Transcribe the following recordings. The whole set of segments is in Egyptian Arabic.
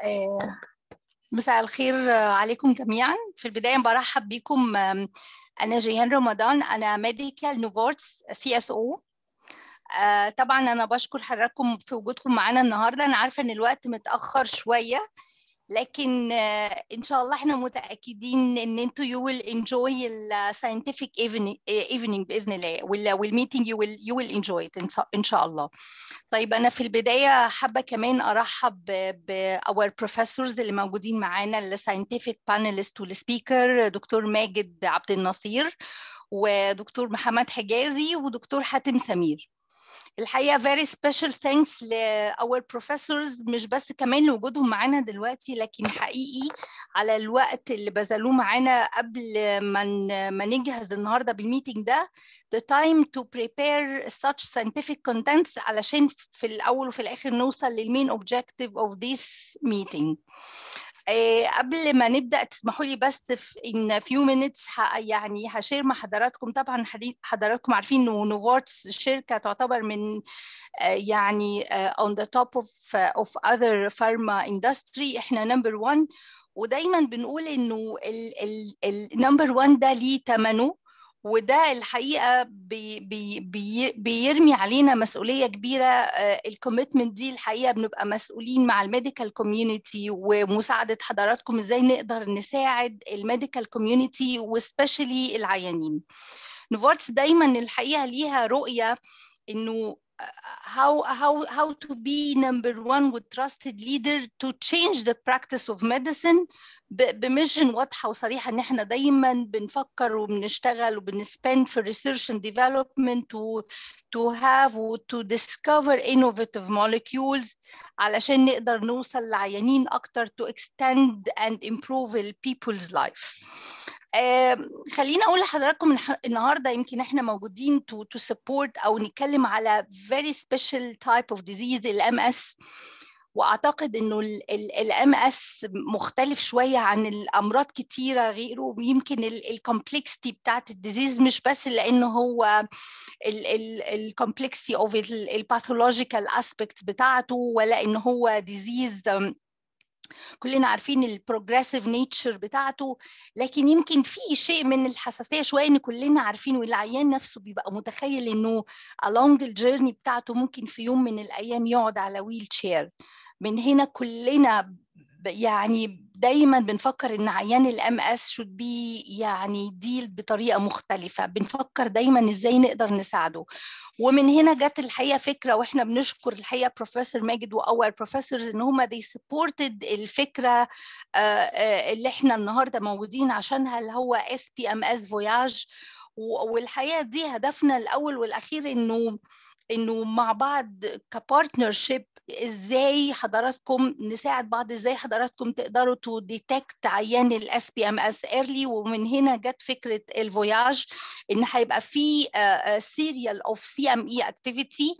آه، مساء الخير عليكم جميعا في البداية برحب بكم أنا جيهان رمضان أنا ميديكال نوفورتس سي اس او طبعا أنا بشكر حضراتكم في وجودكم معانا النهاردة أنا عارفة إن الوقت متأخر شوية لكن ان شاء الله احنا متاكدين ان انتوا you will enjoy ال scientific evening, evening باذن الله وال والميتنج you will you will enjoy it ان شاء الله طيب انا في البدايه حابه كمان ارحب ب our professors اللي موجودين معانا ال scientific panelist والسبيكر دكتور ماجد عبد النصير ودكتور محمد حجازي ودكتور حاتم سمير الحقيقه very special thanks ل our professors مش بس كمان لوجودهم معانا دلوقتي لكن حقيقي على الوقت اللي بذلوه معانا قبل ما ما نجهز النهارده بالميتنج ده the time to prepare such scientific contents علشان في الاول وفي الاخر نوصل للمين objective of this meeting. قبل ما نبدا تسمحوا لي بس في in few minutes يعني هشير مع حضراتكم طبعا حضراتكم عارفين انه نوفورتس شركه تعتبر من يعني on the top of of other pharma industry احنا number one ودايما بنقول انه النمبر 1 ده ليه ثمنه وده الحقيقه بي بي بي بيرمي علينا مسؤوليه كبيره الكوميتمنت دي الحقيقه بنبقى مسؤولين مع الميديكال كوميونتي ومساعده حضراتكم ازاي نقدر نساعد الميديكال كوميونتي وسبيشالي العيانين نوفورتس دايما الحقيقه ليها رؤيه انه how how how to be number one with trusted leader to change the practice of medicine بميشن واضحه وصريحه ان احنا دايما بنفكر وبنشتغل وبنسبند في research and development و to have و to discover innovative molecules علشان نقدر نوصل لعيانين اكتر to extend and improve people's life. آه خليني اقول لحضراتكم النهارده يمكن احنا موجودين to, to support او نتكلم على very special type of disease الام اس واعتقد انه الام اس مختلف شويه عن الامراض كتيره غيره يمكن الكومبلكسيتي بتاعت الديزيز مش بس لانه هو الكومبلكسيتي اوف الباثولوجيكال اسبيكت بتاعته ولا ان هو ديزيز كلنا عارفين البروجريسيف نيتشر بتاعته لكن يمكن في شيء من الحساسيه شويه ان كلنا عارفين والعيان نفسه بيبقى متخيل انه along الجيرني بتاعته ممكن في يوم من الايام يقعد على ويل شير من هنا كلنا يعني دايما بنفكر ان عيان الام اس شود بي يعني ديل بطريقه مختلفه بنفكر دايما ازاي نقدر نساعده ومن هنا جت الحقيقه فكره واحنا بنشكر الحقيقه بروفيسور ماجد واور بروفيسورز ان هم دي سبورتد الفكره اللي احنا النهارده موجودين عشانها اللي هو اس بي ام اس فوياج والحقيقه دي هدفنا الاول والاخير انه انه مع بعض كبارتنرشيب ازاي حضراتكم نساعد بعض ازاي حضراتكم تقدروا تو ديتكت عيان الاس بي ام اس ايرلي ومن هنا جت فكره الفوياج ان هيبقى في سيريال اوف سي ام اي اكتيفيتي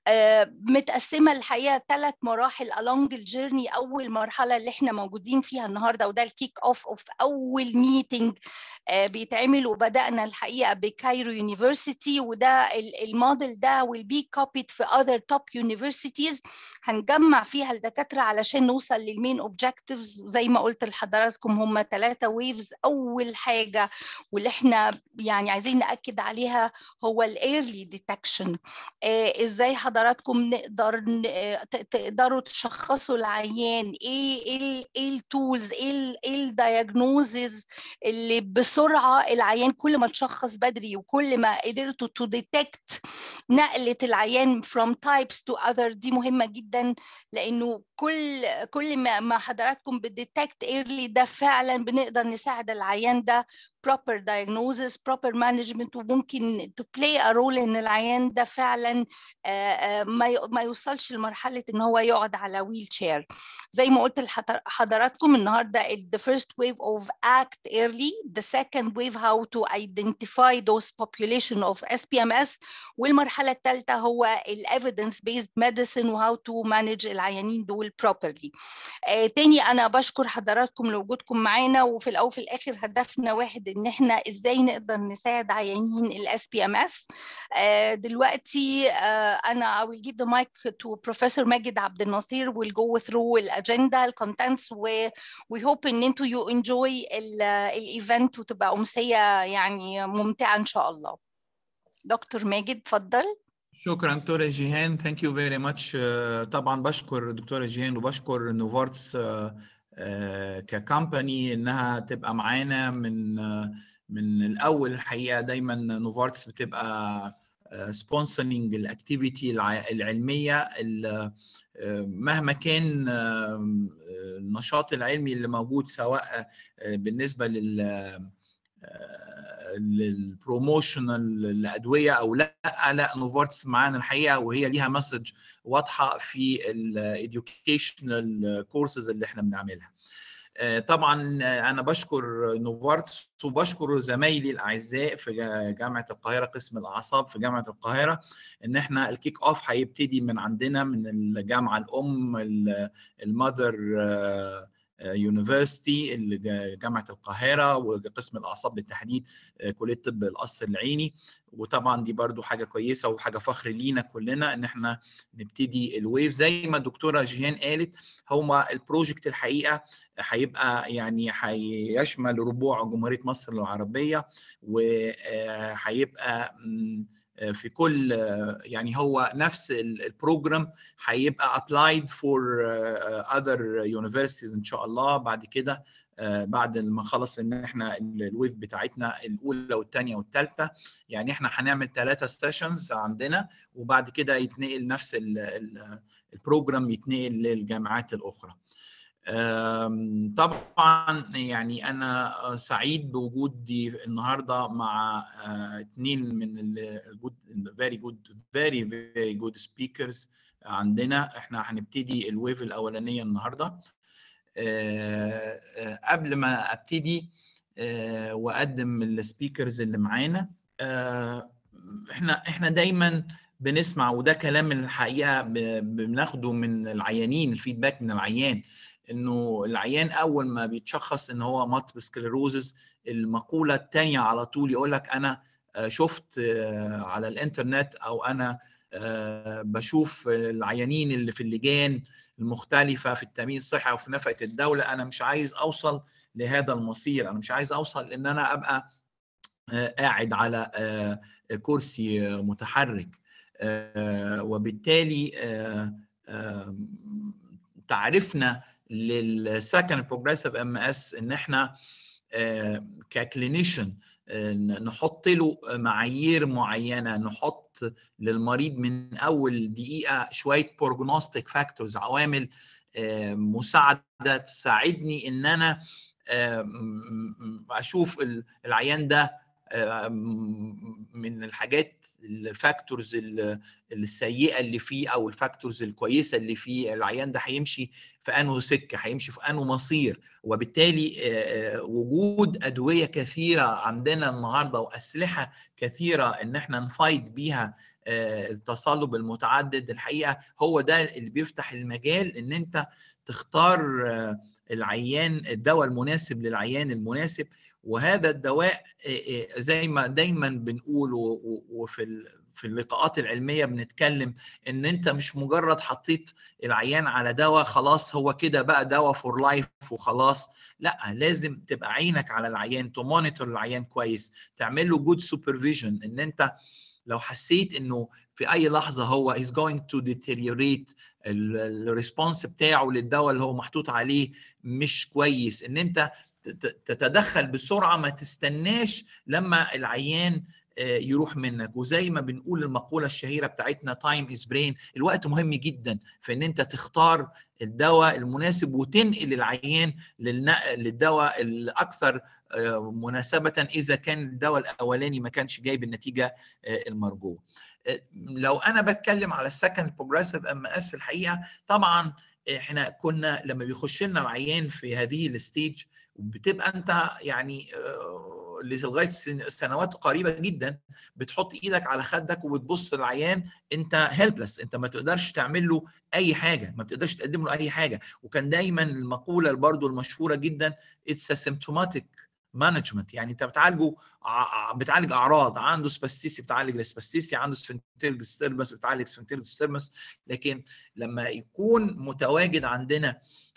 متقسمة الحقيقة ثلاث مراحل along الجيرني أول مرحلة اللي احنا موجودين فيها النهاردة وده الكيك أوف أوف أول ميتنج بيتعمل وبدأنا الحقيقة بكايرو يونيفرسيتي وده الموديل ده will be copied في other top universities هنجمع فيها الدكاترة علشان نوصل للمين اوبجكتيفز وزي ما قلت لحضراتكم هم ثلاثة ويفز أول حاجة واللي احنا يعني عايزين نأكد عليها هو الايرلي ديتكشن ازاي حضراتكم نقدر تقدروا تشخصوا العيان ايه ايه ايه التولز ايه ايه الدايجنوزز اللي بسرعه العيان كل ما تشخص بدري وكل ما قدرتوا تو ديتكت نقله العيان from types to other دي مهمه جدا لانه كل كل ما ما حضراتكم بتديتكت ايرلي ده فعلا بنقدر نساعد العيان ده proper diagnosis proper management وممكن to play a role ان العيان ده فعلا ما ما يوصلش لمرحله ان هو يقعد على ويل شير زي ما قلت لحضراتكم النهارده the first wave of act early the second wave how to identify those population of SPMS والمرحله الثالثه هو ال evidence based medicine و how to manage العيانين دول properly آه تاني انا بشكر حضراتكم لوجودكم معانا وفي الاول وفي الاخر هدفنا واحد ان احنا ازاي نقدر نساعد عيانين الاس بي ام اس دلوقتي uh, انا I will give the mic to Professor ماجد عبد النصير will go through الاجنده الكونتنتس وي هوب ان انتوا يو انجوي الايفنت وتبقى امسيه يعني ممتعه ان شاء الله دكتور ماجد اتفضل شكرا دكتوره جيهان ثانك يو فيري ماتش طبعا بشكر دكتوره جيهان وبشكر نوفارتس ككمباني انها تبقى معانا من من الاول الحقيقه دايما نوفارتس بتبقى سبونسرنج الاكتيفيتي العلميه مهما كان النشاط العلمي اللي موجود سواء بالنسبه لل للبروموشنال الادويه او لا لا نوفارتس معانا الحقيقه وهي ليها مسج واضحه في الاديوكيشنال كورسز اللي احنا بنعملها طبعا انا بشكر نوفارتس وبشكر زمايلي الاعزاء في جامعه القاهره قسم الاعصاب في جامعه القاهره ان احنا الكيك اوف هيبتدي من عندنا من الجامعه الام المذر يونيفرستي جامعه القاهره وقسم الاعصاب بالتحديد كليه طب القصر العيني وطبعا دي برضو حاجه كويسه وحاجه فخر لينا كلنا ان احنا نبتدي الويف زي ما الدكتوره جيهان قالت هو البروجكت الحقيقه هيبقى يعني هيشمل ربوع جمهوريه مصر العربيه وهيبقى في كل يعني هو نفس البروجرام هيبقى applied for other universities ان شاء الله بعد كده بعد ما خلص ان احنا الويف بتاعتنا الاولى والثانيه والثالثه يعني احنا هنعمل ثلاثه سيشنز عندنا وبعد كده يتنقل نفس البروجرام يتنقل للجامعات الاخرى طبعا يعني انا سعيد بوجودي النهارده مع اثنين من الجود فيري جود فيري فيري جود سبيكرز عندنا احنا هنبتدي الويف الاولانيه النهارده قبل ما ابتدي واقدم السبيكرز اللي معانا احنا احنا دايما بنسمع وده كلام الحقيقه بناخده من العيانين الفيدباك من العيان انه العيان اول ما بيتشخص ان هو مالتيبل سكليروزز المقوله الثانيه على طول يقول لك انا شفت على الانترنت او انا بشوف العيانين اللي في اللجان المختلفه في التامين الصحي او في نفقه الدوله انا مش عايز اوصل لهذا المصير انا مش عايز اوصل ان انا ابقى قاعد على كرسي متحرك وبالتالي تعرفنا للسكند بروجريسيف ام اس ان احنا ككلينيشن نحط له معايير معينه نحط للمريض من اول دقيقه شويه بروجنوستيك فاكتورز عوامل مساعده تساعدني ان انا اشوف العيان ده من الحاجات الفاكتورز السيئه اللي فيه او الفاكتورز الكويسه اللي فيه العيان ده هيمشي في انه سكه هيمشي في انه مصير وبالتالي وجود ادويه كثيره عندنا النهارده واسلحه كثيره ان احنا نفايت بيها التصلب المتعدد الحقيقه هو ده اللي بيفتح المجال ان انت تختار العيان الدواء المناسب للعيان المناسب وهذا الدواء زي ما دايما بنقول وفي في اللقاءات العلميه بنتكلم ان انت مش مجرد حطيت العيان على دواء خلاص هو كده بقى دواء فور لايف وخلاص لا لازم تبقى عينك على العيان تمونيتور العيان كويس تعمل له جود سوبرفيجن ان انت لو حسيت انه في اي لحظه هو is going to deteriorate الريسبونس بتاعه للدواء اللي هو محطوط عليه مش كويس ان انت تتدخل بسرعه ما تستناش لما العيان يروح منك وزي ما بنقول المقوله الشهيره بتاعتنا تايم از برين الوقت مهم جدا في ان انت تختار الدواء المناسب وتنقل العيان للدواء الاكثر مناسبه اذا كان الدواء الاولاني ما كانش جايب النتيجه المرجوه لو انا بتكلم على السكند بروجريسيف ام اس الحقيقه طبعا احنا كنا لما بيخش لنا العيان في هذه الستيج بتبقى انت يعني لغايه سنوات قريبه جدا بتحط ايدك على خدك وبتبص للعيان انت هيلبلس انت ما تقدرش تعمل له اي حاجه ما بتقدرش تقدم له اي حاجه وكان دايما المقوله برضو المشهوره جدا اتس سيمتوماتيك مانجمنت يعني انت بتعالجه بتعالج اعراض عنده سباستيسي بتعالج السباستيسي عنده سفنتيل ديستربنس بتعالج سفنتيل ديستربنس لكن لما يكون متواجد عندنا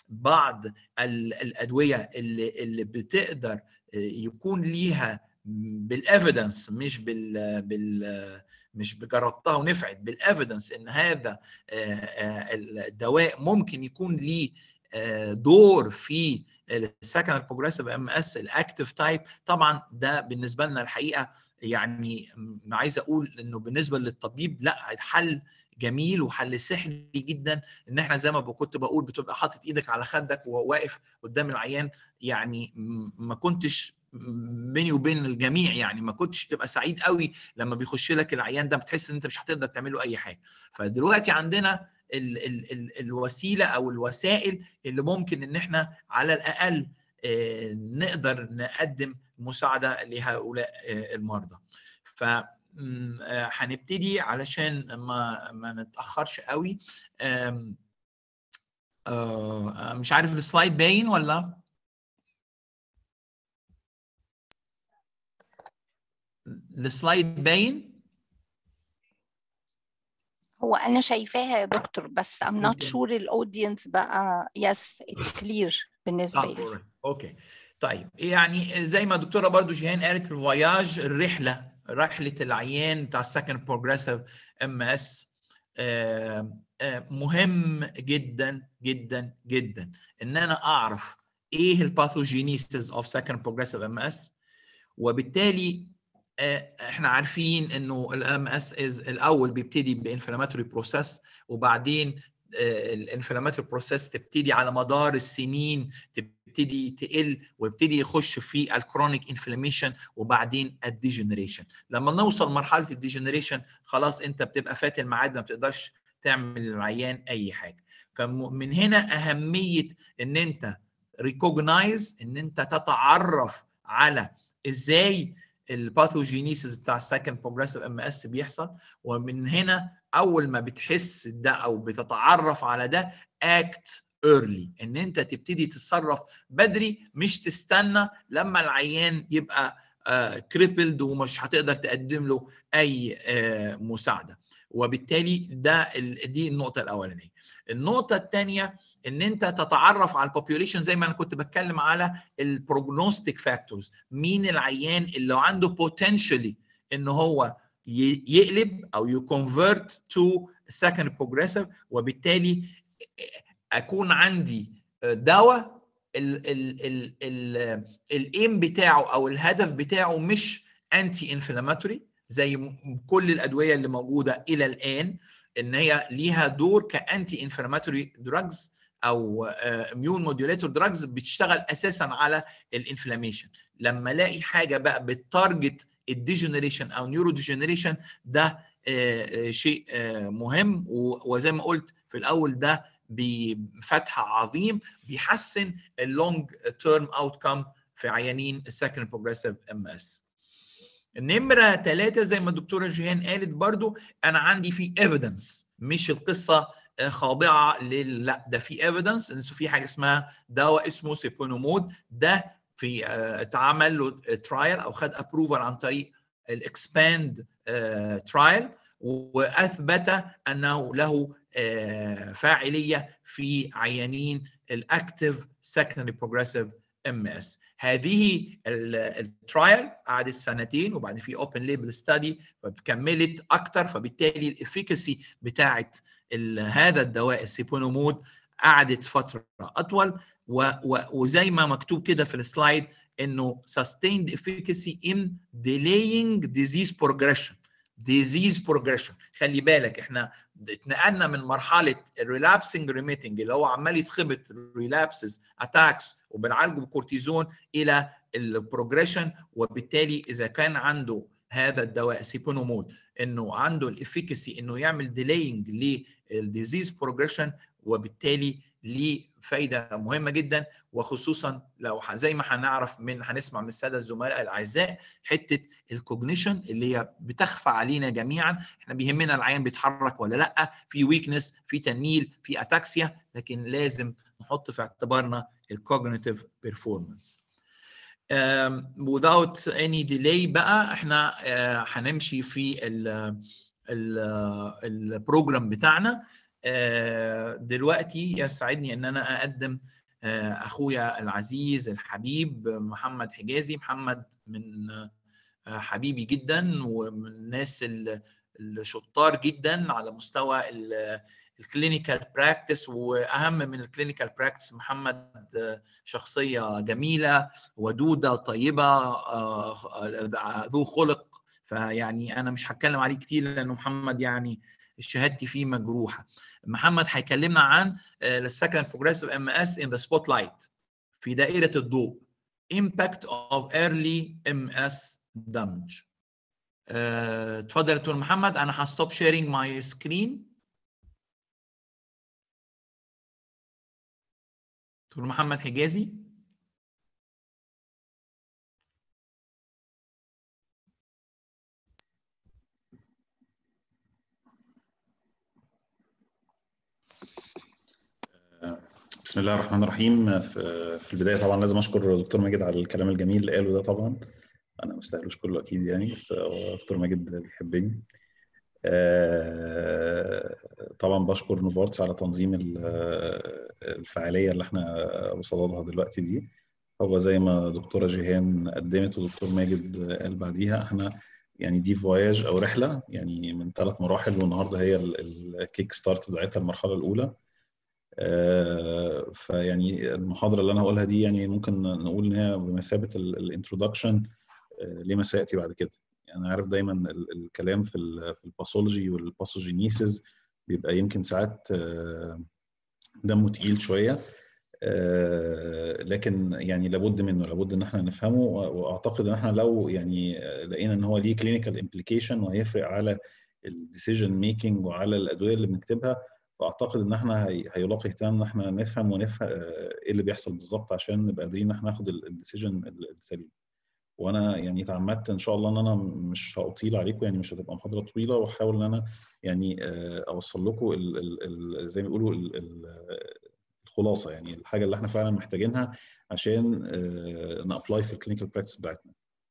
بعض الادويه اللي اللي بتقدر يكون ليها بالافيدنس مش بال بال مش بجربتها ونفعت بالافيدنس ان هذا الدواء ممكن يكون ليه دور في السكند بروجريسيف ام اس الاكتف تايب طبعا ده بالنسبه لنا الحقيقه يعني عايز اقول انه بالنسبه للطبيب لا حل جميل وحل سحري جدا ان احنا زي ما كنت بقول بتبقى حاطط ايدك على خدك وواقف قدام العيان يعني ما كنتش بيني وبين الجميع يعني ما كنتش تبقى سعيد قوي لما بيخش لك العيان ده بتحس ان انت مش هتقدر تعمل له اي حاجه فدلوقتي عندنا ال ال ال الوسيله او الوسائل اللي ممكن ان احنا على الاقل نقدر نقدم مساعده لهؤلاء المرضى ف هنبتدي علشان ما ما نتاخرش قوي مش عارف السلايد باين ولا السلايد باين هو انا شايفاها يا دكتور بس I'm not sure الاودينس بقى yes it's clear بالنسبه لي اوكي طيب يعني زي ما الدكتوره برضو جيهان قالت الفواياج الرحله رحله العيان بتاع السكند بروجريسيف ام اس مهم جدا جدا جدا ان انا اعرف ايه الباثوجينيسيس اوف سكند بروجريسيف ام اس وبالتالي احنا عارفين انه الام اس الاول بيبتدي بانفلاماتوري بروسيس وبعدين الانفلاماتوري بروسيس تبتدي على مدار السنين تبتدي تقل ويبتدي يخش في الكرونيك انفلاميشن وبعدين الديجنريشن لما نوصل مرحله الديجنريشن خلاص انت بتبقى فات الميعاد ما بتقدرش تعمل للعيان اي حاجه فمن هنا اهميه ان انت ريكوجنايز ان انت تتعرف على ازاي الباثوجينيسيس بتاع السكند بروجريسيف ام اس بيحصل ومن هنا اول ما بتحس ده او بتتعرف على ده اكت ايرلي ان انت تبتدي تتصرف بدري مش تستنى لما العيان يبقى كريبلد uh, ومش هتقدر تقدم له اي uh, مساعده وبالتالي ده دي النقطه الاولانيه النقطه الثانيه ان انت تتعرف على البوبيوليشن زي ما انا كنت بتكلم على البروجنوستيك فاكتورز مين العيان اللي عنده بوتنشالي ان هو يقلب او يكونفرت تو سكند بروجريسيف وبالتالي اكون عندي دواء الايم بتاعه او الهدف بتاعه مش انتي انفلاماتوري زي كل الادويه اللي موجوده الى الان ان هي ليها دور كانتي انفلاماتوري دراجز او اميون موديوليتور دراجز بتشتغل اساسا على الانفلاميشن لما الاقي حاجه بقى بتارجت الديجنريشن او نيورو ديجنريشن ده شيء مهم وزي ما قلت في الاول ده بفتح عظيم بيحسن اللونج تيرم اوتكم في عيانين السكند بروجريسيف ام اس النمرة ثلاثة زي ما الدكتورة جيهان قالت برضو أنا عندي في ايفيدنس مش القصة خاضعة لل لا ده في ايفيدنس إن في حاجة اسمها دواء اسمه سيبونومود ده في اتعمل له ترايل أو خد ابروفال عن طريق الاكسباند ترايل واثبت انه له فاعليه في عيانين الاكتف سكندري بروجريسيف ام اس هذه الترايل قعدت سنتين وبعدين في اوبن ليبل ستادي فكملت اكتر فبالتالي الافيكاسي بتاعت هذا الدواء السيبونومود قعدت فتره اطول و و وزي ما مكتوب كده في السلايد انه sustained efficacy in delaying disease progression disease progression خلي بالك احنا اتنقلنا من مرحله الريلابسنج ريميتنج اللي هو عمال يتخبط ريلابسز اتاكس وبنعالجه بالكورتيزون الى البروجريشن وبالتالي اذا كان عنده هذا الدواء سيبونومود انه عنده الافيكاسي انه يعمل ديلينج للديزيز بروجريشن وبالتالي ليه فايده مهمه جدا وخصوصا لو زي ما هنعرف من هنسمع من الساده الزملاء الاعزاء حته الكوجنيشن اللي هي بتخفى علينا جميعا احنا بيهمنا العيان بيتحرك ولا لا في ويكنس في تنميل في اتاكسيا لكن لازم نحط في اعتبارنا الكوجنيتيف بيرفورمانس um, without any delay بقى احنا uh, هنمشي في البروجرام بتاعنا دلوقتي يسعدني ان انا اقدم اخويا العزيز الحبيب محمد حجازي محمد من حبيبي جدا ومن الناس الشطار جدا على مستوى الكلينيكال براكتس واهم من الكلينيكال براكتس محمد شخصيه جميله ودوده طيبه ذو خلق فيعني انا مش هتكلم عليه كتير لانه محمد يعني شهادتي فيه مجروحه محمد هيكلمنا عن السكند بروجريسيف ام اس ان ذا سبوت لايت في دائره الضوء impact of early MS damage اتفضل يا دكتور محمد انا هستوب شيرنج ماي سكرين دكتور محمد حجازي بسم الله الرحمن الرحيم في البدايه طبعا لازم اشكر دكتور ماجد على الكلام الجميل اللي قاله ده طبعا انا ما استاهلوش كله اكيد يعني بس دكتور ماجد بيحبني طبعا بشكر نوفارتس على تنظيم الفعاليه اللي احنا بصددها دلوقتي دي هو زي ما دكتوره جيهان قدمت ودكتور ماجد قال بعديها احنا يعني دي فواياج او رحله يعني من ثلاث مراحل والنهارده هي الكيك ستارت بتاعتها المرحله الاولى فيعني المحاضره اللي انا هقولها دي يعني ممكن نقول ان هي بمثابه الانترودكشن لما سياتي بعد كده يعني انا عارف دايما الكلام في في الباثولوجي والباثوجينيسيس بيبقى يمكن ساعات دمه تقيل شويه لكن يعني لابد منه لابد ان احنا نفهمه واعتقد ان احنا لو يعني لقينا ان هو ليه كلينيكال امبليكيشن وهيفرق على الديسيجن ميكنج وعلى الادويه اللي بنكتبها فاعتقد ان احنا هيلاقي اهتمام ان احنا نفهم ونفهم ايه اللي بيحصل بالظبط عشان نبقى قادرين ان احنا ناخد الديسيجن السليم وانا يعني تعمدت ان شاء الله ان انا مش هاطيل عليكم يعني مش هتبقى محاضره طويله واحاول ان انا يعني اوصل لكم ال ال ال زي ما بيقولوا الخلاصه يعني الحاجه اللي احنا فعلا محتاجينها عشان نابلاي في الكلينيكال براكتس بتاعتنا.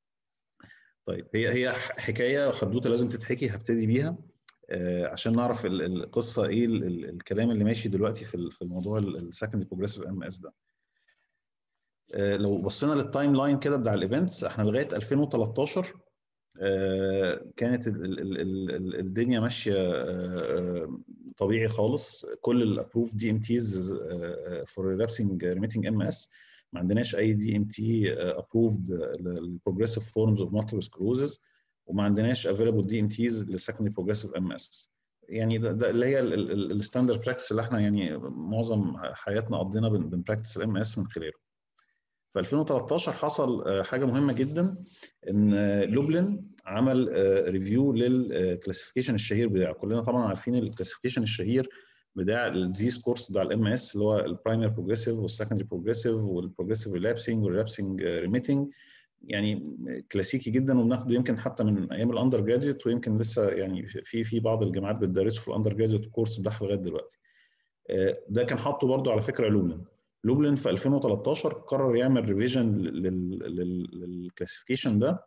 طيب هي هي حكايه وحدوته لازم تتحكي هبتدي بيها عشان نعرف القصه ايه الكلام اللي ماشي دلوقتي في في الموضوع السكند بروجريسيف ام اس ده. لو بصينا للتايم لاين كده بتاع الايفنتس احنا لغايه 2013 كانت الدنيا ماشيه طبيعي خالص كل الابروف دي ام تيز فور ريلابسنج ريميتنج ام اس ما عندناش اي دي ام تي ابروفد للبروجريسيف فورمز اوف مالتيبل سكلوزز وما عندناش افيلبل دي ام تيز للسكندري بروجريسيف ام اس يعني ده, ده اللي هي الستاندرد براكتس اللي احنا يعني معظم حياتنا قضينا بنبراكتس الام اس من خلاله في 2013 حصل حاجه مهمه جدا ان لوبلin عمل ريفيو للكلاسيفيكيشن الشهير بتاعه كلنا طبعا عارفين الكلاسيفيكيشن الشهير بتاع الديزيز كورس بتاع الام اس اللي هو البرايمري بروجريسيف والسكندري بروجريسيف والبروجريسيف ريلابسنج والريلابسنج ريميتنج يعني كلاسيكي جدا وبناخده يمكن حتى من ايام الاندر جراديوت ويمكن لسه يعني في في بعض الجامعات بتدرسه في الاندر جراديوت كورس بتاعها لغايه دلوقتي ده كان حاطه برضه على فكره لوبلin لوبلin في 2013 قرر يعمل ريفيجن للكلاسيفيكيشن ده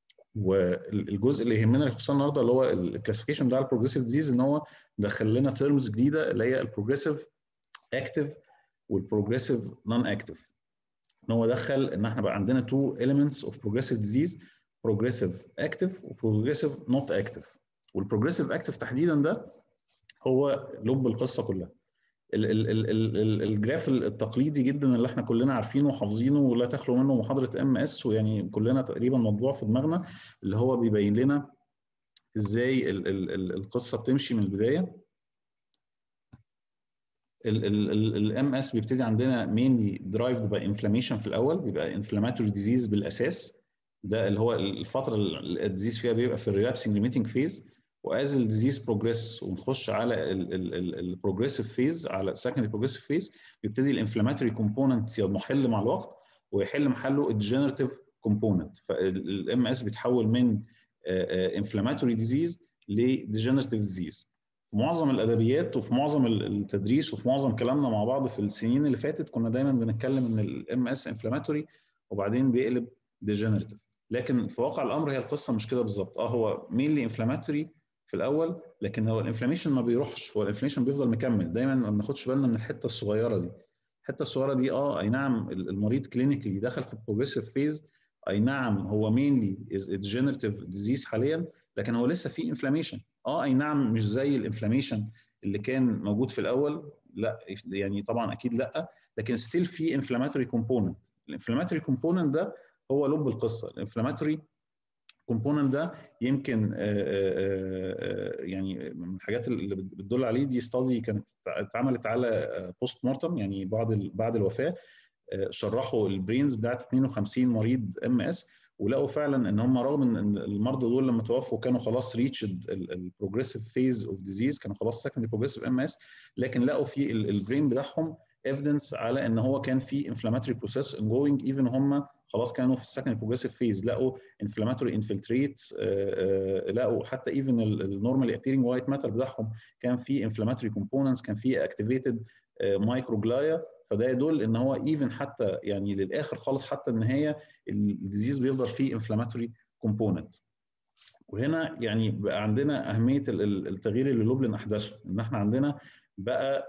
والجزء اللي يهمنا اللي خصوصا النهارده اللي هو الكلاسيفيكيشن بتاع البروجريسيف ديزيز ان هو دخل لنا تيرمز جديده اللي هي البروجريسيف اكتف والبروجريسيف نون اكتف ان هو دخل ان احنا بقى عندنا تو elements اوف بروجريسيف ديزيز بروجريسيف اكتف وبروجريسيف نوت اكتف والبروجريسيف اكتف تحديدا ده هو لب القصه كلها ال ال ال ال ال الجراف التقليدي جدا اللي احنا كلنا عارفينه وحافظينه ولا تخلو منه محاضره ام اس ويعني كلنا تقريبا مطبوع في دماغنا اللي هو بيبين لنا ازاي ال ال ال القصه بتمشي من البدايه الام اس بيبتدي عندنا mainly derived by inflammation في الاول بيبقى inflammatory disease بالاساس ده اللي هو الفتره اللي الديزيز فيها بيبقى في الريلابسنج ليميتنج فيز واز الديزيز بروجريس ونخش على البروجريسيف فيز على السكندري بروجريسيف فيز بيبتدي الانفلاماتوري كومبوننت يضمحل مع الوقت ويحل محله الديجنريتيف كومبوننت فالام اس بيتحول من انفلاماتوري ديزيز لديجنريتيف ديزيز في معظم الادبيات وفي معظم التدريس وفي معظم كلامنا مع بعض في السنين اللي فاتت كنا دايما بنتكلم ان الام اس انفلاماتوري وبعدين بيقلب ديجنريتيف لكن في واقع الامر هي القصه مش كده بالظبط اه هو مينلي انفلاماتوري في الاول لكن هو الانفلاميشن ما بيروحش هو الانفلاميشن بيفضل مكمل دايما ما بناخدش بالنا من الحته الصغيره دي الحته الصغيره دي اه اي نعم المريض كلينيكلي دخل في البروجريسيف فيز اي نعم هو مينلي از ديجنريتيف ديزيز حاليا لكن هو لسه في انفلاميشن اه اي نعم مش زي الانفلاميشن اللي كان موجود في الاول لا يعني طبعا اكيد لا لكن ستيل في انفلاماتوري كومبوننت الانفلاماتوري كومبوننت ده هو لب القصه الانفلاماتوري كومبوننت ده يمكن يعني من الحاجات اللي بتدل عليه دي ستادي كانت اتعملت على بوست مورتم يعني بعد بعد الوفاه شرحوا البرينز بتاعت 52 مريض ام اس ولقوا فعلا ان هم رغم ان المرضى دول لما توفوا كانوا خلاص ريتشد البروجريسيف فيز اوف ديزيز كانوا خلاص سكندري بروجريسيف ام اس لكن لقوا في البرين بتاعهم ايفيدنس على ان هو كان في انفلاماتوري بروسيس ongoing ايفن هم خلاص كانوا في السكند بروجريسيف فيز لقوا انفلاماتوري انفلتريتس لقوا حتى ايفن النورمالي ابيرنج وايت ماتر بتاعهم كان في انفلاماتوري كومبوننتس كان في اكتيفيتد مايكروجلايا فده يدل ان هو ايفن حتى يعني للاخر خالص حتى النهايه الديزيز بيفضل فيه انفلاماتوري كومبوننت وهنا يعني بقى عندنا اهميه التغيير اللي لوبلin احدثه ان احنا عندنا بقى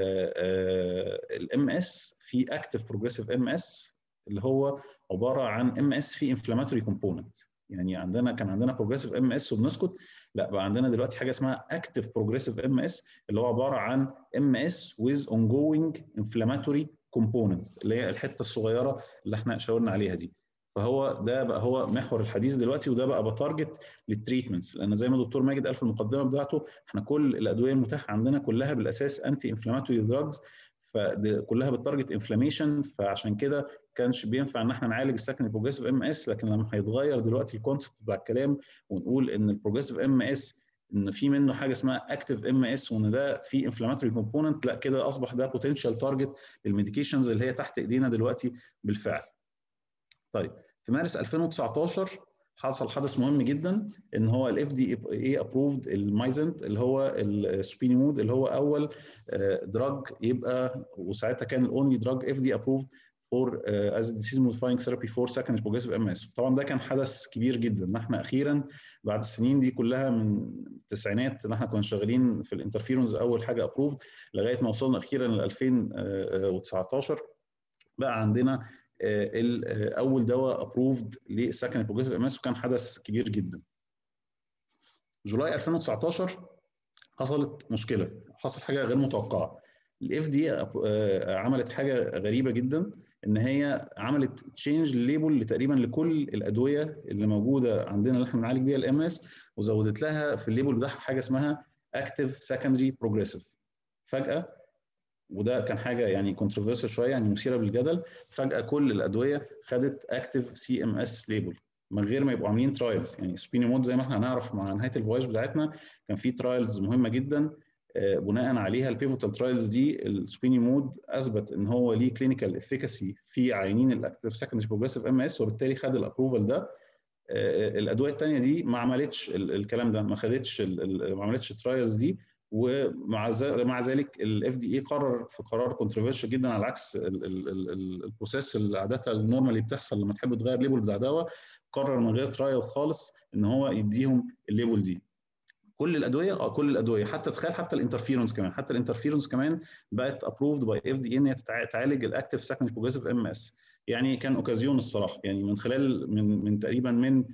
الام اس في اكتف بروجريسيف ام اس اللي هو عباره عن ام اس في انفلاماتوري كومبوننت يعني عندنا كان عندنا بروجريسيف ام اس وبنسكت لا بقى عندنا دلوقتي حاجه اسمها اكتف بروجريسيف ام اس اللي هو عباره عن ام اس ويز ongoing inflammatory component اللي هي الحته الصغيره اللي احنا شاورنا عليها دي فهو ده بقى هو محور الحديث دلوقتي وده بقى بتارجت للتريتمنتس لان زي ما الدكتور ماجد قال في المقدمه بتاعته احنا كل الادويه المتاحه عندنا كلها بالاساس انتي انفلاماتوري دراجز فكلها بتارجت انفلاميشن فعشان كده كانش بينفع ان احنا نعالج السكند بروجريسيف ام اس لكن لما هيتغير دلوقتي الكونسبت بتاع الكلام ونقول ان البروجريسيف ام اس ان في منه حاجه اسمها اكتف ام اس وان ده في انفلاماتوري كومبوننت لا كده اصبح ده بوتنشال تارجت للميديكيشنز اللي هي تحت ايدينا دلوقتي بالفعل. طيب في مارس 2019 حصل حدث مهم جدا ان هو الاف دي اي ابروفد المايزنت اللي هو السبينيمود اللي هو اول دراج يبقى وساعتها كان الاونلي دراج اف دي ابروفد فور از ديسيز موديفاينج ثيرابي فور سكند بروجريسيف ام اس طبعا ده كان حدث كبير جدا ان احنا اخيرا بعد السنين دي كلها من التسعينات ان احنا كنا شغالين في الانترفيرونز اول حاجه ابروفد لغايه ما وصلنا اخيرا ل 2019 بقى عندنا اول دواء ابروفد للسكند بروجريسيف ام اس وكان حدث كبير جدا. جولاي 2019 حصلت مشكله حصل حاجه غير متوقعه. الاف دي عملت حاجه غريبه جدا ان هي عملت تشينج لليبل لتقريبا لكل الادويه اللي موجوده عندنا اللي احنا بنعالج بيها الام اس وزودت لها في الليبل بتاعها حاجه اسمها اكتف سكندري بروجريسيف. فجاه وده كان حاجه يعني كونتروفيرسال شويه يعني مثيره بالجدل فجاه كل الادويه خدت اكتف سي ام اس ليبل من غير ما يبقوا عاملين ترايلز يعني سبيني مود زي ما احنا هنعرف مع نهايه الفوايس بتاعتنا كان في ترايلز مهمه جدا بناء عليها البيفوتال ترايلز دي السبيني مود اثبت ان هو ليه كلينيكال افيكاسي في عيانين الاكتف سكندري بروجريسيف ام اس وبالتالي خد الابروفال ده الادويه الثانيه دي ما عملتش الكلام ده ما خدتش ما عملتش الترايلز دي ومع مع ذلك الاف دي اي قرر في قرار كونتروفيرشال جدا على عكس البروسيس اللي عاده النورمالي بتحصل لما تحب تغير ليبل بتاع دواء قرر من غير ترايل خالص ان هو يديهم الليبل دي كل الادويه اه كل الادويه حتى تخيل حتى الانترفيرونس كمان حتى الانترفيرونس كمان بقت ابروفد باي اف دي اي ان هي تعالج الاكتف سكند بروجريسيف ام اس يعني كان اوكازيون الصراحه يعني من خلال من من تقريبا من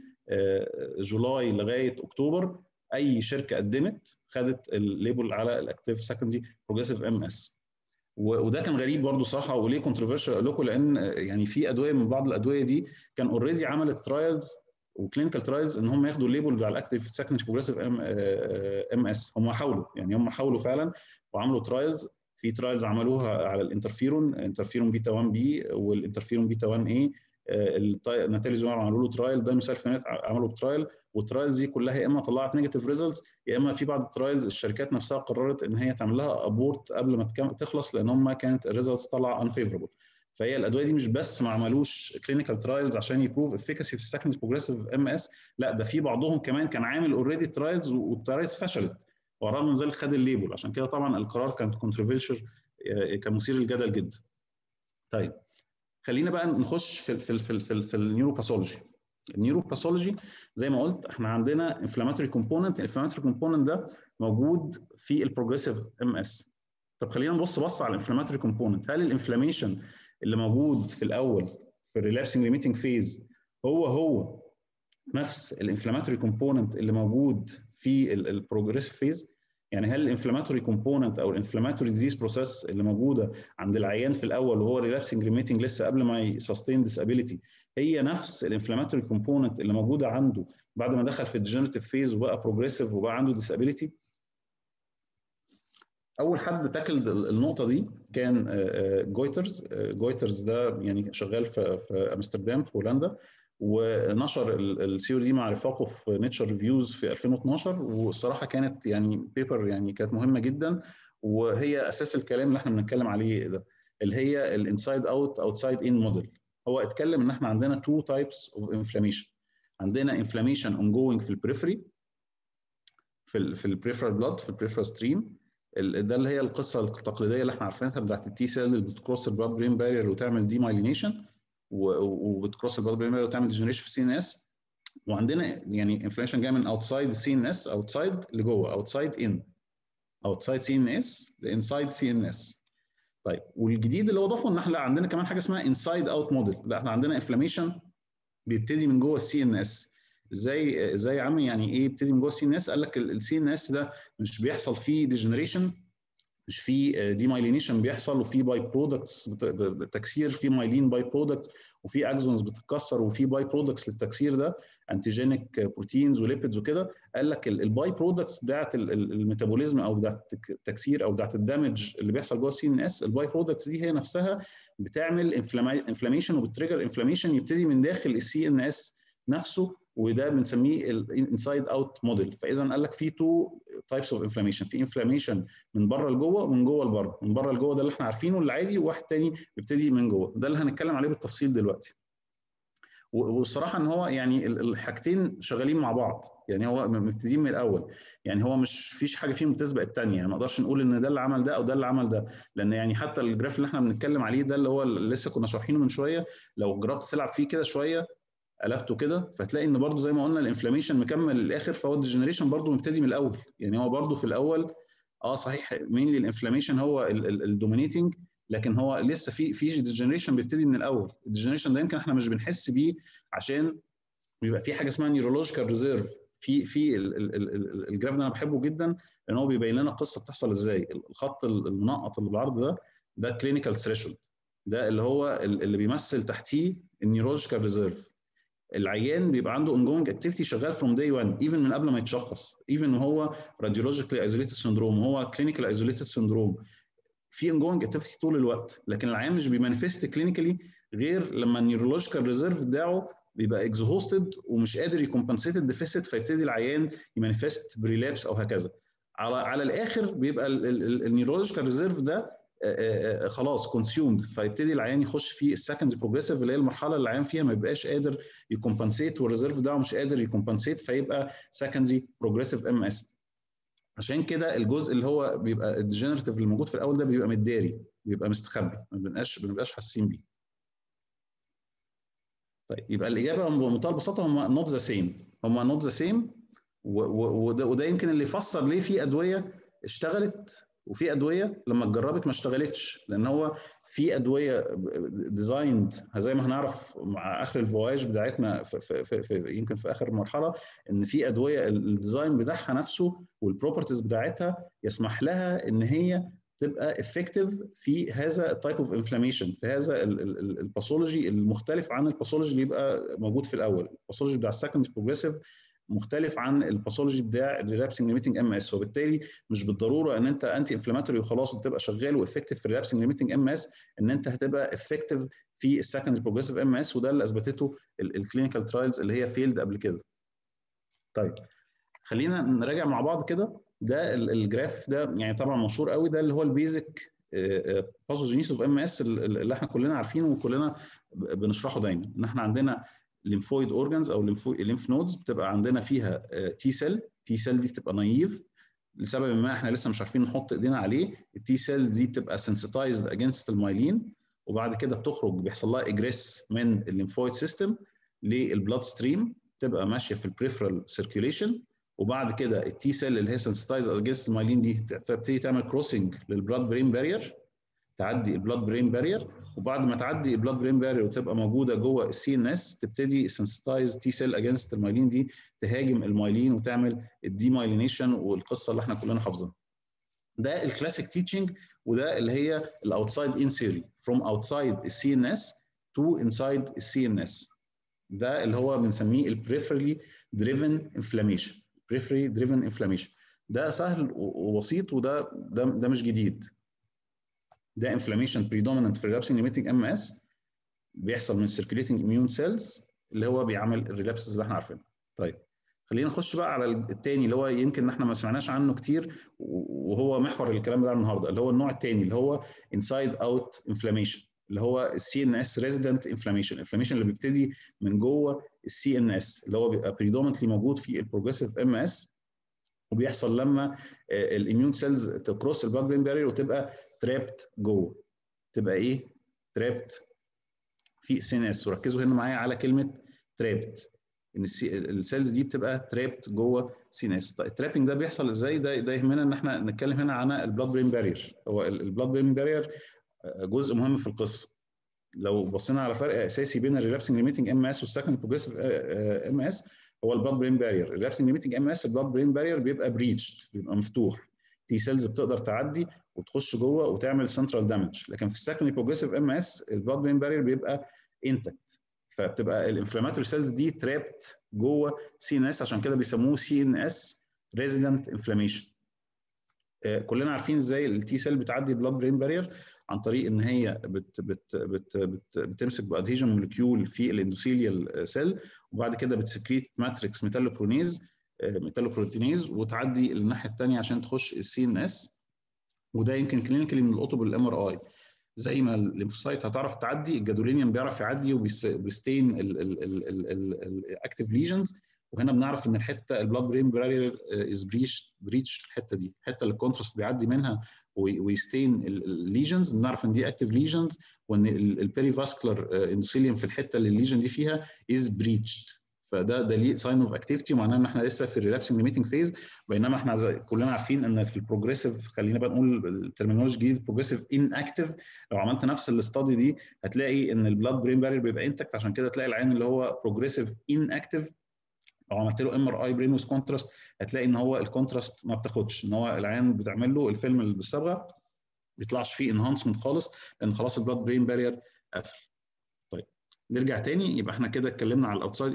جولاي لغايه اكتوبر اي شركه قدمت خدت الليبل على الاكتيف سكندري بروجريسيف ام اس وده كان غريب برضه صراحه وليه كونتروفيرشال اقول لكم لان يعني في ادويه من بعض الادويه دي كان اوريدي عملت ترايلز وكلينيكال ترايلز ان هم ياخدوا الليبل بتاع الاكتيف سكندري بروجريسيف ام ام اس هم حاولوا يعني هم حاولوا فعلا وعملوا ترايلز في ترايلز عملوها على الانترفيرون انترفيرون بيتا 1 بي والانترفيرون بيتا 1 اي ناتاليزوماب عملوا له ترايل دايموسالفينات عملوا ترايل والترايلز دي كلها يا اما طلعت نيجاتيف ريزلتس يا اما في بعض الترايلز الشركات نفسها قررت ان هي تعمل لها ابورت قبل ما تخلص لان هم كانت الريزلتس طالعه انفيفربل فهي الادويه دي مش بس ما عملوش كلينيكال ترايلز عشان يبروف افيكاسي في السكند بروجريسيف ام اس لا ده في بعضهم كمان كان عامل اوريدي ترايلز والترايلز فشلت ورغم من ذلك خد الليبل عشان كده طبعا القرار كان كونتروفيرشال كان مثير للجدل جدا. طيب خلينا بقى نخش في ال في ال في ال في, ال في النيوروباثولوجي النيوروباثولوجي زي ما قلت احنا عندنا انفلاماتوري كومبوننت الانفلاماتوري كومبوننت ده موجود في البروجريسيف ام اس طب خلينا نبص بص على الانفلاماتوري كومبوننت هل الانفلاميشن اللي موجود في الاول في الريلابسنج ريميتنج فيز هو هو نفس الانفلاماتوري كومبوننت اللي موجود في البروجريسيف فيز يعني هل الانفلاماتوري كومبوننت او الانفلاماتوري ديزيز بروسيس اللي موجوده عند العيان في الاول وهو ريلابسنج ريميتنج لسه قبل ما يسستين ديسابيليتي هي نفس الانفلاماتوري كومبوننت اللي موجوده عنده بعد ما دخل في الديجنريتيف فيز وبقى بروجريسيف وبقى عنده ديسابيليتي اول حد تاكل النقطه دي كان جويترز جويترز ده يعني شغال في في امستردام في هولندا ونشر السيور دي مع رفاقه في نيتشر ريفيوز في 2012 والصراحه كانت يعني بيبر يعني كانت مهمه جدا وهي اساس الكلام اللي احنا بنتكلم عليه ده اللي هي الانسايد اوت اوتسايد ان موديل هو اتكلم ان احنا عندنا تو تايبس اوف انفلاميشن عندنا انفلاميشن اون جوينج في البريفري في ال في البريفرال بلاد في البريفرال ستريم ده اللي هي القصه التقليديه اللي احنا عارفينها بتاعت التي سيل اللي بتكروس البلاد برين بارير وتعمل دي مايلينيشن وبتكروس البلاد برين بارير وتعمل ديجنريشن في السي ان اس وعندنا يعني انفلاميشن جايه من اوتسايد السي ان اس اوتسايد لجوه اوتسايد ان اوتسايد سي ان اس لانسايد سي ان اس طيب والجديد اللي هو ضافه ان احنا عندنا كمان حاجه اسمها انسايد اوت موديل لا احنا عندنا انفلاميشن بيبتدي من جوه السي ان اس ازاي ازاي يا عم يعني ايه يبتدي من جوه السي ان اس قال لك السي ان اس ده مش بيحصل فيه ديجنريشن مش في ديمايلينيشن بيحصل وفي باي برودكتس تكسير في مايلين باي برودكتس وفي اكزونز بتتكسر وفي باي برودكتس للتكسير ده انتيجينيك بروتينز وليبيدز وكده قال لك الباي برودكتس بتاعت الميتابوليزم او بتاعت التكسير او بتاعت الدمج اللي بيحصل جوه السي ان اس الباي برودكتس دي هي نفسها بتعمل انفلاميشن وبتريجر انفلاميشن يبتدي من داخل السي ان اس نفسه وده بنسميه الانسايد اوت موديل فاذا قال لك في تو تايبس اوف انفلاميشن في انفلاميشن من بره لجوه ومن جوه لبره من بره لجوه ده اللي احنا عارفينه العادي وواحد تاني بيبتدي من جوه ده اللي هنتكلم عليه بالتفصيل دلوقتي والصراحه ان هو يعني الحاجتين شغالين مع بعض يعني هو مبتدئين من الاول يعني هو مش فيش حاجه فيهم بتسبق الثانيه يعني ما نقدرش نقول ان ده اللي عمل ده او ده اللي عمل ده لان يعني حتى الجراف اللي احنا بنتكلم عليه ده اللي هو اللي لسه كنا شارحينه من شويه لو جربت تلعب فيه كده شويه قلبته كده فهتلاقي ان برضو زي ما قلنا الانفلاميشن مكمل للاخر فهو الديجنريشن برضو مبتدي من الاول يعني هو برضو في الاول اه صحيح مين الانفلاميشن هو الدومينيتنج لكن هو لسه في في ديجنريشن بيبتدي من الاول الديجنريشن ده يمكن احنا مش بنحس بيه عشان بيبقى في حاجه اسمها نيورولوجيكال ريزيرف في في الجراف ده انا بحبه جدا لان هو بيبين لنا القصه بتحصل ازاي الخط المنقط اللي بالعرض ده ده كلينيكال ثريشولد ده اللي هو اللي بيمثل تحتيه النيورولوجيكال ريزيرف العيان بيبقى عنده اونجوينج اكتيفيتي شغال فروم داي 1 ايفن من قبل ما يتشخص ايفن وهو راديولوجيكلي ايزوليتد سندروم وهو كلينيكال ايزوليتد سندروم في اونجوينج اكتيفيتي طول الوقت لكن العيان مش بيمانيفست كلينيكالي غير لما النيورولوجيكال ريزيرف بتاعه بيبقى اكزهوستد ومش قادر يكمبنسيت الديفيسيت فيبتدي العيان يمانيفست بريلابس او هكذا على على الاخر بيبقى النيورولوجيكال ريزيرف ده آآ آآ خلاص كونسيومد فيبتدي العيان يخش في السكند بروجريسيف اللي هي المرحله اللي العيان فيها ما بيبقاش قادر يكمبنسيت والريزيرف بتاعه مش قادر يكمبنسيت فيبقى سكندري بروجريسيف ام اس عشان كده الجزء اللي هو بيبقى الديجنريتيف اللي موجود في الاول ده بيبقى متداري بيبقى مستخبي ما بنبقاش ما بنبقاش حاسين بيه طيب يبقى الاجابه بمنتهى البساطه هم نوت ذا سيم هم نوت ذا سيم وده يمكن اللي يفسر ليه في ادويه اشتغلت وفي ادويه لما اتجربت ما اشتغلتش لان هو في ادويه ديزايند زي ما هنعرف مع اخر الفواياج بتاعتنا في, في, في, في يمكن في اخر مرحله ان في ادويه الديزاين بتاعها نفسه والبروبرتيز بتاعتها يسمح لها ان هي تبقى افكتيف في هذا التايب اوف انفلاميشن في هذا الباثولوجي المختلف عن الباثولوجي اللي يبقى موجود في الاول الباثولوجي بتاع السكند بروجريسيف مختلف عن الباثولوجي بتاع الريلابسنج ليميتنج ام اس وبالتالي مش بالضروره ان انت انتي انفلاماتوري وخلاص تبقى شغال وافكتيف في الريلابسنج ليميتنج ام اس ان انت هتبقى افكتيف في السكند بروجريسيف ام اس وده اللي اثبتته الكلينيكال ترايلز اللي هي فيلد قبل كده. طيب خلينا نراجع مع بعض كده ده الجراف ده يعني طبعا مشهور قوي ده اللي هو البيزك باثوجينيس اوف ام اس اللي احنا كلنا عارفينه وكلنا بنشرحه دايما ان احنا عندنا ليمفويد اورجانز او الليمف نودز بتبقى عندنا فيها تي سيل تي سيل دي بتبقى نايف لسبب ما احنا لسه مش عارفين نحط ايدينا عليه التي سيل دي بتبقى سنسيتايزد اجينست المايلين وبعد كده بتخرج بيحصل لها اجريس من الليمفويد سيستم للبلاد ستريم تبقى ماشيه في البريفرال سيركيوليشن وبعد كده التي سيل اللي هي سنسيتايز اجينست المايلين دي تبتدي تعمل كروسنج للبلاد برين بارير تعدي البلاد برين بارير وبعد ما تعدي البلاد برين بارير وتبقى موجوده جوه السي ان اس تبتدي سنسيتايز تي سيل اجينست المايلين دي تهاجم المايلين وتعمل الديمايلينيشن والقصه اللي احنا كلنا حافظينها. ده الكلاسيك تيتشنج وده اللي هي الاوتسايد ان ثيوري فروم اوتسايد السي ان اس تو انسايد السي ان اس ده اللي هو بنسميه البريفرلي دريفن انفلاميشن بريفري دريفن انفلاميشن ده سهل وبسيط وده ده ده مش جديد ده انفلاميشن بريدوميننت في الريلابسنج ليميتنج ام اس بيحصل من السيركيوليتنج اميون سيلز اللي هو بيعمل الريلابسز اللي احنا عارفينها طيب خلينا نخش بقى على الثاني اللي هو يمكن احنا ما سمعناش عنه كتير وهو محور الكلام ده النهارده اللي هو النوع الثاني اللي هو انسايد اوت انفلاميشن اللي هو السي ان اس ريزيدنت انفلاميشن انفلاميشن اللي بيبتدي من جوه السي ان اس اللي هو بيبقى بريدومنتلي موجود في البروجريسيف ام اس وبيحصل لما الاميون سيلز تكروس البلاد برين بارير وتبقى ترابت جوه تبقى ايه ترابت في السي ان اس وركزوا هنا معايا على كلمه ترابت ان السيلز دي بتبقى ترابت جوه سي ان اس الترابنج ده بيحصل ازاي ده ده يهمنا ان احنا نتكلم هنا عن البلاد برين بارير هو البلاد برين بارير جزء مهم في القصه لو بصينا على فرق اساسي بين الريلابسنج ليميتنج ام اس والسكند بروجريسيف ام اس هو البلاد برين بارير الريلابسنج ليميتنج ام اس البلاد برين بارير بيبقى بريتش بيبقى مفتوح تي سيلز بتقدر تعدي وتخش جوه وتعمل سنترال دامج لكن في السكند بروجريسيف ام اس البلاد برين بارير بيبقى انتكت فبتبقى الانفلاماتوري سيلز دي ترابت جوه سي ان اس عشان كده بيسموه سي ان اس ريزيدنت انفلاميشن كلنا عارفين ازاي التي سيل بتعدي بلاد برين بارير عن طريق ان هي بت بت بت بت بتمسك بادهيجن مولكيول في الاندوثيليال سيل وبعد كده بتسكريت ماتريكس ميتالوبرونيز ميتالوبروتينيز وتعدي الناحيه الثانيه عشان تخش السي ان اس وده يمكن كلينيكالي من القطب الام ار اي زي ما الليمفوسايت هتعرف تعدي الجادولينيوم بيعرف يعدي وبيستين الاكتيف ليجنز وهنا بنعرف ان الحته البلاد برين بارير از بريتش بريتش الحته دي الحته اللي الكونتراست بيعدي منها ويستين الليجنز بنعرف ان دي اكتيف ليجنز وان البيري فاسكولار اندوثيليوم في الحته اللي الليجن دي فيها از بريتشد فده دليل ساين اوف اكتيفيتي ومعناه ان احنا لسه في الريلابسنج ليميتنج فيز بينما احنا زي كلنا عارفين ان في البروجريسيف خلينا بقى نقول الترمينولوجي الجديد بروجريسيف ان اكتيف لو عملت نفس الاستادي دي هتلاقي ان البلاد برين بارير بيبقى انتكت عشان كده تلاقي العين اللي هو بروجريسيف ان اكتيف لو عملت له ام ار اي برين ويز كونتراست هتلاقي ان هو الكونتراست ما بتاخدش ان هو العين بتعمل له الفيلم اللي بالصبغه ما بيطلعش فيه انهانسمنت خالص لان خلاص البلاد برين بارير قفل طيب نرجع تاني يبقى احنا كده اتكلمنا على الاوتسايد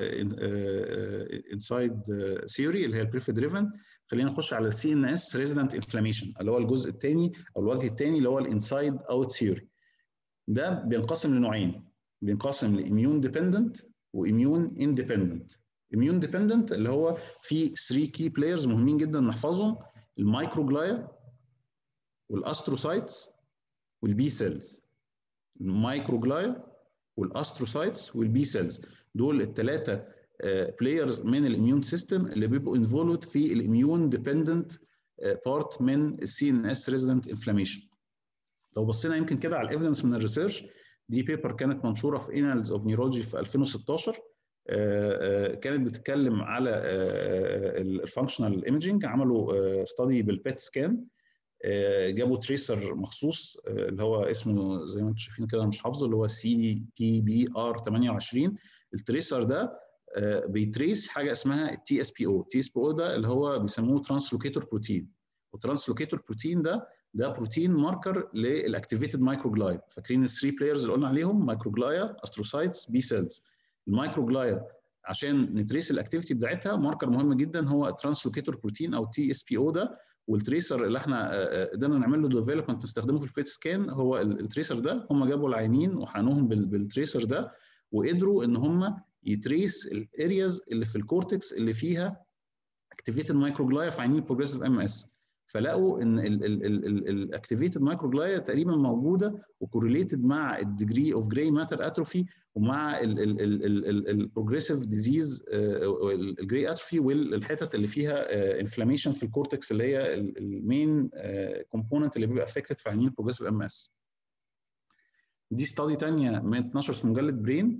انسايد ثيوري اللي هي البريف دريفن خلينا نخش على السي ان اس ريزيدنت انفلاميشن اللي هو الجزء الثاني او الوجه الثاني اللي هو الانسايد اوت ثيوري ده بينقسم لنوعين بينقسم لاميون ديبندنت واميون اندبندنت اميون ديبندنت اللي هو في 3 كي بلايرز مهمين جدا نحفظهم المايكروجلايا والاستروسايتس والبي سيلز المايكروجلايا والاستروسايتس والبي سيلز دول الثلاثه بلايرز من الاميون سيستم اللي بيبقوا انفولد في الاميون ديبندنت بارت من السي ان اس ريزيدنت انفلاميشن لو بصينا يمكن كده على الايفيدنس من الريسيرش دي بيبر كانت منشوره في انالز اوف نيورولوجي في 2016 كانت بتتكلم على الفانكشنال ايمجنج عملوا ستادي بالبيت سكان جابوا تريسر مخصوص اللي هو اسمه زي ما انتم شايفين كده انا مش حافظه اللي هو سي بي بي ار 28 التريسر ده بيتريس حاجه اسمها التي اس بي او التي اس بي او ده اللي هو بيسموه ترانسلوكيتور بروتين والترانسلوكيتور بروتين ده ده بروتين ماركر للاكتيفيتد مايكروجلايا فاكرين الثري بلايرز اللي قلنا عليهم مايكروجلايا استروسايتس بي سيلز المايكروجلايا عشان نتريس الاكتيفيتي بتاعتها ماركر مهم جدا هو الترانسلوكيتور بروتين او تي اس بي او ده والتريسر اللي احنا قدرنا نعمل له ديفلوبمنت نستخدمه في البيت سكان هو التريسر ده هم جابوا العينين وحقنوهم بالتريسر ده وقدروا ان هم يتريس الارياز اللي في الكورتكس اللي فيها اكتيفيتد مايكروجلايا في عينين بروجريسيف ام اس فلقوا ان الاكتيفيتد مايكروجلايا تقريبا موجوده وكورليتد مع الديجري اوف جراي ماتر اتروفي ومع البروجريسيف ديزيز الجراي اتروفي والحتت اللي فيها انفلاميشن في الكورتكس اللي هي المين كومبوننت اللي بيبقى افكتد في عينين البروجريسيف ام اس دي ستادي ثانيه من 12 في مجله برين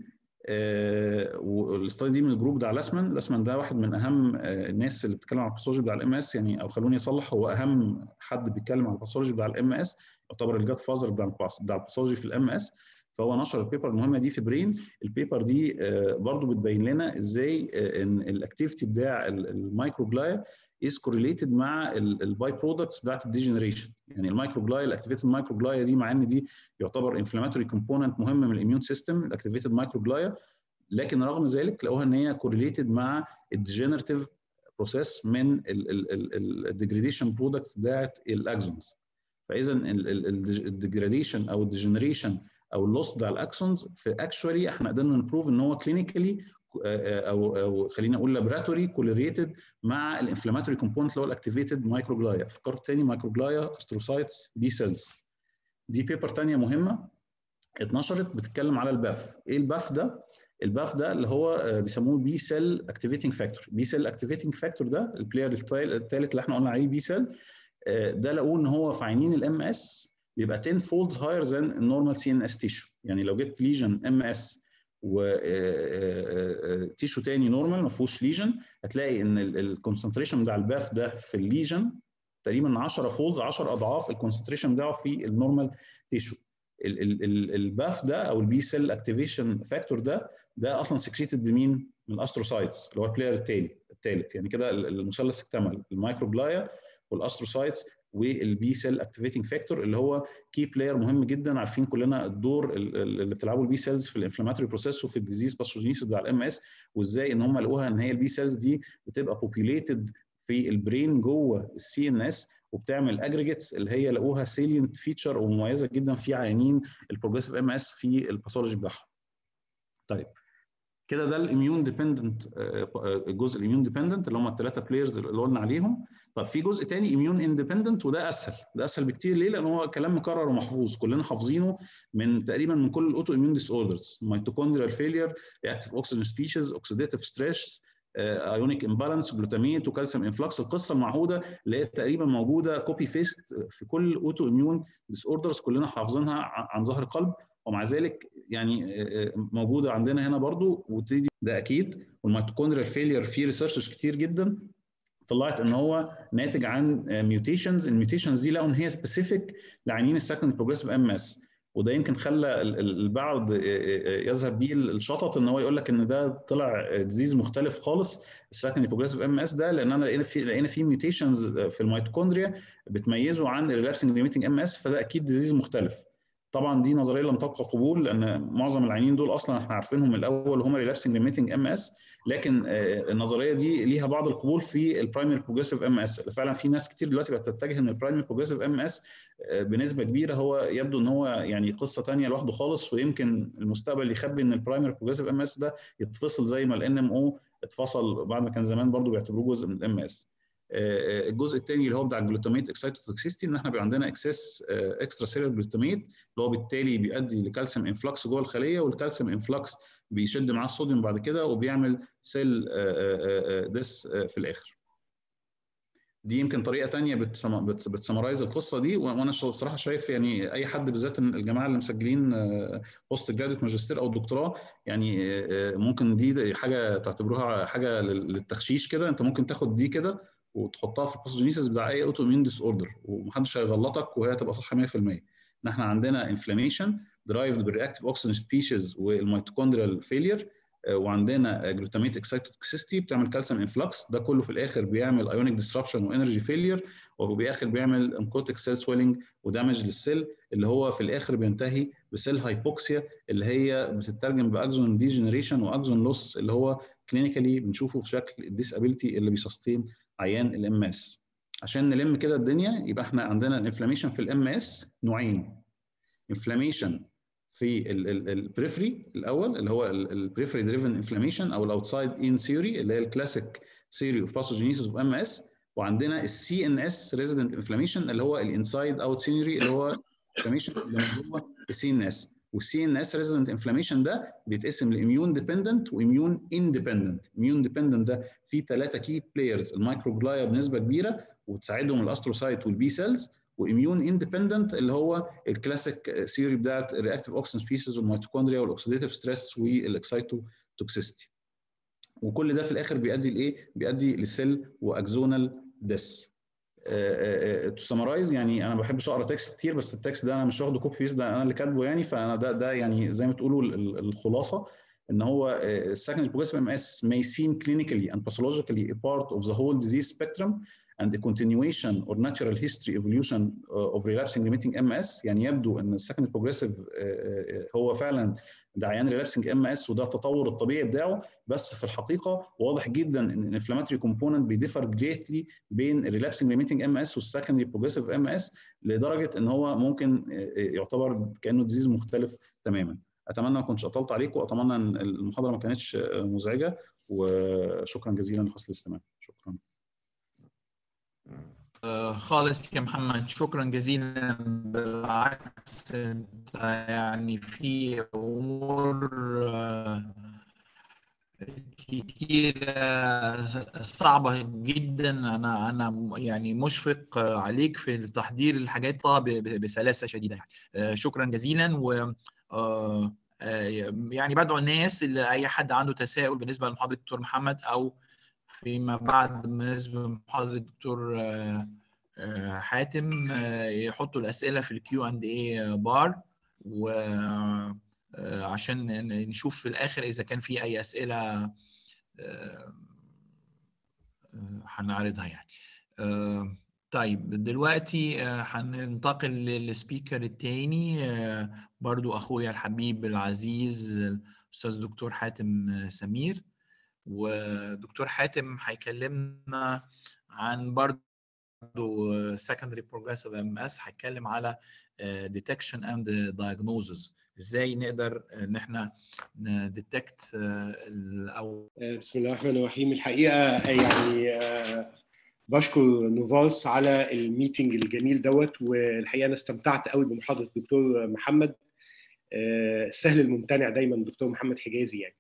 والاستادي دي من الجروب بتاع لاسمان لاسمان ده واحد من اهم الناس اللي بتتكلم على الباثولوجي بتاع الام اس يعني او خلوني اصلح هو اهم حد بيتكلم على الباثولوجي بتاع الام اس يعتبر الجاد فازر بتاع بتاع الباثولوجي في الام اس فهو نشر البيبر المهمه دي في برين البيبر دي برضو بتبين لنا ازاي ان الاكتيفيتي بتاع المايكروجلايا is correlated مع الباي برودكتس بتاعت الديجنريشن يعني المايكروجلايا الاكتيفيتد مايكروجلايا دي مع ان دي يعتبر انفلاماتوري كومبوننت مهم من الاميون سيستم الاكتيفيتد مايكروجلايا لكن رغم ذلك لقوها ان هي كورليتد مع الديجنريتيف بروسيس من الديجريديشن برودكت بتاعت الاكسونز فاذا الديجريديشن او الديجنريشن او اللوس بتاع الاكسونز في اكشولي احنا قدرنا نبروف ان هو كلينيكالي او او خلينا اقول لابراتوري كوليريتد مع الانفلاماتوري كومبوننت اللي هو الاكتيفيتد مايكروجلايا فكرت تاني مايكروجلايا استروسايتس بي سيلز دي بيبر ثانيه مهمه اتنشرت بتتكلم على الباف ايه الباف ده الباف ده اللي هو بيسموه بي سيل اكتيفيتنج فاكتور بي سيل اكتيفيتنج فاكتور ده البلاير الثالث اللي احنا قلنا عليه بي سيل ده لقوه ان هو في عينين الام اس بيبقى 10 فولدز هاير ذان النورمال سي ان اس تيشو يعني لو جبت ليجن ام اس وتيشو تاني نورمال ما فيهوش ليجن هتلاقي ان الكونسنتريشن بتاع الباف ده في الليجن تقريبا 10 فولدز 10 اضعاف الكونسنتريشن بتاعه في النورمال تيشو الباف ده او البي سيل اكتيفيشن فاكتور ده ده اصلا سكريتد بمين؟ من الاستروسايتس اللي هو البلاير التالي الثالث يعني كده المثلث اكتمل المايكروبلايا والاستروسايتس والبي سيل اكتيفيتنج فاكتور اللي هو كي بلاير مهم جدا عارفين كلنا الدور اللي بتلعبه البي سيلز في الانفلاماتوري بروسيس وفي الديزيز باثوجينيس بتاع الام اس وازاي ان هم لقوها ان هي البي سيلز دي بتبقى بوبيليتد في البرين جوه السي ان اس وبتعمل اجريجيتس اللي هي لقوها سيلينت فيتشر ومميزه جدا في عيانين البروجريسيف ام اس في الباثولوجي بتاعها. طيب كده ده الاميون ديبندنت الجزء الاميون ديبندنت اللي هم الثلاثه بلايرز اللي قلنا عليهم طب في جزء تاني اميون اندبندنت وده اسهل ده اسهل بكتير ليه لان هو كلام مكرر ومحفوظ كلنا حافظينه من تقريبا من كل الاوتو اميون ديس اوردرز ميتوكوندريال فيلير رياكتيف اوكسجين سبيشيز اوكسيديتيف ستريس ايونيك امبالانس جلوتاميت وكالسيوم انفلكس القصه المعهوده اللي هي تقريبا موجوده كوبي فيست في كل اوتو اميون ديس اوردرز كلنا حافظينها عن ظهر قلب ومع ذلك يعني موجوده عندنا هنا برضو وتدي ده اكيد والميتوكوندريال فيلير في ريسيرشز كتير جدا طلعت ان هو ناتج عن ميوتيشنز الميوتيشنز دي لقوا ان هي سبيسيفيك لعينين السكند بروجريسيف ام اس وده يمكن خلى البعض يذهب بيه الشطط ان هو يقول لك ان ده طلع ديزيز مختلف خالص السكند بروجريسيف ام اس ده لان انا لقينا في لقينا في ميوتيشنز في الميتوكوندريا بتميزه عن الريلابسنج ليميتنج ام اس فده اكيد ديزيز مختلف طبعا دي نظريه لم تلقى قبول لان معظم العيانين دول اصلا احنا عارفينهم من الاول هم ريلابسنج ليميتنج ام اس لكن النظريه دي ليها بعض القبول في البرايمري بروجريسيف ام اس فعلا في ناس كتير دلوقتي بقت تتجه ان البرايمري بروجريسيف ام اس بنسبه كبيره هو يبدو ان هو يعني قصه ثانيه لوحده خالص ويمكن المستقبل يخبي ان البرايمري بروجريسيف ام اس ده يتفصل زي ما الان ام او اتفصل بعد ما كان زمان برضو بيعتبروه جزء من الام اس الجزء الثاني اللي هو بتاع الجلوتاميت اكسايتوتوكسيستي ان احنا بيبقى عندنا اكسس اكسترا سيلر جلوتاميت اللي هو بالتالي بيؤدي لكالسيوم انفلكس جوه الخليه والكالسيوم انفلكس بيشد معاه الصوديوم بعد كده وبيعمل سيل ديس في الاخر دي يمكن طريقه ثانيه بتسمرايز القصه دي وانا الصراحه شايف يعني اي حد بالذات الجماعه اللي مسجلين بوست جراديوت ماجستير او دكتوراه يعني ممكن دي حاجه تعتبروها حاجه للتخشيش كده انت ممكن تاخد دي كده وتحطها في الباثوجينيسيس بتاع اي اوتو اميون ديس اوردر ومحدش هيغلطك وهي هتبقى صح 100% ان احنا عندنا انفلاميشن درايفد بالرياكتيف اوكسجين سبيشيز والميتوكوندريال فيلير وعندنا جلوتاميت اكسايتوتوكسيستي بتعمل كالسيوم انفلكس ده كله في الاخر بيعمل ايونيك ديسربشن وانرجي فيلير وفي الاخر بيعمل انكوتيك سيل سويلنج ودامج للسيل اللي هو في الاخر بينتهي بسيل هايبوكسيا اللي هي بتترجم باكزون ديجنريشن واكزون لوس اللي هو كلينيكالي بنشوفه في شكل الديسابيلتي اللي بيسستين عيان الام اس عشان نلم كده الدنيا يبقى احنا عندنا الانفلاميشن في الام اس نوعين انفلاميشن في البريفري الاول اللي هو البريفري دريفن انفلاميشن او الاوتسايد ان ثيوري اللي هي الكلاسيك ثيوري اوف باثوجينيسيس اوف ام اس وعندنا السي ان اس ريزيدنت انفلاميشن اللي هو الانسايد اوت ثيوري اللي هو انفلاميشن اللي من جوه السي ان اس والسي ان اس ريزيدنت انفلاميشن ده بيتقسم لاميون ديبندنت واميون اندبندنت اميون ديبندنت ده فيه ثلاثه كي بلايرز المايكروجلايا بنسبه كبيره وتساعدهم الاستروسايت والبي سيلز واميون اندبندنت اللي هو الكلاسيك ثيوري بتاعت الرياكتيف اوكسجين سبيسيز والميتوكوندريا والاكسيديتيف ستريس والاكسيتوتوكسيستي وكل ده في الاخر بيؤدي لايه؟ بيؤدي لسيل واكزونال ديس تو سمرايز يعني انا ما بحبش اقرا تكست كتير بس التكست ده انا مش واخده كوبي بيست ده انا اللي كاتبه يعني فانا ده ده يعني زي ما تقولوا الخلاصه ان هو secondary progressive MS may seem clinically and pathologically a part of the whole disease spectrum and the continuation or natural history evolution of relapsing remitting MS يعني يبدو ان secondary progressive هو فعلا ده عيان relapsing MS وده التطور الطبيعي بتاعه بس في الحقيقه واضح جدا ان الانفلاماتوري كومبوننت بيديفر جريتلي بين الريلابسنج ريميتنج ام اس والسكندري بروجريسيف ام اس لدرجه ان هو ممكن يعتبر كانه ديزيز مختلف تماما اتمنى ما كنتش اطلت عليكم واتمنى ان المحاضره ما كانتش مزعجه وشكرا جزيلا لحسن الاستماع شكرا خالص يا محمد شكرا جزيلا بالعكس انت يعني في امور كتيرة صعبة جدا أنا أنا يعني مشفق عليك في تحضير الحاجات بسلاسة شديدة يعني شكرا جزيلا و يعني بدعو الناس اللي أي حد عنده تساؤل بالنسبة لمحاضرة الدكتور محمد أو فيما بعد بالنسبة لمحاضرة الدكتور حاتم يحطوا الأسئلة في الكيو اند اي بار و عشان نشوف في الآخر إذا كان في أي أسئلة هنعرضها يعني طيب دلوقتي هننتقل للسبيكر التاني برضو أخويا الحبيب العزيز الأستاذ دكتور حاتم سمير ودكتور حاتم هيكلمنا عن برضو secondary progressive MS هيتكلم على detection and diagnosis ازاي نقدر ان احنا نديتكت او بسم الله الرحمن الرحيم الحقيقه يعني بشكر نوفالس على الميتنج الجميل دوت والحقيقه انا استمتعت قوي بمحاضره الدكتور محمد السهل الممتنع دايما دكتور محمد حجازي يعني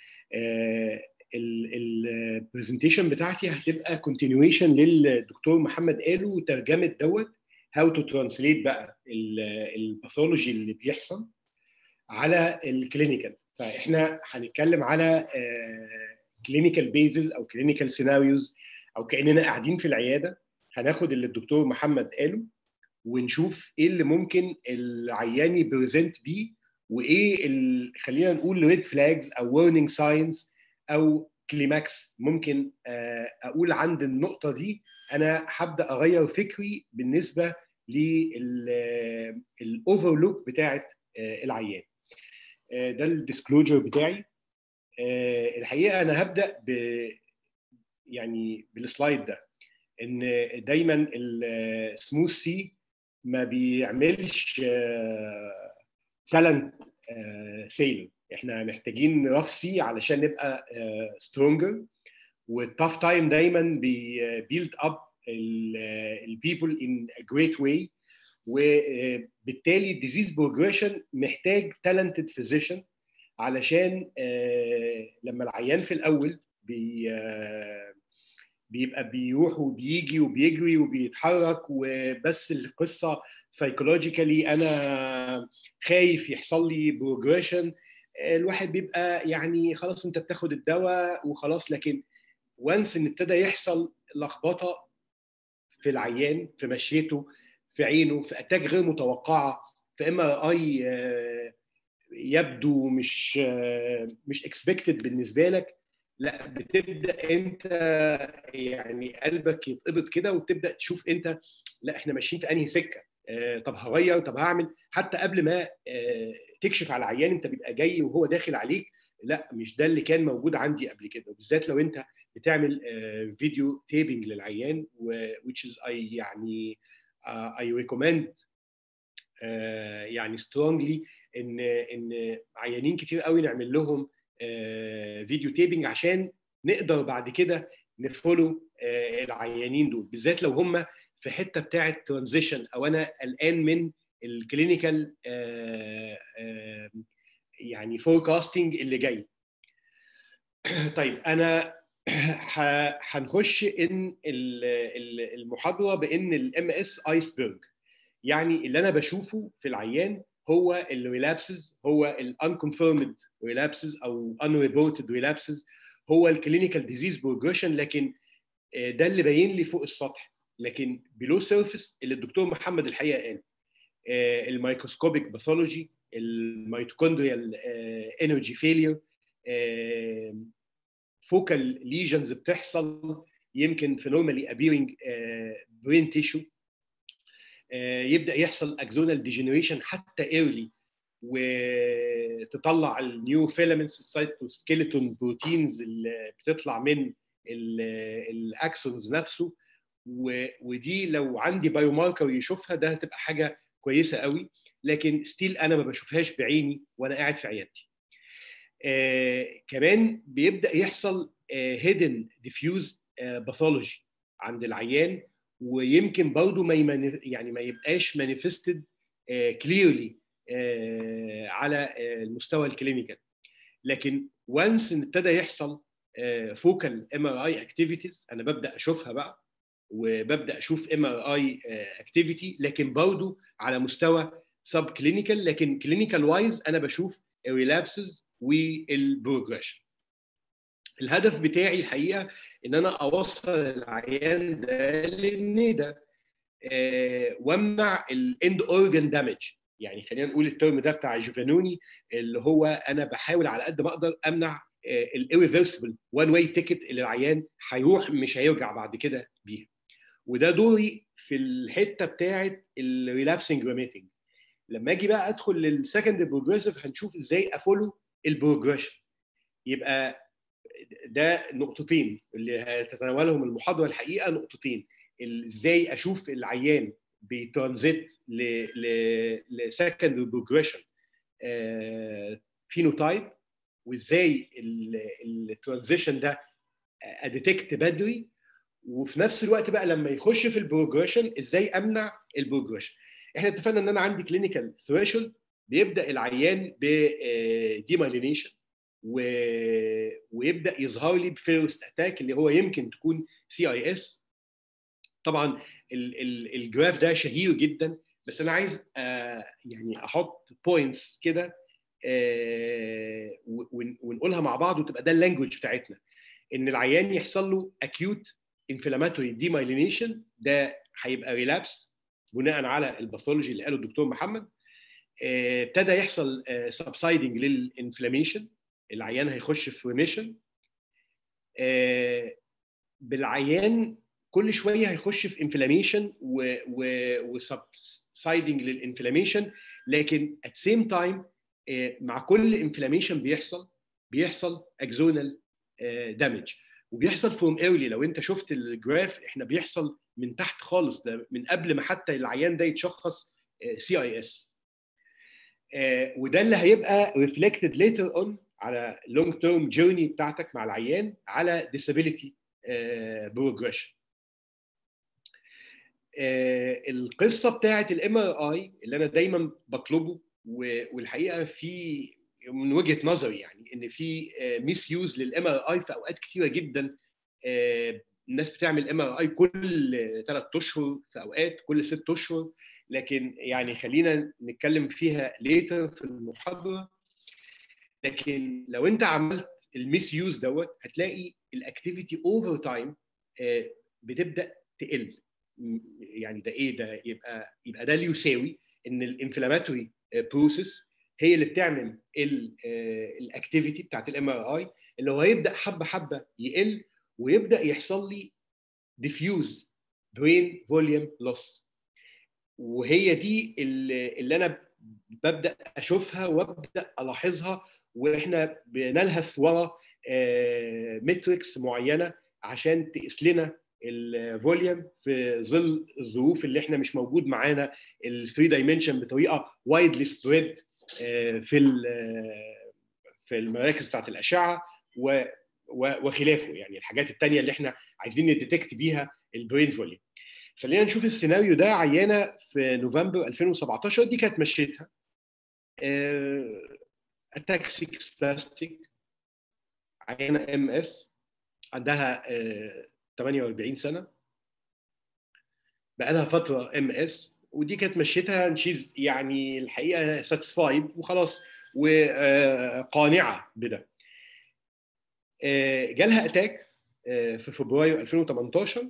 البرزنتيشن بتاعتي هتبقى كونتينيويشن للدكتور محمد قاله وترجمه دوت هاو تو ترانسليت بقى الباثولوجي اللي بيحصل على الكلينيكال فاحنا هنتكلم على كلينيكال بيزز او كلينيكال سيناريوز او كاننا قاعدين في العياده هناخد اللي الدكتور محمد قاله ونشوف ايه اللي ممكن العيان يبريزنت بيه وايه خلينا نقول ريد فلاجز او ورنينج ساينز او كليماكس ممكن اقول عند النقطه دي انا هبدا اغير فكري بالنسبه للاوفرلوك بتاعه العيان ده الديسكلوجر بتاعي الحقيقه انا هبدا ب يعني بالسلايد ده ان دايما السموث سي ما بيعملش تالنت سيل احنا محتاجين رف سي علشان نبقى سترونجر والتاف تايم دايما بيبيلد اب البيبل ان جريت واي وبالتالي الديزيز بروجريشن محتاج تالنتد فيزيشن علشان لما العيان في الاول بي بيبقى بيروح وبيجي وبيجري وبيتحرك وبس القصه سايكولوجيكالي انا خايف يحصل لي بروجريشن الواحد بيبقى يعني خلاص انت بتاخد الدواء وخلاص لكن وانس ان ابتدى يحصل لخبطه في العيان في مشيته في عينه في اتاك غير متوقعه في ام ار اي يبدو مش مش اكسبكتد بالنسبه لك لا بتبدا انت يعني قلبك يتقبض كده وبتبدا تشوف انت لا احنا ماشيين في انهي سكه طب هغير طب هعمل حتى قبل ما تكشف على العيان انت بيبقى جاي وهو داخل عليك لا مش ده اللي كان موجود عندي قبل كده وبالذات لو انت بتعمل فيديو تيبنج للعيان which is I يعني uh, I recommend uh, يعني strongly ان ان عيانين كتير قوي نعمل لهم uh, فيديو تيبنج عشان نقدر بعد كده نفولو العيانين دول بالذات لو هم في حته بتاعه ترانزيشن او انا قلقان من الكلينيكال يعني فوركاستنج اللي جاي طيب انا هنخش ان المحاضره بان الام اس ايسبرج يعني اللي انا بشوفه في العيان هو الريلابسز هو الانكونفيرمد ريلابسز او unreported ريلابسز هو الكلينيكال ديزيز بروجريشن لكن ده اللي باين لي فوق السطح لكن بلو سيرفيس اللي الدكتور محمد الحقيقه قال الميكروسكوبيك باثولوجي الميتوكوندريال انرجي فيلير فوكال ليجنز بتحصل يمكن في نورمالي ابيرنج برين تيشو يبدا يحصل اكزونال ديجنريشن حتى ايرلي وتطلع النيو فيلامنتس السايتوسكيلتون بروتينز اللي بتطلع من الاكسونز نفسه ودي لو عندي بايو ماركر يشوفها ده هتبقى حاجه كويسه قوي لكن ستيل انا ما بشوفهاش بعيني وانا قاعد في عيادتي آه كمان بيبدا يحصل هيدن ديفيوز باثولوجي عند العيان ويمكن برضه ما يمنف... يعني ما يبقاش مانيفستد كليرلي على المستوى الكلينيكال لكن وانس ان ابتدى يحصل فوكال ام ار اي اكتيفيتيز انا ببدا اشوفها بقى وببدا اشوف ام ار اي اكتيفيتي لكن برضه على مستوى سب كلينيكال لكن كلينيكال وايز انا بشوف الريلابسز والبروجريشن الهدف بتاعي الحقيقه ان انا اوصل العيان ده للنيدا آه وامنع الاند اورجن دامج يعني خلينا نقول الترم ده بتاع جوفانوني اللي هو انا بحاول على قد ما اقدر امنع الirreversible وان واي تيكت اللي العيان هيروح مش هيرجع بعد كده بيها وده دوري في الحته بتاعه الريلابسنج ريميتنج لما اجي بقى ادخل للسكند بروجريسيف هنشوف ازاي افولو البروجريشن يبقى ده نقطتين اللي هتتناولهم المحاضره الحقيقه نقطتين ازاي اشوف العيان بترانزيت لسكند بروجريشن فينوتايب وازاي الترانزيشن ده اديتكت بدري وفي نفس الوقت بقى لما يخش في البروجريشن ازاي امنع البروجريشن احنا اتفقنا ان انا عندي كلينيكال ثريشولد بيبدا العيان بديمايلينيشن و... ويبدا يظهر لي بفيرست اتاك اللي هو يمكن تكون سي اي اس طبعا ال... ال... الجراف ده شهير جدا بس انا عايز آه يعني احط بوينتس كده آه ونقولها مع بعض وتبقى ده اللانجوج بتاعتنا ان العيان يحصل له اكيوت انفلاماتوري ديمايلينيشن ده هيبقى ريلابس بناء على الباثولوجي اللي قاله الدكتور محمد ابتدى آه يحصل سبسايدنج للانفلاميشن العيان هيخش في ريميشن آه بالعيان كل شويه هيخش في انفلاميشن وسبسايدنج للانفلاميشن لكن ات سيم تايم مع كل انفلاميشن بيحصل بيحصل اكزونال دامج وبيحصل فروم ايرلي لو انت شفت الجراف احنا بيحصل من تحت خالص ده من قبل ما حتى العيان ده يتشخص سي اي اس وده اللي هيبقى ريفلكتد ليتر اون على لونج تيرم جيرني بتاعتك مع العيان على disability بروجريشن القصه بتاعت الام ار اي اللي انا دايما بطلبه والحقيقه في من وجهه نظري يعني ان في ميس يوز للام ار اي في اوقات كثيره جدا الناس بتعمل ام ار اي كل ثلاث اشهر في اوقات كل ست اشهر لكن يعني خلينا نتكلم فيها ليتر في المحاضره لكن لو انت عملت الميس يوز دوت هتلاقي الاكتيفيتي اوفر تايم بتبدا تقل يعني ده ايه ده يبقى يبقى ده اللي يساوي ان الانفلاماتوري بروسيس هي اللي بتعمل الاكتيفيتي بتاعت الام ار اي اللي هو هيبدا حبه حبه يقل ويبدا يحصل لي ديفيوز برين فوليوم لوس وهي دي اللي, اللي انا ببدا اشوفها وابدا الاحظها واحنا بنلهث ورا متريكس معينه عشان تقيس لنا الفوليوم في ظل الظروف اللي احنا مش موجود معانا الثري دايمنشن بطريقه وايدلي سبريد في في المراكز بتاعت الاشعه وخلافه يعني الحاجات الثانيه اللي احنا عايزين نديتكت بيها البرين فوليوم خلينا نشوف السيناريو ده عيانه في نوفمبر 2017 دي كانت مشيتها اتاكسيك سباستيك عيانه ام اس عندها 48 سنه بقى لها فتره ام اس ودي كانت مشيتها شيز يعني الحقيقه ساتسفايد وخلاص وقانعه بده جالها اتاك في فبراير 2018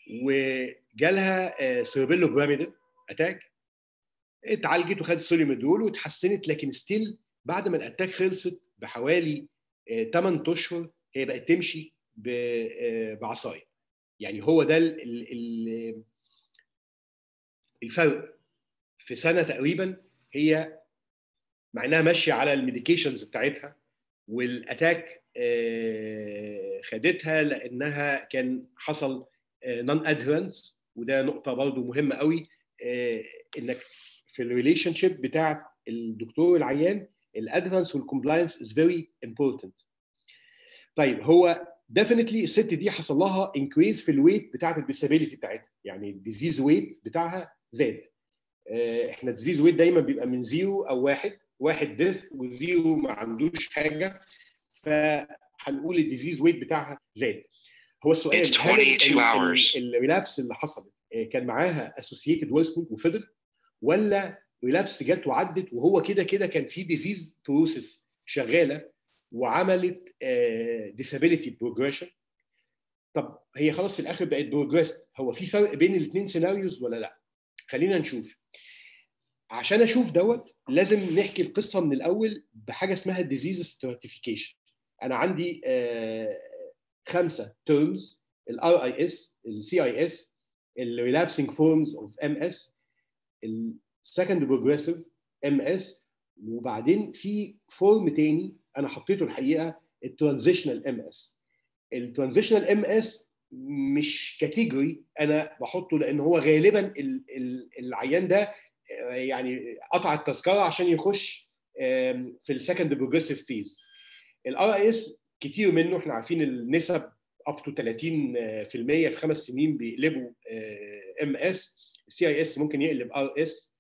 وجالها سيربيلو بيراميدال اتاك اتعالجت وخدت سوليميدول واتحسنت لكن ستيل بعد ما الاتاك خلصت بحوالي 8 اشهر هي بقت تمشي بعصايه يعني هو ده الفرق في سنه تقريبا هي مع انها ماشيه على الميديكيشنز بتاعتها والاتاك خدتها لانها كان حصل نون ادهرنس وده نقطه برضو مهمه قوي انك في الريليشن شيب بتاعت الدكتور والعيان الادهرنس والكومبلاينس از فيري امبورتنت طيب هو ديفينتلي الست دي حصل لها انكريز في الويت بتاعت الديسابيلتي بتاعتها يعني الديزيز ويت بتاعها زاد احنا الديزيز ويت دايما بيبقى من زيرو او واحد واحد ديث وزيرو ما عندوش حاجه فهنقول الديزيز ويت بتاعها زاد هو السؤال هل الريلابس اللي حصلت كان معاها اسوسييتد worsening وفضل ولا ريلابس جت وعدت وهو كده كده كان في ديزيز بروسيس شغاله وعملت ديسابيلتي بروجريشن طب هي خلاص في الاخر بقت بروجريست هو في فرق بين الاثنين سيناريوز ولا لا خلينا نشوف عشان اشوف دوت لازم نحكي القصه من الاول بحاجه اسمها ديزيز ستراتيفيكيشن انا عندي خمسه تيرمز الار اي اس السي اي اس الريلابسنج فورمز اوف ام اس السكند بروجريسيف ام اس وبعدين في فورم تاني انا حطيته الحقيقه الترانزيشنال ام اس الترانزيشنال ام اس مش كاتيجوري انا بحطه لان هو غالبا العيان ده يعني قطع التذكره عشان يخش في السكند بروجريسيف فيز الار اي اس كتير منه احنا عارفين النسب اب تو 30% في خمس سنين بيقلبوا ام اس السي اي اس ممكن يقلب ار اس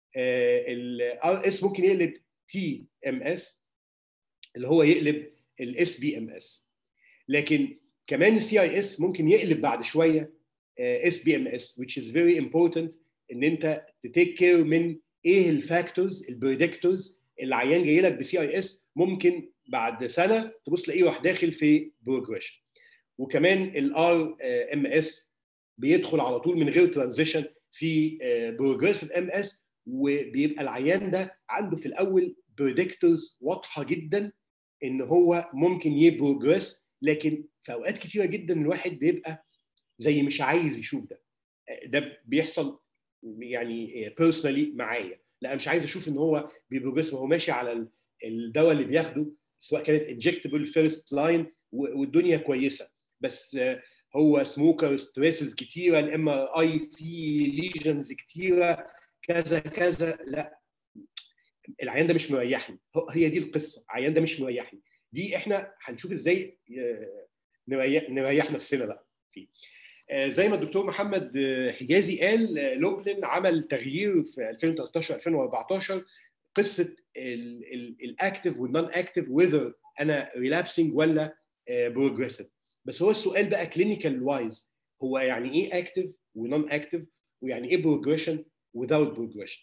الار اس ممكن يقلب تي ام اس اللي هو يقلب الاس بي ام اس لكن كمان السي اي اس ممكن يقلب بعد شويه اس بي ام اس which is very important ان انت تتيك كير من ايه الفاكتورز البريدكتورز العيان جاي لك بسي اي اس ممكن بعد سنه تبص تلاقيه راح داخل في بروجريشن وكمان الار ام اس بيدخل على طول من غير ترانزيشن في بروجريسيف ام اس وبيبقى العيان ده عنده في الاول بريدكتورز واضحه جدا ان هو ممكن يبروجريس لكن في اوقات كتيره جدا الواحد بيبقى زي مش عايز يشوف ده ده بيحصل يعني بيرسونالي معايا لا مش عايز اشوف ان هو بيبروجريس وهو ماشي على الدواء اللي بياخده سواء كانت انجكتبل فيرست لاين والدنيا كويسه بس هو سموكر ستريسز كتيره الام ار اي في ليجنز كتيره كذا كذا لا العيان ده مش مريحني هي دي القصه العيان ده مش مريحني دي احنا هنشوف ازاي نريح, نريح نفسنا بقى فيه زي ما الدكتور محمد حجازي قال لوبلن عمل تغيير في 2013 2014 قصه الاكتف والنون اكتف وذر انا ريلابسنج ولا بروجريسيف بس هو السؤال بقى كلينيكال وايز هو يعني ايه اكتف ونون اكتف ويعني ايه بروجريشن without بروجريشن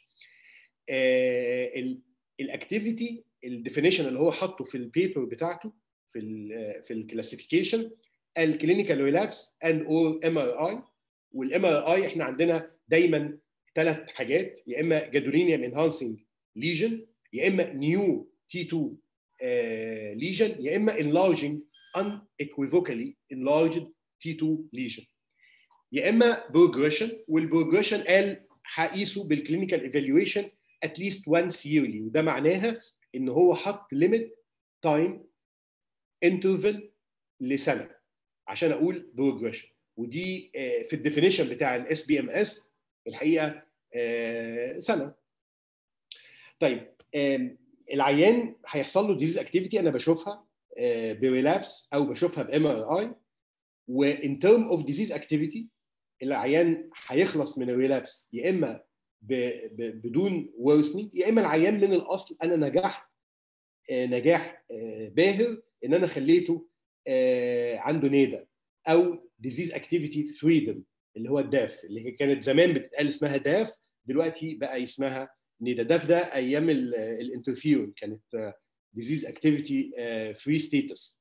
الاكتيفيتي الديفينيشن اللي هو حاطه في البيبر بتاعته في ال في الكلاسيفيكيشن الكلينيكال ريلابس اند اور ام ار اي والام ار اي احنا عندنا دايما ثلاث حاجات يا اما جادولينيوم انهانسنج ليجن يا اما نيو تي 2 ليجن يا اما enlarging unequivocally enlarged T2 lesion يا اما بروجريشن والبروجريشن قال هقيسه بالكلينيكال ايفالويشن اتليست وانس ييرلي وده معناها ان هو حط ليميت تايم انترفال لسنه عشان اقول بروجريشن ودي في الديفينيشن بتاع الاس بي ام اس الحقيقه سنه طيب العيان هيحصل له ديزيز اكتيفيتي انا بشوفها بريلابس او بشوفها بام ار اي وان ترم اوف ديزيز اكتيفيتي العيان هيخلص من الريلابس يا اما ب ب بدون worsening يا اما العيان من الاصل انا نجحت نجاح باهر ان انا خليته عنده نيدا او ديزيز اكتيفيتي فريدم اللي هو الداف اللي كانت زمان بتتقال اسمها داف دلوقتي بقى اسمها نيدا ده في ده ايام الانترفيرون كانت ديزيز اكتيفيتي فري ستيتس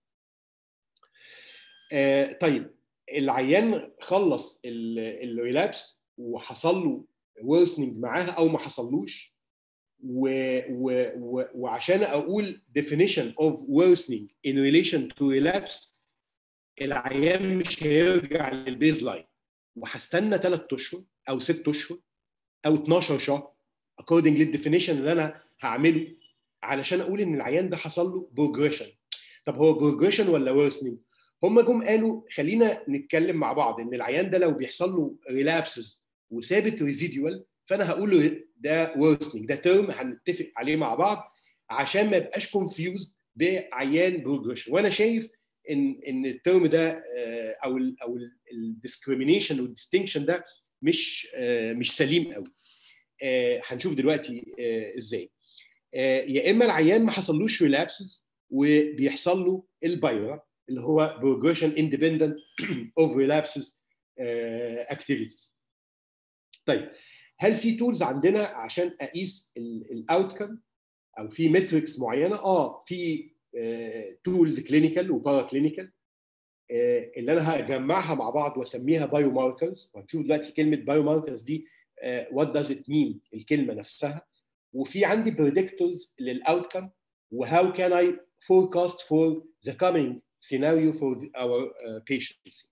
طيب العيان خلص الريلابس وحصل له worsening معاها او ما حصلوش و, و, و, وعشان اقول definition of worsening in relation to relapse العيان مش هيرجع للبيز لاين وهستنى 3 اشهر او 6 اشهر او 12 شهر according للديفينيشن اللي انا هعمله علشان اقول ان العيان ده حصل له بروجريشن طب هو بروجريشن ولا worsening هم جم قالوا خلينا نتكلم مع بعض ان العيان ده لو بيحصل له ريلابسز وثابت ريزيديوال فانا هقول له ده worsening ده ترم هنتفق عليه مع بعض عشان ما يبقاش كونفيوزد بعيان بروجريشن وانا شايف ان ان الترم ده او ال او الديسكريميشن والديستنكشن ده مش مش سليم قوي هنشوف دلوقتي ازاي يا اما العيان ما حصلوش ريلابسز وبيحصل له البايرا اللي هو progression independent of relapses uh, activities. طيب هل في تولز عندنا عشان اقيس الاوتكم او في متريكس معينه؟ اه في تولز كلينيكال وبارا كلينيكال اللي انا هجمعها مع بعض واسميها بايو ماركرز وهنشوف دلوقتي كلمه بايو ماركرز دي وات داز ات مين الكلمه نفسها وفي عندي بريدكتورز للاوتكم وهاو كان اي forecast for the coming scenario for the, our uh, patients.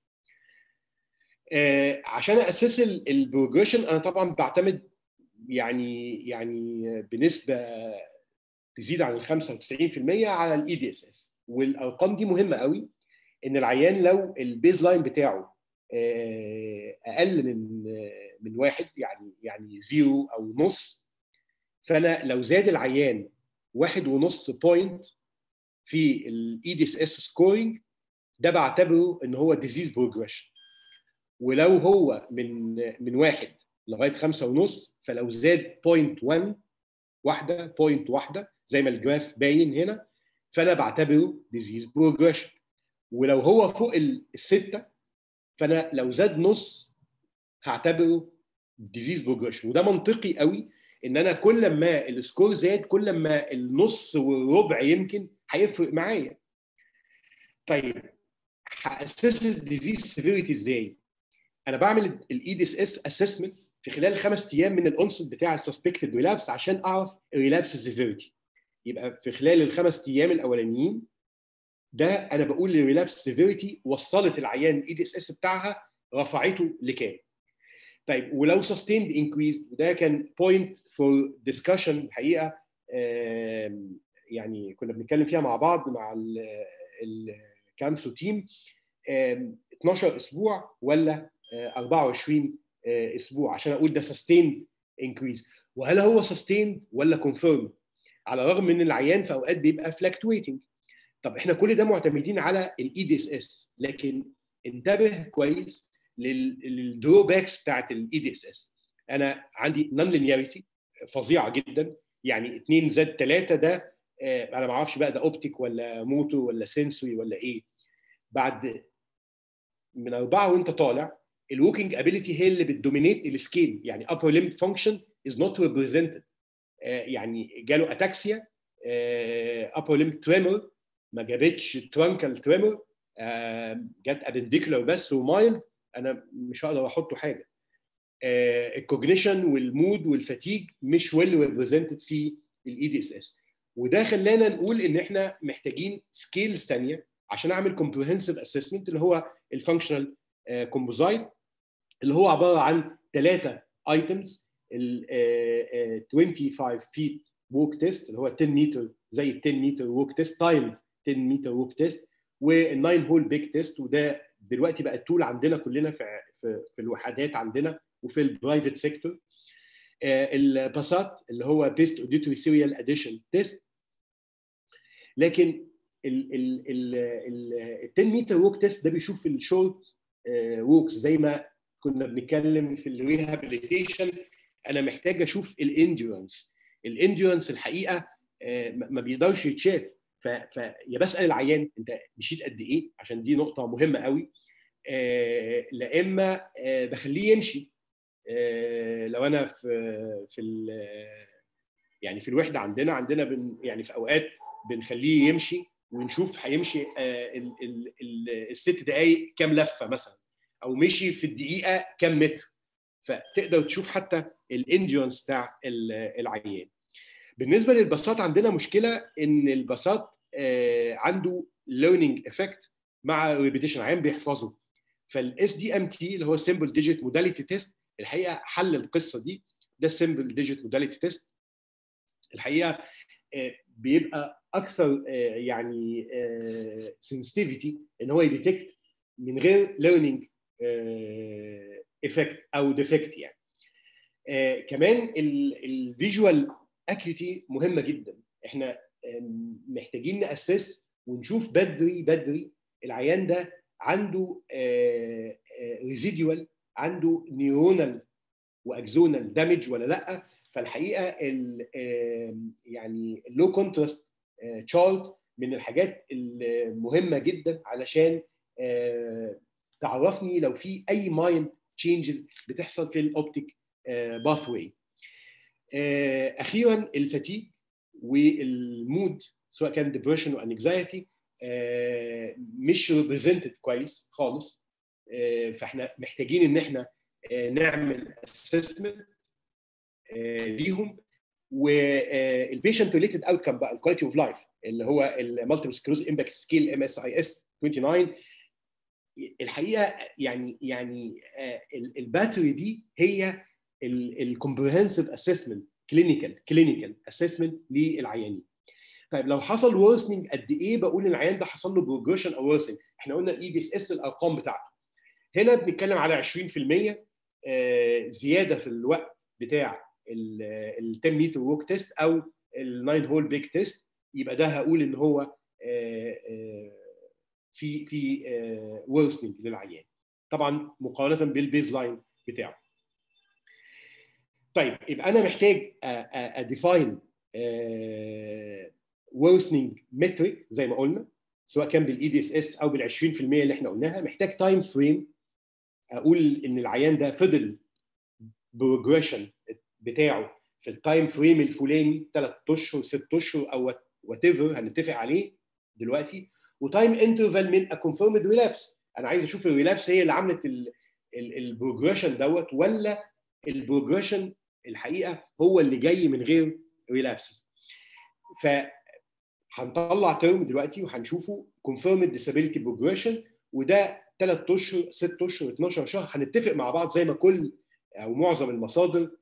uh, عشان اسس البروجريشن انا طبعا بعتمد يعني يعني بنسبه تزيد عن ال 95% على الاي دي اس اس والارقام دي مهمه قوي ان العيان لو البيز لاين بتاعه اقل من من واحد يعني يعني زيرو او نص فانا لو زاد العيان واحد ونص بوينت في الاي دي اس اس سكورنج ده بعتبره ان هو ديزيز بروجريشن ولو هو من من واحد لغايه خمسة ونص فلو زاد 0.1 واحده بوينت واحده زي ما الجراف باين هنا فانا بعتبره ديزيز بروجريشن ولو هو فوق السته فانا لو زاد نص هعتبره ديزيز بروجريشن وده منطقي قوي ان انا كل ما السكور زاد كل ما النص والربع يمكن هيفرق معايا طيب هاسس الديزيز سيفيريتي ازاي انا بعمل الاي دي اس اس اسسمنت في خلال خمس ايام من الانست بتاع السسبكتد ريلابس عشان اعرف الريلابس سيفيريتي يبقى في خلال الخمس ايام الاولانيين ده انا بقول للريلابس سيفيريتي وصلت العيان الاي دي اس اس بتاعها رفعته لكام طيب ولو سستيند انكريز وده كان بوينت فور ديسكشن الحقيقه يعني كنا بنتكلم فيها مع بعض مع الكانسر تيم 12 اسبوع ولا 24 اسبوع عشان اقول ده سستيند انكريز وهل هو سستيند ولا كونفيرم على الرغم من العيان في اوقات بيبقى فلاكتويتنج طب احنا كل ده معتمدين على الاي دي اس اس لكن انتبه كويس للدروباكس بتاعت الاي دي اس اس انا عندي نون لينياريتي فظيعه جدا يعني 2 زائد 3 ده انا ما اعرفش بقى ده اوبتيك ولا موتو ولا سنسوري ولا ايه بعد من اربعه وانت طالع الوكينج ابيليتي هي اللي بتدومينيت السكيل يعني upper limb function is not represented يعني جاله اتاكسيا upper limb tremor ما جابتش ترانكال تريمور جت ابنديكولار بس ومايلد انا مش هقدر احطه حاجه الكوجنيشن والمود والفاتيج مش ويل ريبريزنتد في الاي دي اس اس وده خلانا نقول ان احنا محتاجين سكيلز ثانيه عشان اعمل كومبريهنسيف اسسمنت اللي هو الفانكشنال كومبوزايت اللي هو عباره عن ثلاثه ايتمز ال 25 فيت ووك تيست اللي هو 10 متر زي ال 10 متر ووك تيست تايم 10 متر ووك تيست والناين هول بيج تيست وده دلوقتي بقى التول عندنا كلنا في في, في الوحدات عندنا وفي البرايفت سيكتور الباسات اللي هو بيست اوديتوري سيريال اديشن تيست لكن ال ال ال ال 10 متر ووك تيست ده بيشوف الشورت ووكس زي ما كنا بنتكلم في الريهابيليتيشن انا محتاج اشوف الانديورنس الانديورنس الحقيقه ما بيقدرش يتشاف فيا بسال العيان انت مشيت قد ايه عشان دي نقطه مهمه قوي لا اما بخليه يمشي لو انا في في يعني في الوحده عندنا عندنا بن يعني في اوقات بنخليه يمشي ونشوف هيمشي الست دقائق كام لفه مثلا او مشي في الدقيقه كام متر فتقدر تشوف حتى الانديونس بتاع العيان بالنسبه للباصات عندنا مشكله ان الباصات عنده ليرنينج افكت مع ريبيتيشن عيان بيحفظه فالاس دي ام تي اللي هو سمبل ديجيت موداليتي تيست الحقيقه حل القصه دي ده السمبل ديجيت موداليتي تيست الحقيقه بيبقى اكثر يعني سنسيتيفيتي ان هو يديتكت من غير ليرنينج افكت او ديفكت يعني كمان الفيجوال اكيوتي مهمه جدا احنا محتاجين ناسس ونشوف بدري بدري العيان ده عنده ريزيديوال عنده نيورونال واكزونال دامج ولا لا فالحقيقه ال يعني اللو كونتراست تشارت من الحاجات المهمه جدا علشان تعرفني لو في اي مايند تشينجز بتحصل في الاوبتيك باث واي اخيرا الفتيج والمود سواء كان ديبرشن او انكزايتي مش ريبريزنتد كويس خالص فاحنا محتاجين ان احنا نعمل اسسمنت ليهم والبيشنت ريليتد اوتكم بقى الكواليتي اوف لايف اللي هو المالتيبل سكلوز امباكت سكيل ام اس اي اس 29 الحقيقه يعني يعني الباتري دي هي الكومبريهنسيف اسسمنت كلينيكال كلينيكال اسسمنت للعيانين طيب لو حصل ورسنج قد ايه بقول ان العيان ده حصل له بروجريشن او ورسنج احنا قلنا الاي دي اس اس الارقام بتاعته هنا بنتكلم على 20% زياده في الوقت بتاع ال 10 متر ووك تيست او ال 9 هول بيج تيست يبقى ده هقول ان هو في في ورسنج للعيان طبعا مقارنه بالبيز لاين بتاعه طيب يبقى انا محتاج اديفاين ورسنج متريك زي ما قلنا سواء كان بالاي دي اس اس او بال 20% اللي احنا قلناها محتاج تايم فريم اقول ان العيان ده فضل بروجريشن بتاعه في التايم فريم الفلاني 3 اشهر 6 اشهر او وات ايفر هنتفق عليه دلوقتي وتايم انترفال من كونفيرمد ريلابس انا عايز اشوف الريلابس هي اللي عملت البروجريشن دوت ولا البروجريشن الحقيقه هو اللي جاي من غير ريلابس ف هنطلع ترم دلوقتي وهنشوفه كونفيرمد ديسابيلتي بروجريشن وده 3 اشهر 6 اشهر 12 شهر هنتفق مع بعض زي ما كل او معظم المصادر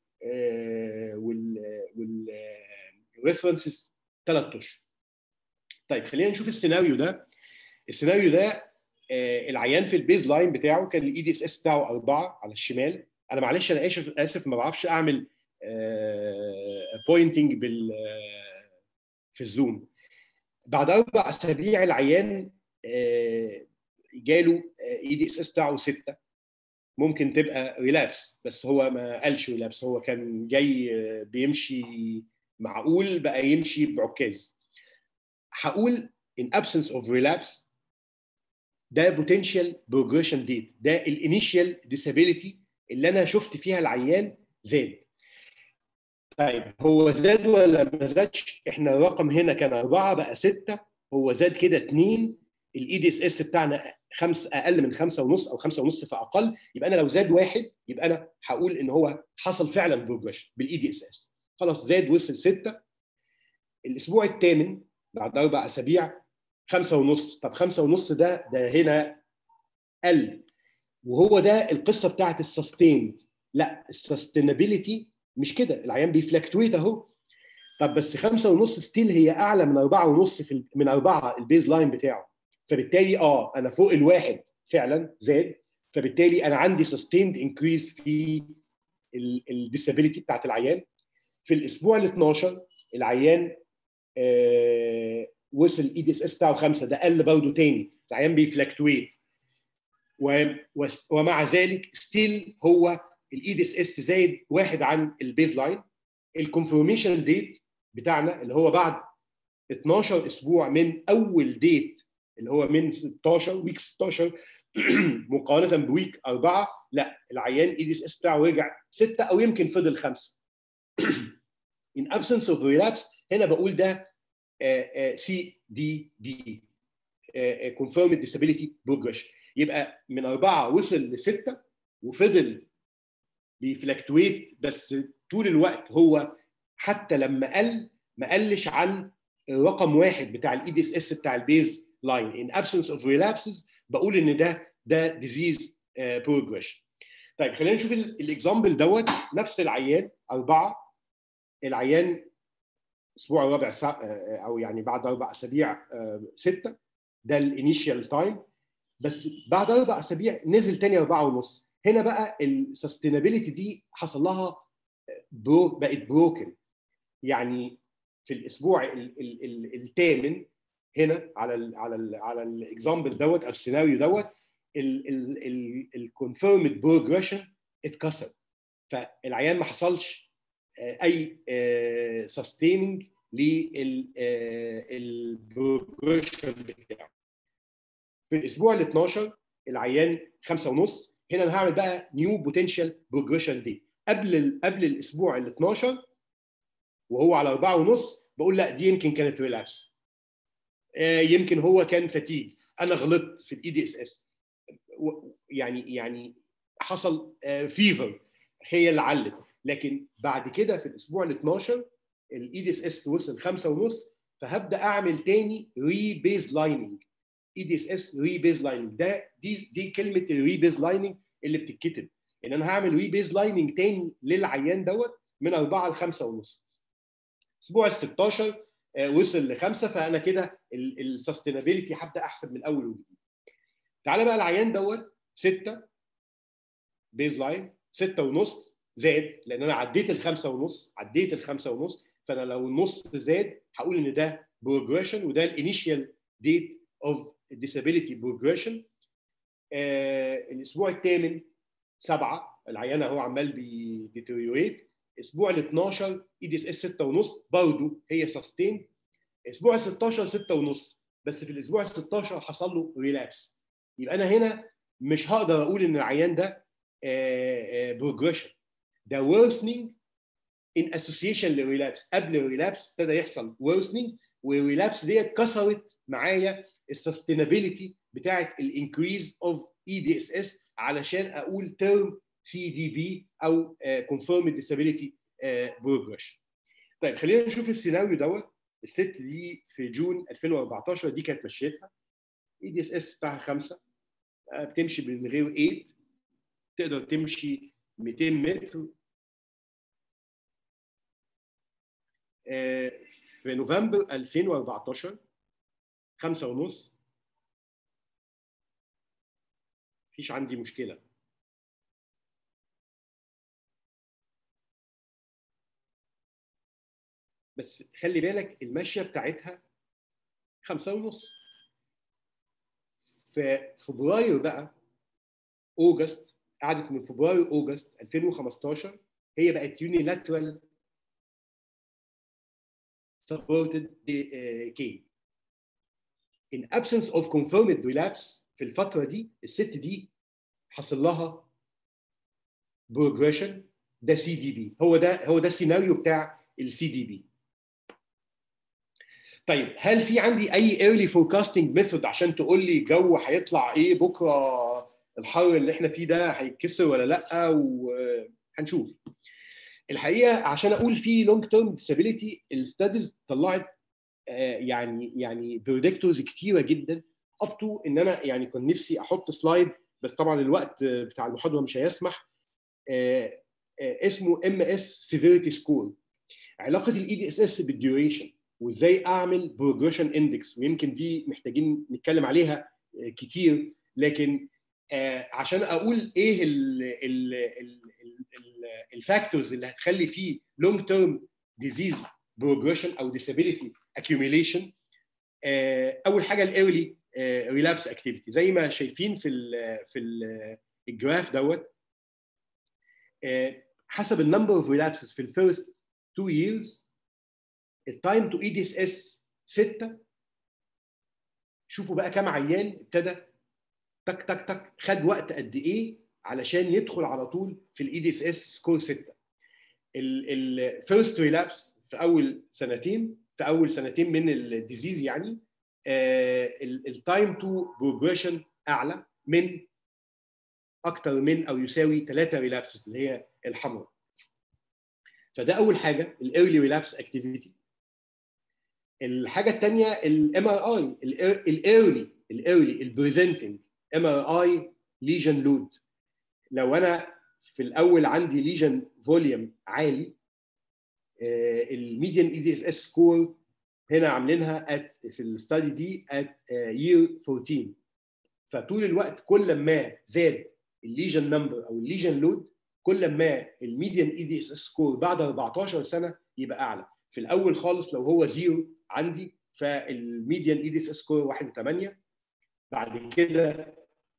وال والريفرنسز 3 اشهر طيب خلينا نشوف السيناريو ده السيناريو ده العيان في البيز لاين بتاعه كان الاي دي اس اس بتاعه اربعه على الشمال انا معلش انا اسف اسف ما بعرفش اعمل بوينتنج بال في الزوم بعد اربع اسابيع العيان جاله اي دي اس اس بتاعه سته ممكن تبقى ريلابس بس هو ما قالش ريلابس هو كان جاي بيمشي معقول بقى يمشي بعكاز هقول in absence of relapse ده potential progression date ده الانيشال disability اللي انا شفت فيها العيان زاد طيب هو زاد ولا ما زادش احنا الرقم هنا كان أربعة بقى ستة هو زاد كده اتنين الاي دي اس اس بتاعنا خمس اقل من خمسة ونص او خمسة ونص فاقل يبقى انا لو زاد واحد يبقى انا هقول ان هو حصل فعلا بروجريشن بالاي دي اس اس خلاص زاد وصل ستة الاسبوع الثامن بعد اربع اسابيع خمسة ونص طب خمسة ونص ده ده هنا قل وهو ده القصه بتاعت السستيند لا السستينابيلتي مش كده العيان بيفلكتويت اهو طب بس خمسة ونص ستيل هي اعلى من أربعة ونص في من أربعة البيز لاين بتاعه فبالتالي اه انا فوق الواحد فعلا زاد فبالتالي انا عندي سستيند انكريز في الديسابيلتي بتاعت العيان في الاسبوع ال 12 العيان آه وصل الاي دي اس اس بتاعه خمسه ده قل برضه تاني العيان بيفلكتويت ومع ذلك ستيل هو الاي دي اس اس زايد واحد عن البيز لاين الكونفirmation ديت بتاعنا اللي هو بعد 12 اسبوع من اول ديت اللي هو من 16 ويك 16 مقارنه بويك اربعه لا العيان اي دي اس اس بتاعه رجع سته او يمكن فضل خمسه. in absence of relapse هنا بقول ده سي دي بي confirmed disability progression يبقى من اربعه وصل لسته وفضل بيفلكتويت بس طول الوقت هو حتى لما قل ما قلش عن الرقم واحد بتاع الاي دي اس اس بتاع البيز لاين in absence of relapses بقول ان ده ده disease progression طيب خلينا نشوف الاكزامبل دوت نفس العيان اربعه العيان الاسبوع الرابع او يعني بعد اربع اسابيع سته ده الانيشال تايم بس بعد اربع اسابيع نزل تاني اربعه ونص هنا بقى السستينابيلتي دي حصل لها برو بقت بروكن يعني في الاسبوع الثامن هنا على ال على ال على الاكزامبل دوت او السيناريو دوت الكونفيرمد بروجريشن اتكسر فالعيان ما حصلش اي سستيننج للبروجريشن بتاعه في الاسبوع ال 12 العيان خمسة ونص هنا انا هعمل بقى نيو بوتنشال بروجريشن دي قبل ال قبل الاسبوع ال 12 وهو على أربعة ونص بقول لا دي يمكن كانت ريلابس آه يمكن هو كان فتيج انا غلطت في الاي دي اس اس يعني يعني حصل آه فيفر هي اللي علت لكن بعد كده في الاسبوع ال 12 الاي دي اس اس وصل خمسة ونص فهبدا اعمل تاني ري بيز لايننج اي دي اس اس ري بيز لايننج ده دي دي كلمه الري بيز لايننج اللي بتتكتب ان انا هعمل ري بيز لايننج تاني للعيان دوت من أربعة لخمسة ونص الاسبوع ال 16 وصل لخمسه فانا كده السستينابيلتي هبدا احسب من اول وجديد. تعالى بقى العيان دوت سته بيز لاين سته ونص زاد لان انا عديت الخمسه ونص عديت الخمسه ونص فانا لو النص زاد هقول ان ده بروجريشن وده الانيشال ديت اوف disability بروجريشن آه الاسبوع الثامن سبعه العيان اهو عمال بيديتيريوريت اسبوع ال 12 اي دي اس اس 6 ونص برضه هي سستين اسبوع ال 16 6 ونص بس في الاسبوع ال 16 حصل له ريلابس يبقى انا هنا مش هقدر اقول ان العيان ده بروجريشن ده worsening in association للريلابس قبل الريلابس ابتدى يحصل worsening والريلابس ديت كسرت معايا السستينابيلتي بتاعت الانكريز اوف اي دي اس اس علشان اقول ترم سي دي بي او confirmed disability progression. طيب خلينا نشوف السيناريو دوت الست دي في جون 2014 دي كانت مشيتها اي دي اس اس بتاعها خمسه بتمشي من غير ايد تقدر تمشي 200 متر في نوفمبر 2014 خمسة ونص مفيش عندي مشكلة بس خلي بالك المشيه بتاعتها خمسة ونص في فبراير بقى اوجست قعدت من فبراير اوجست 2015 هي بقت يونيلاترال supported كي in absence of confirmed relapse في الفتره دي الست دي حصل لها progression ده سي دي بي هو ده هو ده السيناريو بتاع السي دي بي طيب هل في عندي اي early forecasting method عشان تقول لي الجو هيطلع ايه بكره الحر اللي احنا فيه ده هيتكسر ولا لا وهنشوف الحقيقه عشان اقول في لونج تيرم ديسابيليتي الستاديز طلعت يعني يعني بريدكتورز كتيره جدا اب تو ان انا يعني كنت نفسي احط سلايد بس طبعا الوقت بتاع المحاضره مش هيسمح اسمه ام اس سيفيريتي سكور علاقه الاي دي اس اس بالديوريشن وازاي اعمل بروجريشن اندكس ويمكن دي محتاجين نتكلم عليها كتير لكن عشان اقول ايه الفاكتورز اللي هتخلي فيه لونج تيرم ديزيز بروجريشن او disability accumulation اول حاجه الايرلي ريلابس اكتيفيتي زي ما شايفين في ال في ال الجراف دوت حسب النمبر اوف ريلابسز في الفيرست 2 years التايم تو اي دي اس اس 6 شوفوا بقى كام عيان ابتدى تك تك تك خد وقت قد ايه علشان يدخل على طول في الاي دي اس اس سكور 6 الفيرست ريلابس في اول سنتين في اول سنتين من الديزيز يعني التايم تو بروجريشن اعلى من اكتر من او يساوي 3 ريلابسز اللي هي الحمراء فده اول حاجه الايرلي ريلابس اكتيفيتي الحاجه الثانيه الام ار اي الايرلي الايرلي البريزنتنج ام ار اي ليجن لود لو انا في الاول عندي ليجن فوليوم عالي الميديان اي دي اس اس سكور هنا عاملينها ات في الستادي دي ات يير 14 فطول الوقت كل ما زاد الليجن نمبر او الليجن لود كل ما الميديان اي دي اس اس سكور بعد 14 سنه يبقى اعلى في الاول خالص لو هو زيرو عندي فالميديان اي دي اس اس سكور 1.8 بعد كده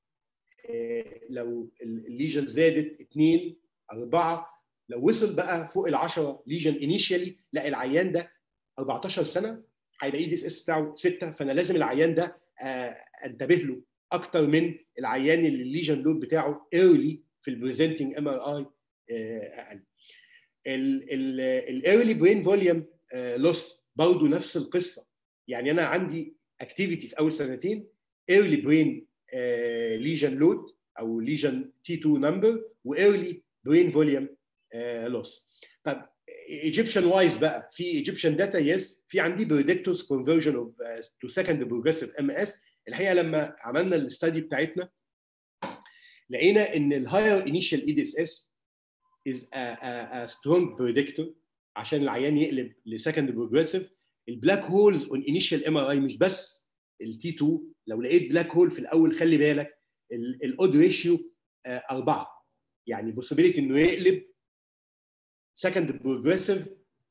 لو الليجن زادت 2 4 لو وصل بقى فوق ال 10 ليجن انيشيالي لا العيان ده 14 سنه هيبقى اي دي اس اس بتاعه 6 فانا لازم العيان ده انتبه له اكتر من العيان اللي الليجن لود بتاعه ايرلي في البريزنتنج ام ار اي اقل الايرلي برين فوليوم لوس برضه نفس القصه يعني انا عندي اكتيفيتي في اول سنتين ايرلي برين ليجن لود او ليجن تي 2 نمبر وايرلي برين فوليوم لوس طب ايجيبشن وايز بقى في ايجيبشن داتا يس في عندي بريدكتورز كونفرجن اوف تو سكند بروجريسيف ام اس الحقيقه لما عملنا الاستادي بتاعتنا لقينا ان الهاير انيشال اي دي اس اس از ا سترونج بريدكتور عشان العيان يقلب لسكند بروجريسيف البلاك هولز اون انيشال ام ار اي مش بس التي 2 لو لقيت بلاك هول في الاول خلي بالك الاود ريشيو أربعة يعني بوسيبيليتي انه يقلب سكند بروجريسيف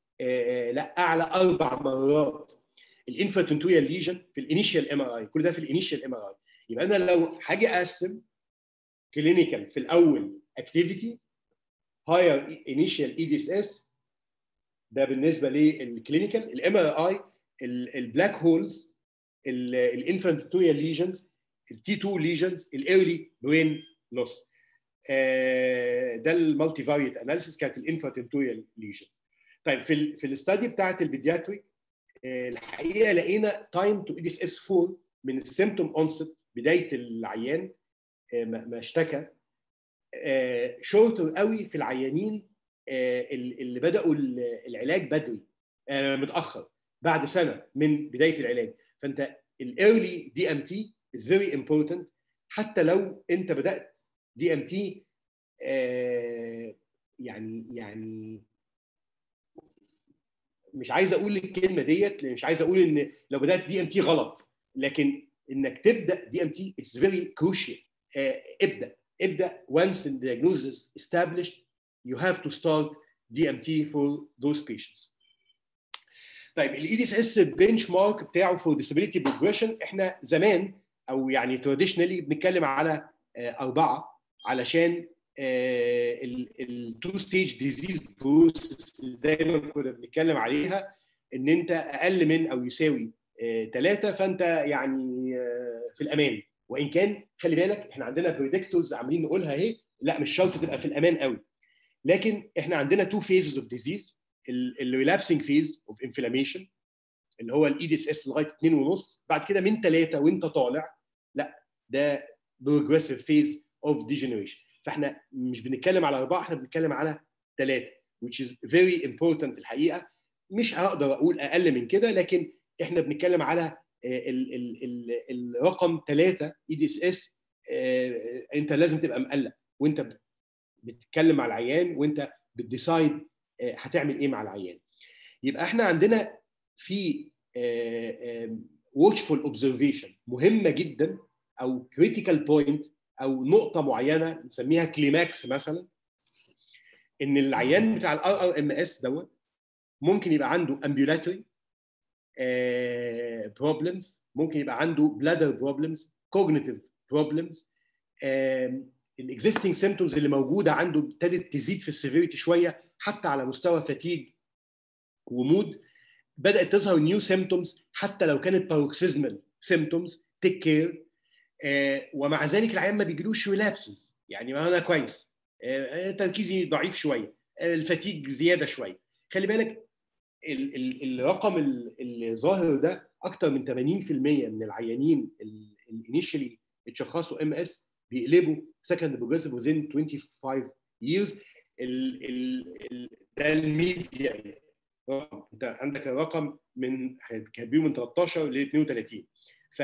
لا اعلى اربع مرات الانفرتنتويال ليجن في الانيشال ام ار اي كل ده في الانيشال ام ار اي يبقى انا لو هاجي اقسم كلينيكال في الاول اكتيفيتي هاير انيشال اي دي اس اس ده بالنسبه للكلينيكال الام ار اي البلاك هولز الانفرتنتويال ليجنز التي 2 ليجنز الايرلي برين لوس ده المالتي فاريت اناليسيس كانت الانفرتنتويال ليجن طيب في ال في الاستادي بتاعت البيدياتريك الحقيقه لقينا تايم تو اي دي اس اس 4 من السيمتوم اونست بدايه العيان ما اشتكى شورتر قوي في العيانين اللي بداوا العلاج بدري متاخر بعد سنه من بدايه العلاج فانت الايرلي دي ام تي is very important حتى لو انت بدات دي ام تي يعني يعني مش عايز اقول الكلمه ديت مش عايز اقول ان لو بدات دي ام تي غلط لكن انك تبدا دي ام تي اتس فيري كروشال ابدا ابدا once the diagnosis is established you have to start DMT for those patients. طيب الاي دي اس اس بنش مارك بتاعه فور disability progression احنا زمان او يعني تراديشنالي بنتكلم على اربعه علشان التو ستيج ديزيز بروسس دايما كنا بنتكلم عليها ان انت اقل من او يساوي ثلاثه فانت يعني في الامان وان كان خلي بالك احنا عندنا بريدكتورز عاملين نقولها اهي لا مش شرط تبقى في الامان قوي لكن احنا عندنا تو فيزز اوف ديزيز الريلابسنج فيز اوف انفلاميشن اللي هو الاي دي اس اس لغايه 2 ونص بعد كده من ثلاثه وانت طالع لا ده بروجريسيف فيز اوف ديجنريشن فاحنا مش بنتكلم على اربعه احنا بنتكلم على ثلاثه which is very important الحقيقه مش هقدر اقول اقل من كده لكن احنا بنتكلم على ال ال ال الرقم ثلاثه اي دي اس اس انت لازم تبقى مقلق وانت بتتكلم مع العيان وانت بتديسايد هتعمل ايه مع العيان يبقى احنا عندنا في watchful observation مهمه جدا او critical point او نقطه معينه نسميها كليماكس مثلا ان العيان بتاع الار ار ام اس دوت ممكن يبقى عنده ambulatory بروبلمز ممكن يبقى عنده بلادر بروبلمز كوجنيتيف بروبلمز الاكزيستنج سيمتومز اللي موجوده عنده ابتدت تزيد في السيفيريتي شويه حتى على مستوى فاتيج ومود بدات تظهر نيو سيمتومز حتى لو كانت باروكسيزمال سيمتومز تيك كير ومع ذلك العيان ما بيجيلوش ريلابسز يعني ما انا كويس تركيزي ضعيف شويه الفتيج زياده شويه خلي بالك ال ال الرقم اللي ظاهر ده اكتر من 80% من العيانين الانيشالي اتشخصوا ام اس بيقلبوا سكند بروجريسيف within 25 years ال ال ده الميديا انت عندك الرقم من كبير من 13 ل 32 ف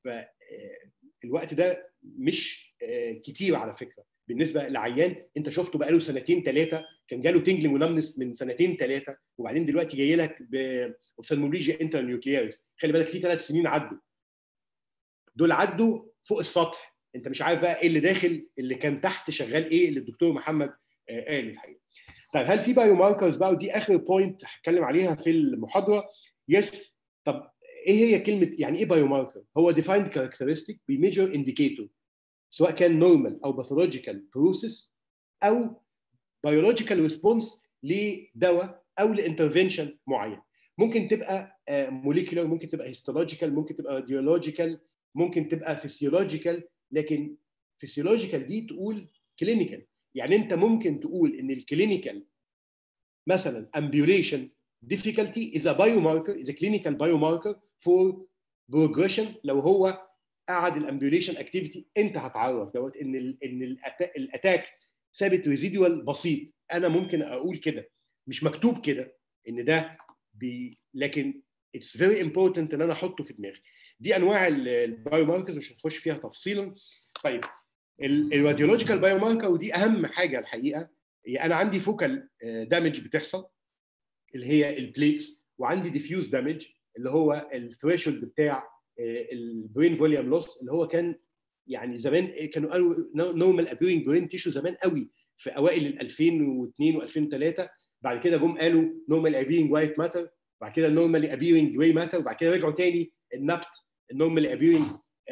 الوقت ده مش كتير على فكره بالنسبه لعيان انت شفته بقاله سنتين ثلاثه كان جاله تنجلينج ونمنس من سنتين ثلاثه وبعدين دلوقتي جاي لك باوفثالمولوجيا انترنيوكلياريس خلي بالك في ثلاث سنين عدوا دول عدوا فوق السطح انت مش عارف بقى ايه اللي داخل اللي كان تحت شغال ايه اللي الدكتور محمد قال الحقيقه طيب هل في بايو ماركرز بقى ودي اخر بوينت هتكلم عليها في المحاضره يس طب ايه هي كلمه يعني ايه بايو ماركر هو ديفايند كاركترستيك بيميجر انديكيتور سواء كان نورمال او باثولوجيكال بروسيس او بيولوجيكال ريسبونس لدواء او لانترفنشن معين ممكن تبقى موليكولر ممكن تبقى هيستولوجيكال ممكن تبقى راديولوجيكال ممكن تبقى فيسيولوجيكال لكن فيسيولوجيكال دي تقول كلينيكال يعني انت ممكن تقول ان الكلينيكال مثلا ambulation difficulty is a biomarker is a clinical biomarker for progression لو هو قعد الامبيوليشن اكتيفيتي انت هتعرف دوت ان ال ان الاتاك ثابت ريزيدوال بسيط انا ممكن اقول كده مش مكتوب كده ان ده بي لكن اتس فيري امبورتنت ان انا احطه في دماغي دي انواع البايو ماركرز مش هنخش فيها تفصيلا طيب الراديولوجيكال بايو ماركر ودي اهم حاجه الحقيقه هي انا عندي فوكال دامج بتحصل اللي هي البليتس وعندي ديفيوز دامج اللي هو الثريشولد بتاع البرين فوليوم لوس اللي هو كان يعني زمان كانوا قالوا نورمال ابيرنج برين تيشو زمان قوي في اوائل ال 2002 و2003 بعد كده جم قالوا نورمال ابيرنج وايت ماتر بعد كده نورمال ابيرنج جراي ماتر وبعد كده رجعوا تاني النبت النورمال ابيرنج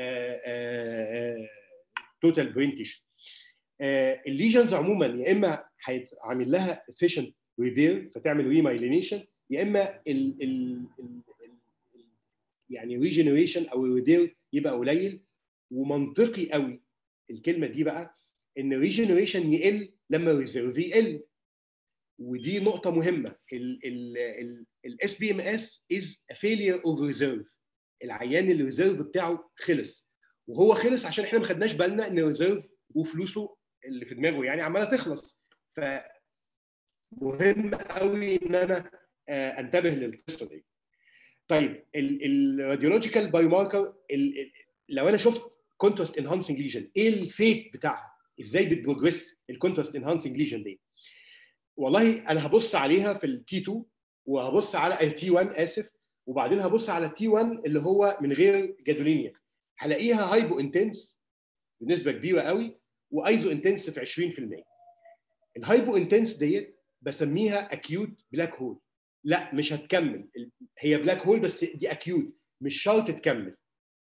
توتال برين تيشو الليجنز عموما يا اما هيتعمل لها efficient ريبير فتعمل ريمايلينيشن يا اما ال ال ال يعني ريجنريشن او الريبير يبقى قليل ومنطقي قوي الكلمه دي بقى ان ريجنريشن يقل لما الريزيرف يقل ودي نقطه مهمه الاس بي ام اس از ا فيلير اوف ريزيرف العيان الريزيرف بتاعه خلص وهو خلص عشان احنا ما خدناش بالنا ان الريزيرف وفلوسه اللي في دماغه يعني عماله تخلص ف مهم قوي ان انا انتبه للقصه دي طيب الراديولوجيكال بايو ماركر لو انا شفت كونتراست انهانسنج ليجن ايه الفيت بتاعها ازاي بتبروجريس الكونتراست انهانسنج ليجن دي والله انا هبص عليها في التي 2 وهبص على التي 1 اسف وبعدين هبص على التي 1 اللي هو من غير جادولينيا هلاقيها هايبو انتنس بنسبه كبيره قوي وايزو انتنس في 20% الهايبو انتنس ديت بسميها اكيوت بلاك هول لا مش هتكمل هي بلاك هول بس دي اكيوت مش شرط تكمل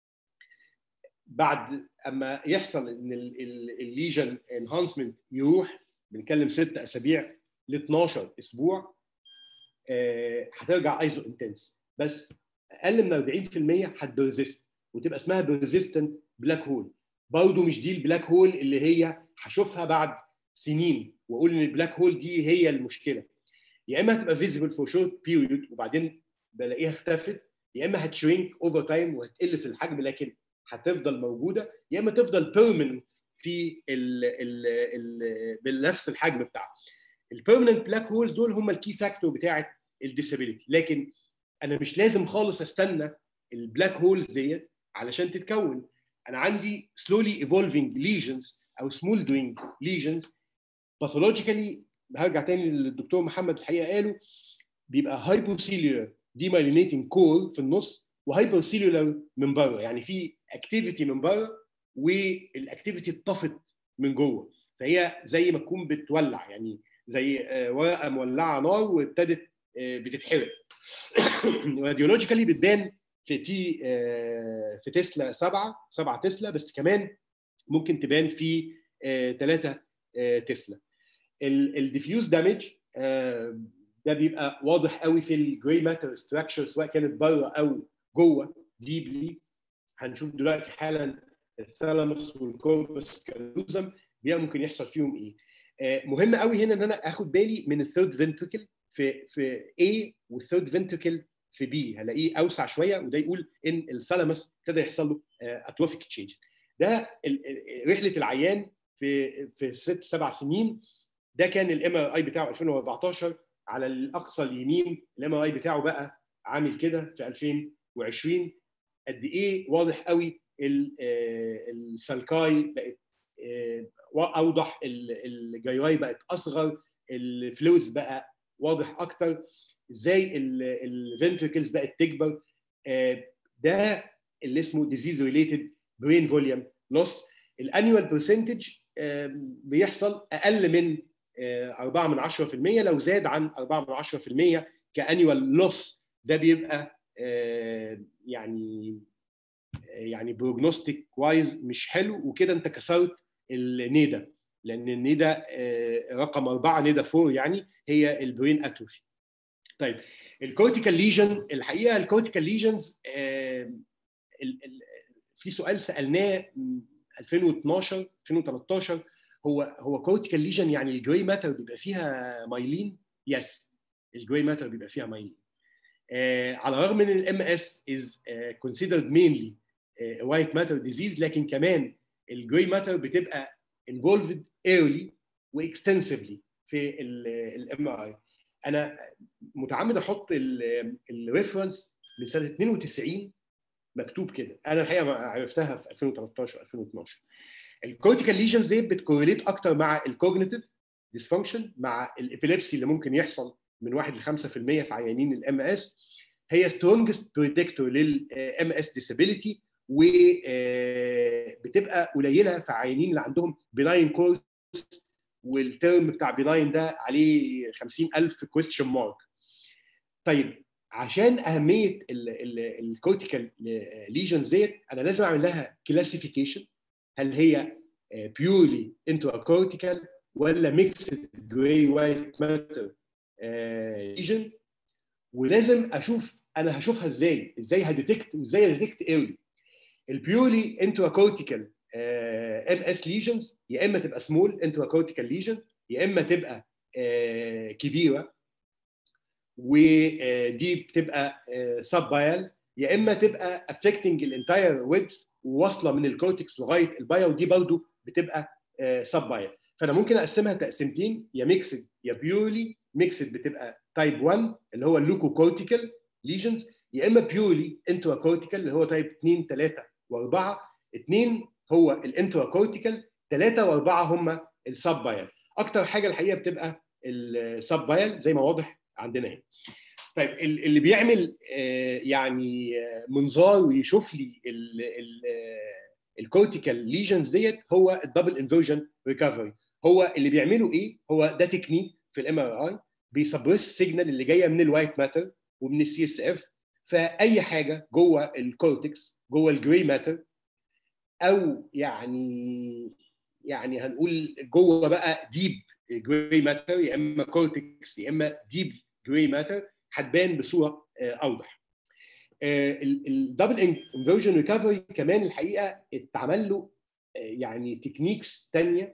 بعد اما يحصل ان الليجن انهانسمنت يروح بنتكلم ست اسابيع ل 12 اسبوع هترجع ايزو انتنس بس اقل من 40% هتبرزست وتبقى اسمها بيرزيستنت بلاك هول برضه مش دي البلاك هول اللي هي هشوفها بعد سنين واقول ان البلاك هول دي هي المشكله يا اما هتبقى فيزيبل فور شورت بيريود وبعدين بلاقيها اختفت يا اما هتشرينك اوفر تايم وهتقل في الحجم لكن هتفضل موجوده يا اما تفضل بيرمننت في ال ال ال بنفس الحجم بتاعها البيرمننت بلاك هول دول هم الكي فاكتور بتاعه الديسابيلتي لكن انا مش لازم خالص استنى البلاك هولز ديت علشان تتكون انا عندي slowly evolving lesions او smoldering lesions pathologically هرجع تاني للدكتور محمد الحقيقه قاله بيبقى هايبوسيلولار ديمايلينيتنج كور في النص وهايبوسيلولار من بره يعني في اكتيفيتي من بره والاكتيفيتي اتطفت من جوه فهي زي ما تكون بتولع يعني زي ورقه مولعه نار وابتدت بتتحرق راديولوجيكالي بتبان في تي في تسلا 7 7 تسلا بس كمان ممكن تبان في 3 تسلا الديفيوز دامج ده بيبقى واضح قوي في الجراي ماتر ستراكشر سواء كانت بره او جوه ديبلي هنشوف دلوقتي حالا الثالاموس والكوربس كالوزم بيبقى ممكن يحصل فيهم ايه مهم قوي هنا ان انا اخد بالي من الثيرد فنتركل في في A والثيرد فنتركل في B هلاقيه اوسع شويه وده يقول ان الثالاموس ابتدى يحصل له اتروفيك تشينج ده رحله العيان في في ست سبع سنين ده كان الام ار اي بتاعه 2014 على الاقصى اليمين الام ار اي بتاعه بقى عامل كده في 2020 قد ايه واضح قوي السالكاي بقت اوضح الجيراي بقت اصغر الفلويدز بقى واضح اكتر ازاي الفنتركلز بقت تكبر ده اللي اسمه ديزيز ريليتد برين فوليوم لوس الانيوال برسنتج بيحصل اقل من 4 من 10% لو زاد عن 4 من 10% كانيوال لوس ده بيبقى يعني يعني بروجنوستيك وايز مش حلو وكده انت كسرت النيدا لان النيدا رقم أربعة نيدا فور يعني هي البرين اتروفي طيب الكورتيكال ليجن الحقيقه الكورتيكال ليجنز في سؤال سالناه 2012 2013 هو هو كورتيكال ليجن يعني الجراي ماتر بيبقى فيها مايلين يس الجراي ماتر بيبقى فيها مايلين آه على الرغم من الام اس از كونسيدرد مينلي وايت ماتر ديزيز لكن كمان الجراي ماتر بتبقى انفولفد ايرلي واكستنسively في الام اي انا متعمد احط الريفرنس من سنه 92 مكتوب كده انا الحقيقه عرفتها في 2013 2012 الكورتيكال ليجنز دي بتكورليت اكتر مع الكوجنيتيف ديسفانكشن مع الابيليبسي اللي ممكن يحصل من 1 ل 5% في عيانين الام اس هي سترونجست بريدكتور للام اس ديسابيليتي وبتبقى قليله في عيانين اللي عندهم بناين كورس والترم بتاع بناين ده عليه 50000 كويستشن مارك طيب عشان اهميه الكورتيكال ليجنز ديت انا لازم اعمل لها كلاسيفيكيشن هل هي بيورلي انتراكورتيكال ولا ميكسد جراي وايت ماتر ليجن ولازم اشوف انا هشوفها ازاي ازاي هديتكت وازاي هديتكت ايرلي البيورلي انتراكورتيكال ام اس ليجنز يا اما تبقى سمول انتراكورتيكال ليجن يا اما تبقى uh, كبيره ودي بتبقى سب بايل يا اما تبقى افكتنج الانتاير ويدث وواصله من الكورتكس لغايه البايا ودي برضه بتبقى سب بايل فانا ممكن اقسمها تقسيمتين يا ميكسد يا بيورلي ميكسد بتبقى تايب 1 اللي هو اللوكو كورتيكال ليجنز يا اما بيورلي انترا كورتيكال اللي هو تايب 2 3 و4 2 هو الانترا كورتيكال 3 و4 هم السب بايل اكتر حاجه الحقيقه بتبقى السب بايل زي ما واضح عندنا هنا طيب اللي بيعمل يعني منظار ويشوف لي الكورتيكال ليجنز ديت هو الدبل انفيرجن ريكفري هو اللي بيعمله ايه هو ده تكنيك في الام ار اي بيسبرس السيجنال اللي جايه من الوايت ماتر ومن السي اس اف فاي حاجه جوه الكورتكس جوه الجراي ماتر او يعني يعني هنقول جوه بقى ديب جراي ماتر يا اما كورتكس يا اما ديب جراي ماتر هتبان بصوره اوضح. الدبل انفيرجن ريكفري كمان الحقيقه اتعمل له يعني تكنيكس ثانيه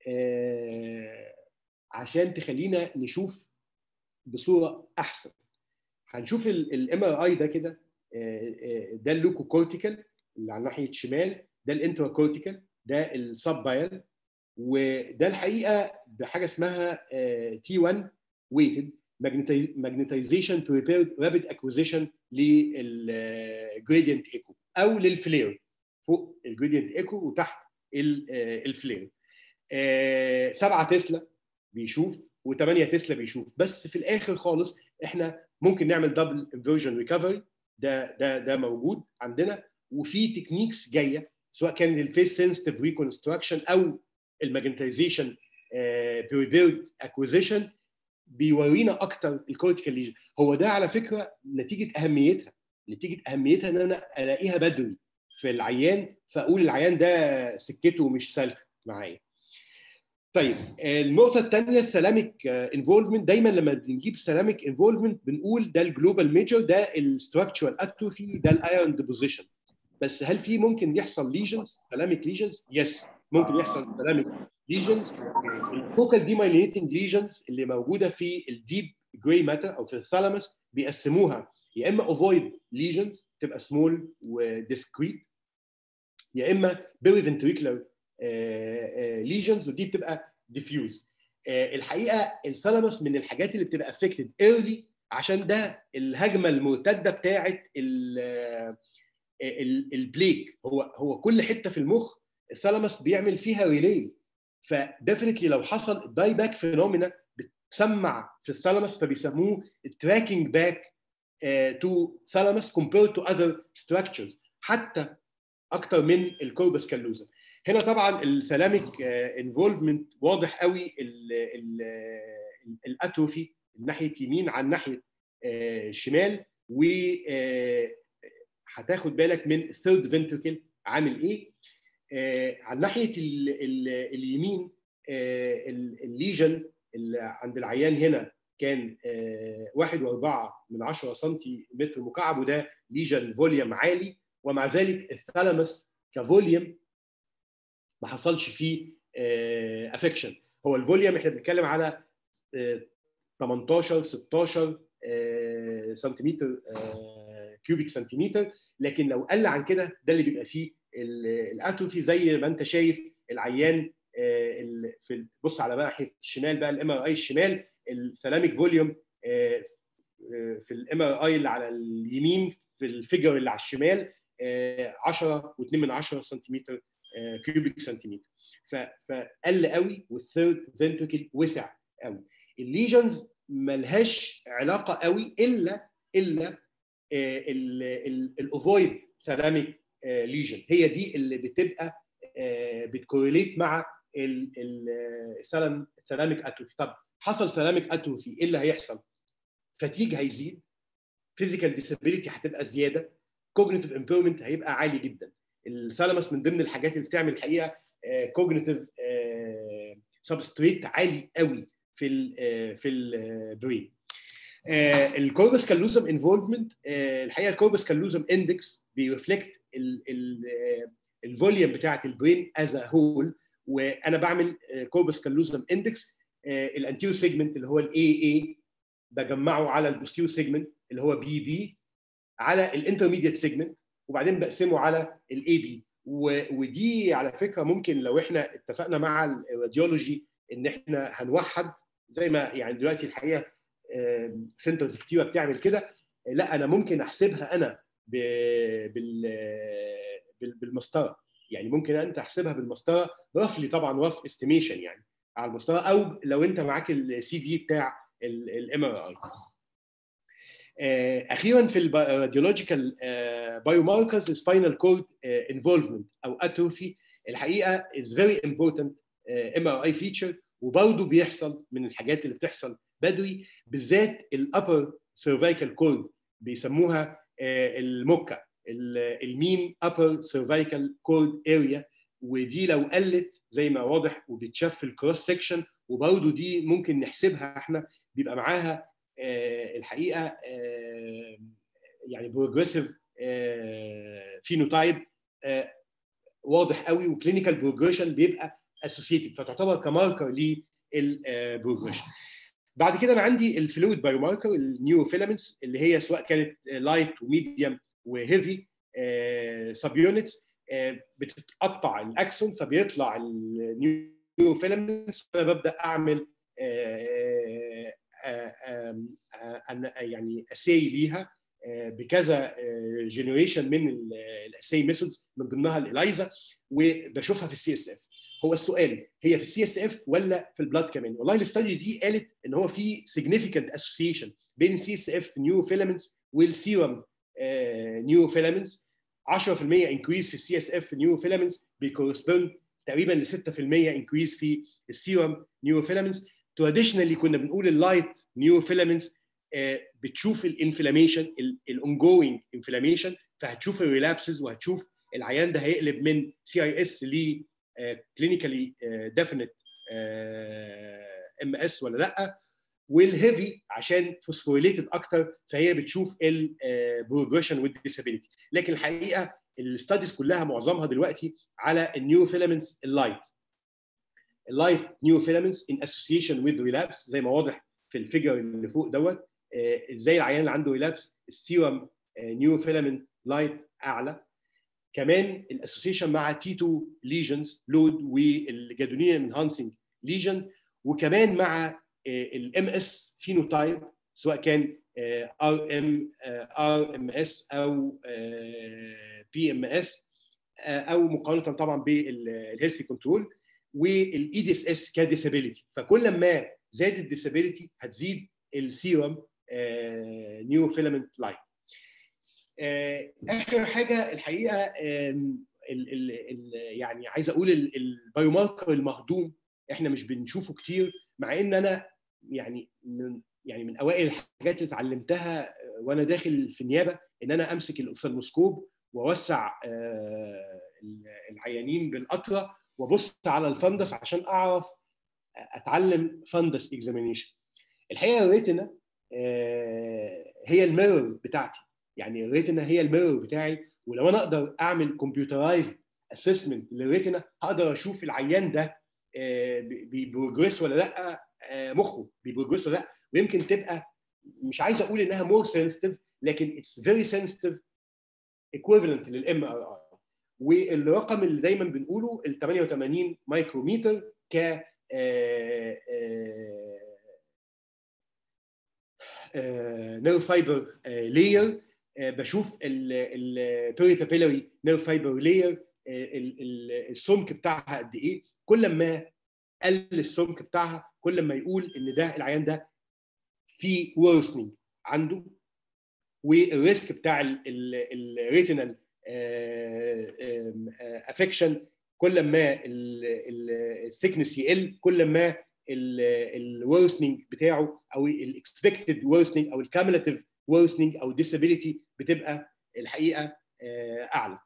عشان تخلينا نشوف بصوره احسن. هنشوف الام ار اي ده كده ده اللوكو كورتيكال اللي على ناحيه الشمال ده الانترا كورتيكال ده السب بايل وده الحقيقه بحاجه اسمها تي 1 ويتد magnetization to repair rapid acquisition للجريدينت ايكو او للفلير فوق الجريدينت ايكو وتحت الفلير 7 تسلا بيشوف و8 تسلا بيشوف بس في الاخر خالص احنا ممكن نعمل دبل انفيرجن ريكفري ده ده ده موجود عندنا وفي تكنيكس جايه سواء كان الفيس سنسيتيف ريكونستراكشن او الماجنتايزيشن بريبيرد اكوزيشن بيورينا اكتر الكورتيكال ليجن هو ده على فكره نتيجه اهميتها نتيجه اهميتها ان انا الاقيها بدري في العيان فاقول العيان ده سكته مش سالكه معايا طيب النقطة الثانية الثلاميك انفولفمنت دايما لما بنجيب سلاميك انفولفمنت بنقول ده الجلوبال ميجر ده الستراكشرال اتروفي ده الايرون ديبوزيشن بس هل في ممكن يحصل ليجنز ثلاميك ليجنز يس ممكن يحصل ثلاميك ليجنز الفوكال ديمايلينيتنج ليجنز اللي موجوده في الديب جراي ماتر او في الثالاموس بيقسموها يا اما اوفويد ليجنز تبقى سمول وديسكريت يا اما بيري فنتريكولار ليجنز ودي بتبقى ديفيوز الحقيقه الثالاموس من الحاجات اللي بتبقى افكتد ايرلي عشان ده الهجمه المرتده بتاعه البليك هو هو كل حته في المخ الثالاموس بيعمل فيها ريلي فديفنتلي لو حصل داي باك فينومينا بتسمع في الثالاموس فبيسموه تراكنج باك تو ثالاموس compared to other structures حتى اكتر من الكوربس كالوزا هنا طبعا الثلاميك انفولفمنت واضح قوي الاتروفي ناحيه يمين عن ناحيه شمال و هتاخد بالك من الثيرد فنتركل عامل ايه عن ناحيه ال ال اليمين الليجن اللي عند العيان هنا كان واحد واربعة من 10 سنتيمتر مكعب وده ليجن فوليوم عالي ومع ذلك الثالاموس كفوليوم ما حصلش فيه افكشن هو الفوليوم احنا بنتكلم على 18 16 سنتيمتر كيوبيك سنتيمتر لكن لو قل عن كده ده اللي بيبقى فيه الاتروفي زي ما انت شايف العيان في بص على بقى الشمال بقى الام ار اي الشمال الثلاميك فوليوم في الام ار اي اللي على اليمين في الفيجر اللي على الشمال 10 و2 من 10 سنتيمتر كيوبيك سنتيمتر فقل قوي والثيرد فنتركل وسع قوي الليجنز ملهاش علاقه قوي الا الا الاوفويد ثلاميك ليجن هي دي اللي بتبقى بتكوريليت مع الثلاميك اتروفي طب حصل ثلاميك اتروفي ايه اللي هيحصل؟ فتيج هيزيد فيزيكال ديسابيليتي هتبقى زياده كوجنيتيف امبيرمنت هيبقى عالي جدا الثالاموس من ضمن الحاجات اللي بتعمل الحقيقه كوجنيتيف سبستريت عالي قوي في ال في البرين الكوربس كالوزم انفولفمنت الحقيقه الكوربس كالوزم اندكس بيرفلكت الفوليوم بتاعه البرين از ا هول وانا بعمل كوربس كالوزم اندكس الانتيرو سيجمنت اللي هو الاي اي بجمعه على البوستيرو سيجمنت اللي هو بي بي على الانترميديت سيجمنت وبعدين بقسمه على الاي بي ودي على فكره ممكن لو احنا اتفقنا مع الراديولوجي ان احنا هنوحد زي ما يعني دلوقتي الحقيقه سنترز كتيره بتعمل كده لا انا ممكن احسبها انا بالمسطره يعني ممكن انت تحسبها بالمسطره رفلي طبعا رف استيميشن يعني على المسطره او لو انت معاك السي دي بتاع الام ار اي اخيرا في الراديولوجيكال بايو ماركرز سباينال كورد انفولفمنت او اتروفي الحقيقه از فيري امبورتنت ام ار اي فيتشر وبرضه بيحصل من الحاجات اللي بتحصل بدري بالذات الابر سيرفايكال كورد بيسموها الموكا المين ابر سيرفايكال كورد اريا ودي لو قلت زي ما واضح وبتشاف في الكروس سكشن وبرضه دي ممكن نحسبها احنا بيبقى معاها الحقيقه يعني بروجريسيف فينوتايب واضح قوي وكلينيكال بروجريشن بيبقى اسوسييتد فتعتبر كماركر للبروجريشن بعد كده انا عندي الفلويد بايو ماركر النيو فيلامنتس اللي هي سواء كانت لايت وميديوم وهيفي سب يونتس بتتقطع الاكسون فبيطلع النيو فيلامنتس فانا ببدا اعمل يعني اساي ليها بكذا جنريشن من الاساي ميثودز من ضمنها الالايزا وبشوفها في السي اس اف هو السؤال هي في السي اس اف ولا في البلاد كمان والله الاستادي دي قالت ان هو في significant association بين السي اس اف نيو فيلامنتس والسيرم نيو فيلامنتس 10% انكريز في السي اس اف نيو فيلامنتس بيكورسبوند تقريبا ل 6% انكريز في السيرم نيو فيلامنتس تراديشنالي كنا بنقول اللايت نيو فيلامنتس بتشوف الانفلاميشن الاونجوينج انفلاميشن فهتشوف الريلابسز وهتشوف العيان ده هيقلب من سي اي اس ل كلينيكالي ديفينيت ام اس ولا لا والهيفي عشان فوسفوريليتد اكتر فهي بتشوف البروجريشن والديسابيلتي لكن الحقيقه الستاديز كلها معظمها دلوقتي على النيو فيلامنتس اللايت اللايت نيو فيلامنتس ان اسوسيشن وذ ريلابس زي ما واضح في الفيجر اللي فوق دوت ازاي العيان اللي عنده ريلابس السيرم نيو فيلامنت لايت اعلى كمان الاسوسيشن مع تي 2 ليجنز لود والجادونين انهانسنج ليجن وكمان مع الام اس فينوتايب سواء كان ار ام ار ام اس او بي ام اس او مقارنه طبعا بالهيلثي كنترول والاي دي اس اس كديسابيلتي فكل ما زاد الديسابيلتي هتزيد السيرم نيو فيلامنت لايت اخر حاجه الحقيقه ال ال ال يعني عايز اقول البايو ماركر المهضوم احنا مش بنشوفه كتير مع ان انا يعني من يعني من اوائل الحاجات اللي اتعلمتها وانا داخل في النيابه ان انا امسك الاوفثالموسكوب واوسع العيانين بالقطره وابص على الفندس عشان اعرف اتعلم فندس اكزامينيشن الحقيقه الريتنا هي الميرور بتاعتي يعني الريتنا هي الميرور بتاعي ولو انا اقدر اعمل كمبيوترايزد اسسمنت للريتنا هقدر اشوف العيان ده بيبروجريس ولا لا مخه بيبروجريس ولا لا ويمكن تبقى مش عايز اقول انها مور سنسيتيف لكن اتس فيري سنسيتيف ايكويفالنت للام ار اي والرقم اللي دايما بنقوله ال 88 مايكروميتر ك نيرف فايبر لاير بشوف البيريبابيلاري نيرف فايبر لاير السمك بتاعها قد ايه كل ما قل السمك بتاعها كل ما يقول ان ده العيان ده في worsening عنده والريسك بتاع الريتينال افكشن كل ما الثيكنس يقل كل ما الورسنينج بتاعه او الاكسبكتد worsening او الكاملاتيف worsening او disability بتبقى الحقيقه اعلى.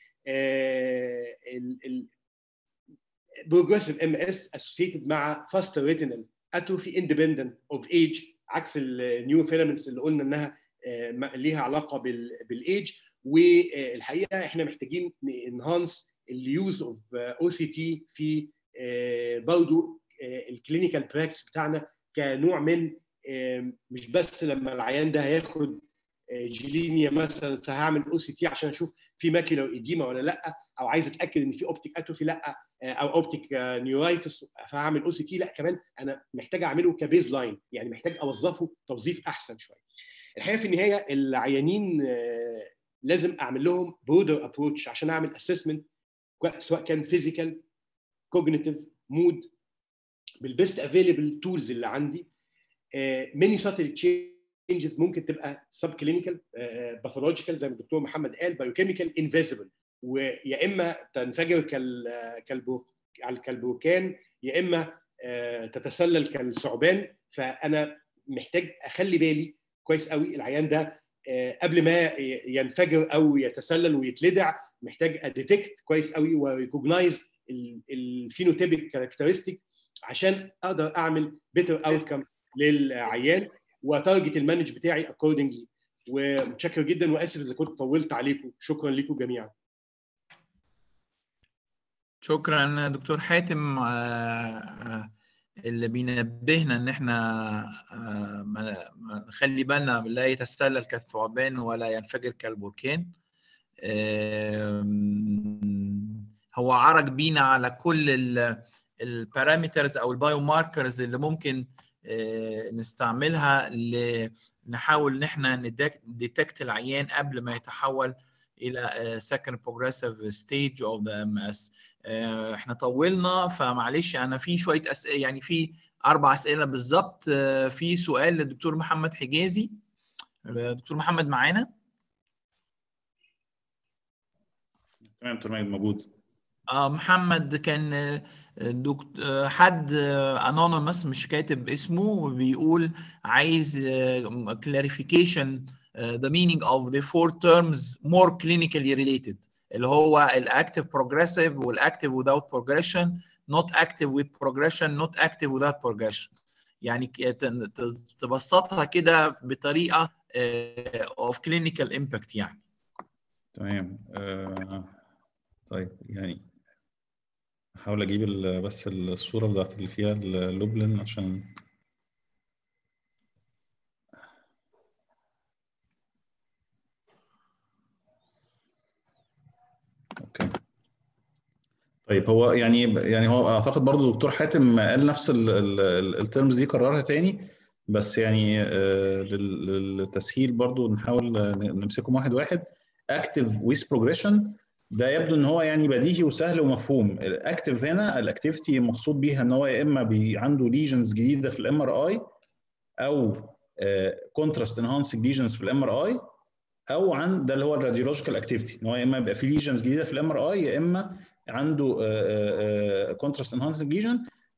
progressive MS associated مع faster retinal atrophy independent of age عكس النيو فيلامنتس اللي قلنا انها ليها علاقه بالايج والحقيقه احنا محتاجين انهانس اليوز اوف او سي تي في برضه الكلينيكال براكتس بتاعنا كنوع من مش بس لما العيان ده هياخد جيلينيا مثلا فهعمل او سي تي عشان اشوف في ماكيولار ايديما ولا لا او عايز اتاكد ان في اوبتيك اتروفي لا او اوبتيك نيورايتس فهعمل او سي تي لا كمان انا محتاج اعمله كبيز لاين يعني محتاج اوظفه توظيف احسن شويه الحقيقه في النهايه العيانين لازم اعمل لهم برودر ابروتش عشان اعمل اسسمنت سواء كان فيزيكال كوجنيتيف مود بالبيست افيلبل تولز اللي عندي ماني ساتل تشينجز ممكن تبقى سب كلينيكال باثولوجيكال زي ما الدكتور محمد قال بايوكيميكال انفيزبل ويا اما تنفجر كال كالبركان يا اما تتسلل كالثعبان فانا محتاج اخلي بالي كويس قوي العيان ده قبل ما ينفجر او يتسلل ويتلدع محتاج اديتكت كويس قوي وريكوجنايز الفينوتيبك كاركترستيك عشان اقدر اعمل بيتر اوتكم للعيان وتارجت المانج بتاعي اكوردنجلي ومتشكر جدا واسف اذا كنت طولت عليكم شكرا لكم جميعا شكرا دكتور حاتم اللي بينبهنا ان احنا نخلي بالنا لا يتسلل كالثعبان ولا ينفجر كالبركان هو عرج بينا على كل البارامترز او البايو ماركرز اللي ممكن نستعملها نحاول ان احنا نديتكت العيان قبل ما يتحول الى second progressive stage of the MS احنا طولنا فمعلش انا في شويه اسئله يعني في اربع اسئله بالظبط في سؤال للدكتور محمد حجازي دكتور محمد معانا تمام دكتور ماجد موجود اه محمد كان دكت... حد انونيمس مش كاتب اسمه بيقول عايز clarification the meaning of the four terms more clinically related اللي هو الاكتف بروجريسيف والاكتف without progression not active with progression not active without progression يعني تبسطها كده بطريقه of clinical impact يعني تمام آه طيب يعني احاول اجيب ال- بس الصوره بتاعت اللي فيها اللوبلin عشان اوكي طيب هو يعني يعني هو اعتقد برضو دكتور حاتم قال نفس الترمز دي كررها تاني بس يعني آه، لل- للتسهيل برضو نحاول نمسكهم واحد واحد اكتف ويز بروجريشن ده يبدو ان هو يعني بديهي وسهل ومفهوم الاكتف هنا الاكتيفيتي مقصود بيها ان هو يا اما بي عنده ليجنز جديده في الام ار اي او كونتراست انهانسنج ليجنز في الام ار اي او عن ده اللي هو الراديولوجيكال اكتيفيتي ان هو يا اما يبقى في ليجنز جديده في الام ار اي يا اما عنده كونتراست انهانسنج ليجن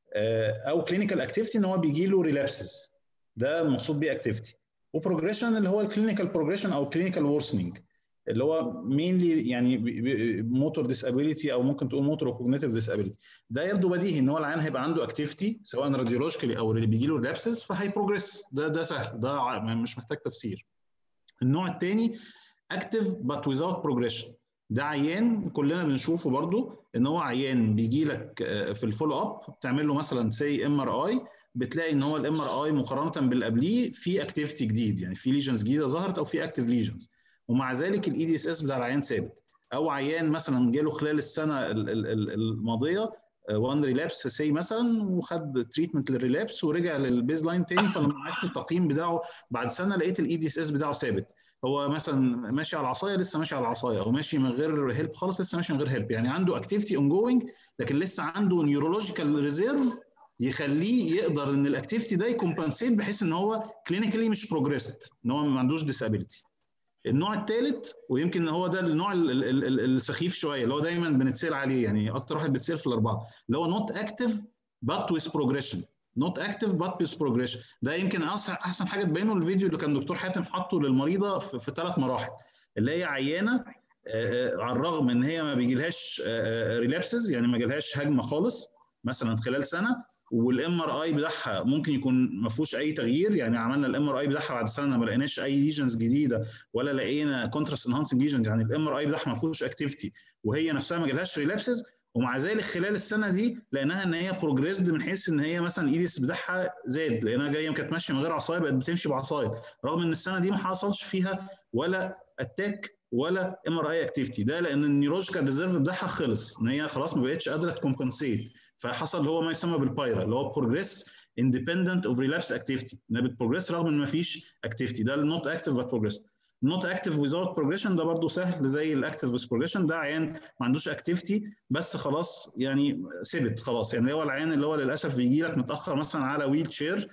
او كلينيكال اكتيفيتي ان هو بيجي له ريلابسز ده المقصود بيه اكتيفيتي وبروجريشن اللي هو الكلينيكال بروجريشن او كلينيكال وورسنينج اللي هو مينلي يعني موتور ديسابيليتي او ممكن تقول موتور كوجنيتيف ديسابيليتي ده يبدو بديهي ان هو العيان هيبقى عنده اكتيفيتي سواء راديولوجيكالي او اللي بيجي له ريلابسز فهيبروجريس ده ده سهل ده ع- مش محتاج تفسير النوع الثاني اكتف بات without بروجريشن ده عيان كلنا بنشوفه برضو ان هو عيان بيجي لك آه، في الفولو اب بتعمل له مثلا سي ام ار اي بتلاقي ان هو الام ار اي مقارنه باللي قبليه في اكتيفيتي جديد يعني في ليجنز جديده ظهرت او في اكتيف ليجنز ومع ذلك الاي دي اس اس بتاع العيان ثابت او عيان مثلا جاله خلال السنه ال- ال- ال- الماضيه وان ريلابس سي مثلا وخد تريتمنت للريلابس ورجع للبيز لاين تاني فلما عملت التقييم بتاعه بعد سنه لقيت الاي دي اس اس بتاعه ثابت هو مثلا ماشي على العصايه لسه ماشي على العصايه او ماشي من غير هيلب خالص لسه ماشي من غير هيلب يعني عنده اكتيفيتي اون جوينج لكن لسه عنده نيورولوجيكال ريزيرف يخليه يقدر ان الاكتيفيتي ده يكمبنسيت بحيث ان هو كلينيكالي مش بروجريست ان هو ما عندوش ديسابيلتي النوع الثالث ويمكن هو ده النوع ال- ال- ال- ال- السخيف شويه اللي هو دايما بنتسال عليه يعني اكتر واحد بيتسال في الاربعه اللي هو نوت اكتف بات ويز بروجريشن نوت اكتف بات ويز بروجريشن ده يمكن احسن احسن حاجه تبينه الفيديو اللي كان دكتور حاتم حاطه للمريضه في, في ثلاث مراحل اللي هي عيانه آه، آه، على الرغم ان هي ما بيجيلهاش ريلابسز يعني ما جالهاش هجمه خالص مثلا خلال سنه والام ار اي بتاعها ممكن يكون ما فيهوش اي تغيير يعني عملنا الام ار اي بتاعها بعد سنه ما لقيناش اي ليجنز جديده ولا لقينا كونتراست انهانسنج ليجنز يعني الام ار اي بتاعها ما فيهوش اكتيفيتي وهي نفسها ما جالهاش ريلابسز ومع ذلك خلال السنه دي لقيناها ان هي بروجريسد من حيث ان هي مثلا الايديس بتاعها زاد لقيناها جايه كانت ماشيه من غير عصايه بقت بتمشي بعصايه رغم ان السنه دي ما حصلش فيها ولا اتاك ولا ام ار اي اكتيفيتي ده لان النيورولوجيكال ريزيرف بتاعها خلص ان هي خلاص ما بقتش قادره تكمبنسيت فحصل اللي هو ما يسمى بالبايرا اللي هو بروجريس اندبندنت اوف ريلابس اكتيفيتي انها بتبروجريس رغم ان ما فيش اكتيفيتي ده النوت اكتيف بت بروجريس النوت اكتيف ويزاوت بروجريشن ده برضه سهل زي الاكتيف ويز بروجريشن ده عيان ما عندوش اكتيفيتي بس خلاص يعني ثبت خلاص يعني هو العيان اللي هو للاسف بيجي لك متاخر مثلا على ويل شير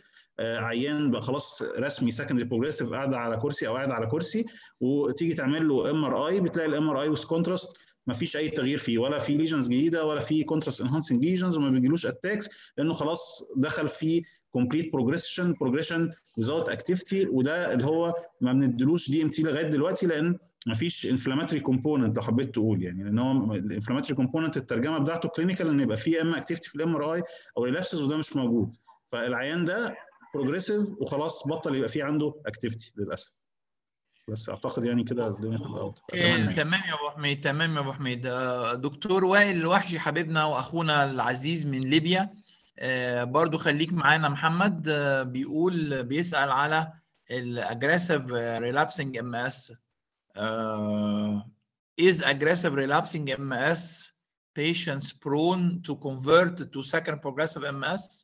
عيان بقى خلاص رسمي سكندري بروجريسيف قاعد على كرسي او قاعد على كرسي وتيجي تعمل له ام ار اي بتلاقي الام ار اي ويز كونتراست ما فيش اي تغيير فيه ولا في ليجنز جديده ولا في كونتراست انهانسنج ليجنز وما بيجيلوش اتاكس لانه خلاص دخل في كومبليت بروجريشن بروجريشن ويزاوت اكتيفيتي وده اللي هو ما بنديلوش دي ام تي لغايه دلوقتي لان ما فيش انفلاماتوري كومبوننت لو حبيت تقول يعني لان هو الانفلاماتوري كومبوننت الترجمه بتاعته كلينيكال ان يبقى فيه اما اكتيفيتي في الام ار اي او ريلابسز وده مش موجود فالعيان ده بروجريسيف وخلاص بطل يبقى فيه عنده اكتيفيتي للاسف بس اعتقد يعني كده الدنيا تبقى أوضح. أتمنى يعني. تمام يا ابو حميد تمام يا ابو حميد آه، دكتور وائل الوحشي حبيبنا واخونا العزيز من ليبيا آه، برضو خليك معانا محمد آه، بيقول بيسأل على الاجريسيف relapsing MS آه، is aggressive relapsing MS patients prone to convert to second progressive MS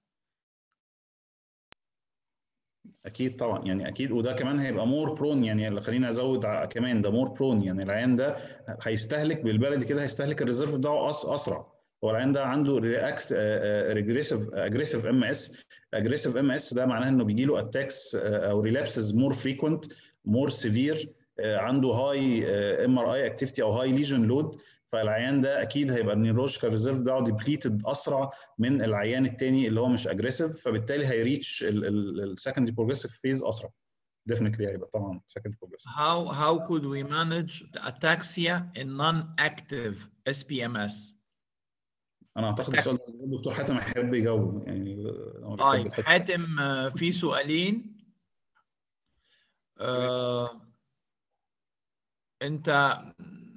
اكيد طبعا يعني اكيد وده كمان هيبقى مور برون يعني خليني ازود ع- كمان ده مور برون يعني العيان ده هيستهلك بالبلدي كده هيستهلك الريزيرف بتاعه أس اسرع هو العيان ده عنده رياكس ريجريسيف اجريسيف ام اس اجريسيف ام اس ده معناه انه بيجي له اتاكس او ريلابسز مور فريكوينت مور سيفير عنده هاي ام ار اي اكتيفيتي او هاي ليجن لود فالعيان ده اكيد هيبقى النيورولوجيكال ريزيرف بتاعه ديبليتد اسرع من العيان التاني اللي هو مش اجريسيف فبالتالي هيريتش السكندري بروجريسيف فيز اسرع ديفنتلي هيبقى طبعا سكندري بروجريسيف how how could we manage the ataxia in non-active SPMS انا اعتقد السؤال ده الدكتور حاتم هيحب يجاوبه يعني هو بيحب طيب الحتة. حاتم آه، في سؤالين آه، انت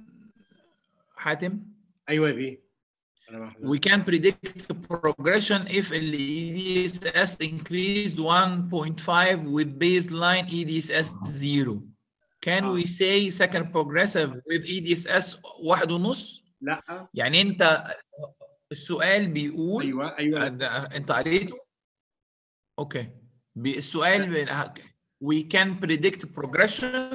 حاتم ايوه يا بيه انا مع حضرتك. we can predict progression if the EDSS increased 1.5 with baseline EDSS 0 can we say second progressive with EDSS واحد ونص لا يعني انت السؤال بيقول ايوه ايوه ده انت قريته اوكي بي- السؤال بي- we can predict progression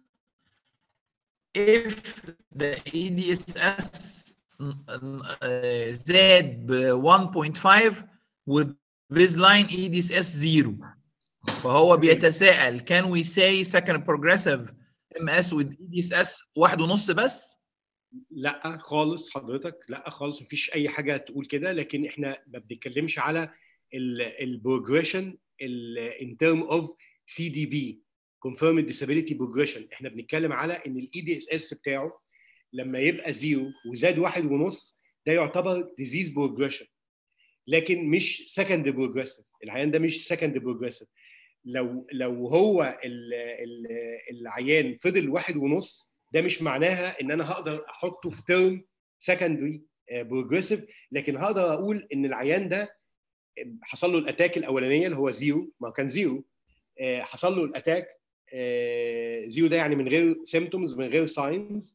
if the EDSS ن- ن- آه، زاد ب 1.5 with baseline EDSS 0 فهو بيتساءل can we say second progressive MS with EDSS واحد ونص بس لا خالص حضرتك لا خالص مفيش اي حاجه تقول كده لكن احنا ما بنتكلمش على البروجريشن ان ترم اوف سي دي بي confirmed disability progression احنا بنتكلم على ان الاي دي اس اس بتاعه لما يبقى زيرو وزاد واحد ونص ده يعتبر ديزيز بروجريشن لكن مش سكند بروجريسيف العيان ده مش سكند بروجريسيف لو لو هو ال ال العيان فضل واحد ونص ده مش معناها ان انا هقدر احطه في ترم سكندري بروجريسيف لكن هقدر اقول ان العيان ده حصل له الاتاك الاولانيه اللي هو زيرو ما كان زيرو آه، حصل له الاتاك آه، زيرو ده يعني من غير سيمتومز من غير ساينز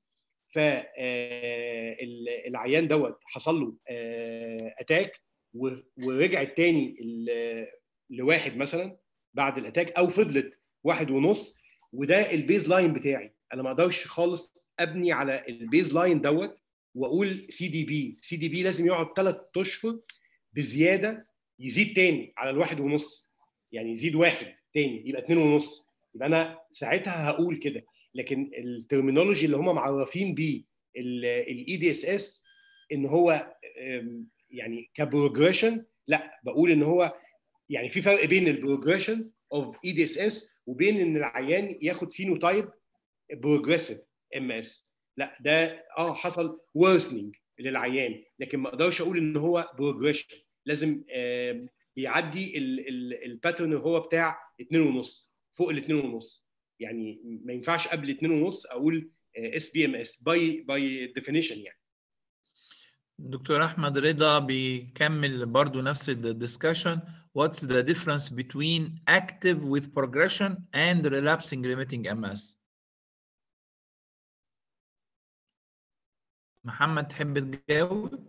فالعيان دوت حصل له اتاك ورجعت تاني ل- لواحد مثلا بعد الاتاك او فضلت واحد ونص وده البيز لاين بتاعي انا ما اقدرش خالص ابني على البيز لاين دوت واقول سي دي بي سي دي بي لازم يقعد ثلاث اشهر بزياده يزيد تاني على الواحد ونص يعني يزيد واحد تاني يبقى اتنين ونص يبقى انا ساعتها هقول كده لكن الترمينولوجي اللي هم معرفين بيه الاي دي اس اس ان هو أم، يعني كبروجريشن لا بقول ان هو يعني في فرق بين البروجريشن اوف اي دي اس اس وبين ان العيان ياخد فينوتايب بروجريسيف ام اس لا ده اه حصل worsening للعيان لكن ما اقدرش اقول ان هو بروجريشن لازم آم، يعدي الباترن هو بتاع 2.5 فوق ال 2.5 يعني ما ينفعش قبل 2.5 اقول اس بي ام اس باي باي ديفينيشن يعني دكتور احمد رضا بيكمل برضو نفس الدiscussion what's the difference between active with progression and relapsing remitting MS محمد تحب تجاوب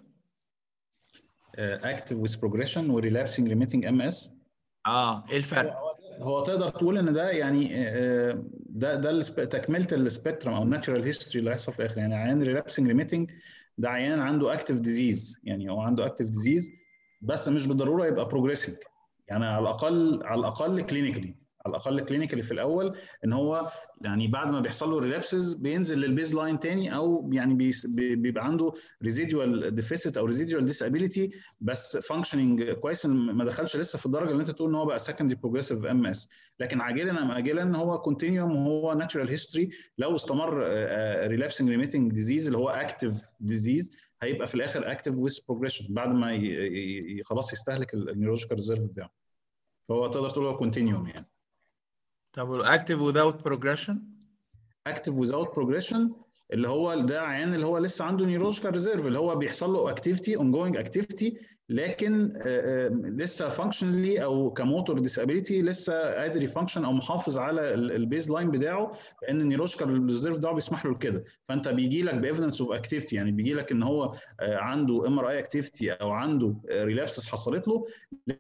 اكتف ويز بروجريشن وريلابسنج ريميتنج ام اس اه ايه الفرق هو تقدر تقول ان ده يعني آه، ده ده السب- تكمله السبيكترم او الناتشرال هيستوري اللي هيحصل في الاخر يعني عيان ريلابسنج ريميتنج ده عيان عنده اكتف ديزيز يعني هو عنده اكتف ديزيز بس مش بالضروره يبقى بروجريسنج يعني على الاقل على الاقل كلينيكالي على الاقل كلينيكالي في الاول ان هو يعني بعد ما بيحصل له ريلابسز بينزل للبيز لاين تاني او يعني بيس- بي- بيبقى عنده ريزيدوال ديفيسيت او ريزيدوال ديسابيليتي بس فانكشننج كويس إن ما دخلش لسه في الدرجه اللي انت تقول ان هو بقى سكندري بروجريسيف ام اس لكن عاجلا ام اجلا هو كونتينيوم وهو ناتشرال هيستوري لو استمر ريلابسنج ريميتنج ديزيز اللي هو اكتف ديزيز هيبقى في الاخر اكتف ويز بروجريشن بعد ما ي- ي- ي- خلاص يستهلك النيورولوجيكال ريزيرف بتاعه فهو تقدر تقول هو كونتينيوم يعني طب active without progression اكتف without بروجريشن اللي هو ده عيان اللي هو لسه عنده نيورولوجيكال ريزيرف اللي هو بيحصل له اكتيفيتي اون جوينج اكتيفيتي لكن آه، آه، لسه فانكشنالي او كموتور ديسابيليتي لسه قادر يفانكشن او محافظ على البيز لاين بتاعه لان النيورولوجيكال ريزيرف بتاعه بيسمح له كده فانت بيجي لك بايفيدنس اوف اكتيفيتي يعني بيجي لك ان هو آه، عنده ام ار اي اكتيفيتي او عنده ريلابسس حصلت له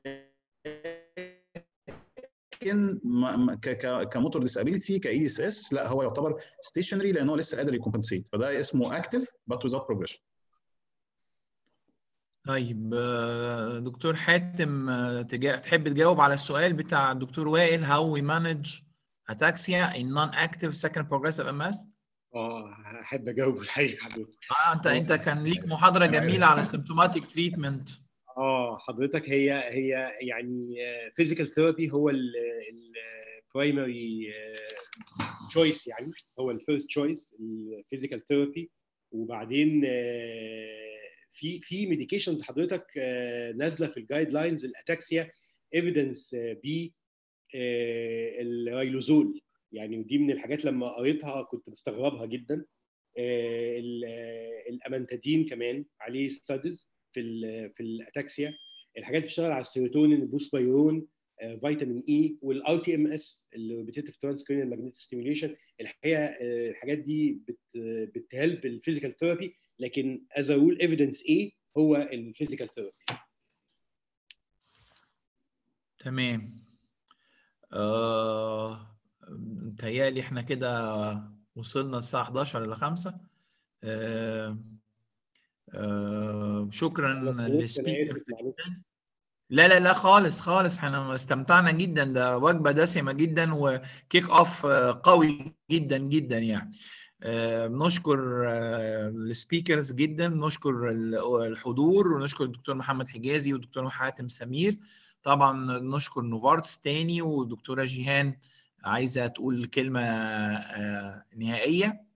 لكن ما- ما- ك- ك- كموتور ديسابيليتي كاي اس اس لا هو يعتبر ستيشنري لان هو لسه قادر يكمبنسيت فده اسمه اكتف بات ويزاوت بروجريشن طيب آه، دكتور حاتم آه، تجا- تحب تجاوب على السؤال بتاع الدكتور وائل how we manage ataxia in non-active second progressive MS اه احب اجاوب الحقيقه حضرتك اه انت انت كان ليك محاضرة جميلة على symptomatic treatment اه حضرتك هي هي يعني فيزيكال ثيرابي هو البرايمري تشويس يعني هو الفيرست تشويس الفيزيكال ثيرابي وبعدين آه، في في ميديكيشنز حضرتك آه، نازله في الجايد لاينز الاتاكسيا ايفيدنس ب الرايلوزول يعني ودي من الحاجات لما قريتها كنت مستغربها جدا الامانتادين كمان عليه ستاديز في ال في الاتاكسيا الحاجات اللي بتشتغل على السيروتونين البوسبايرون فيتامين اي والار تي ام اس اللي بتيتف ترانسكرينال ماجنتيك ستيميوليشن الحقيقه الحاجات دي بتهلب الفيزيكال ثيرابي لكن از رول ايفيدنس ايه هو الفيزيكال ثيرابي تمام آه... متهيألي احنا كده وصلنا الساعة 11 إلى 5 آه... آه... شكرا للسبيكرز لا لا لا خالص خالص احنا استمتعنا جدا ده وجبة دسمة جدا وكيك اوف قوي جدا جدا يعني بنشكر السبيكرز جدا بنشكر الحضور ونشكر الدكتور محمد حجازي والدكتور حاتم سمير طبعا نشكر نوفارتس تاني والدكتوره جيهان عايزه تقول كلمه نهائيه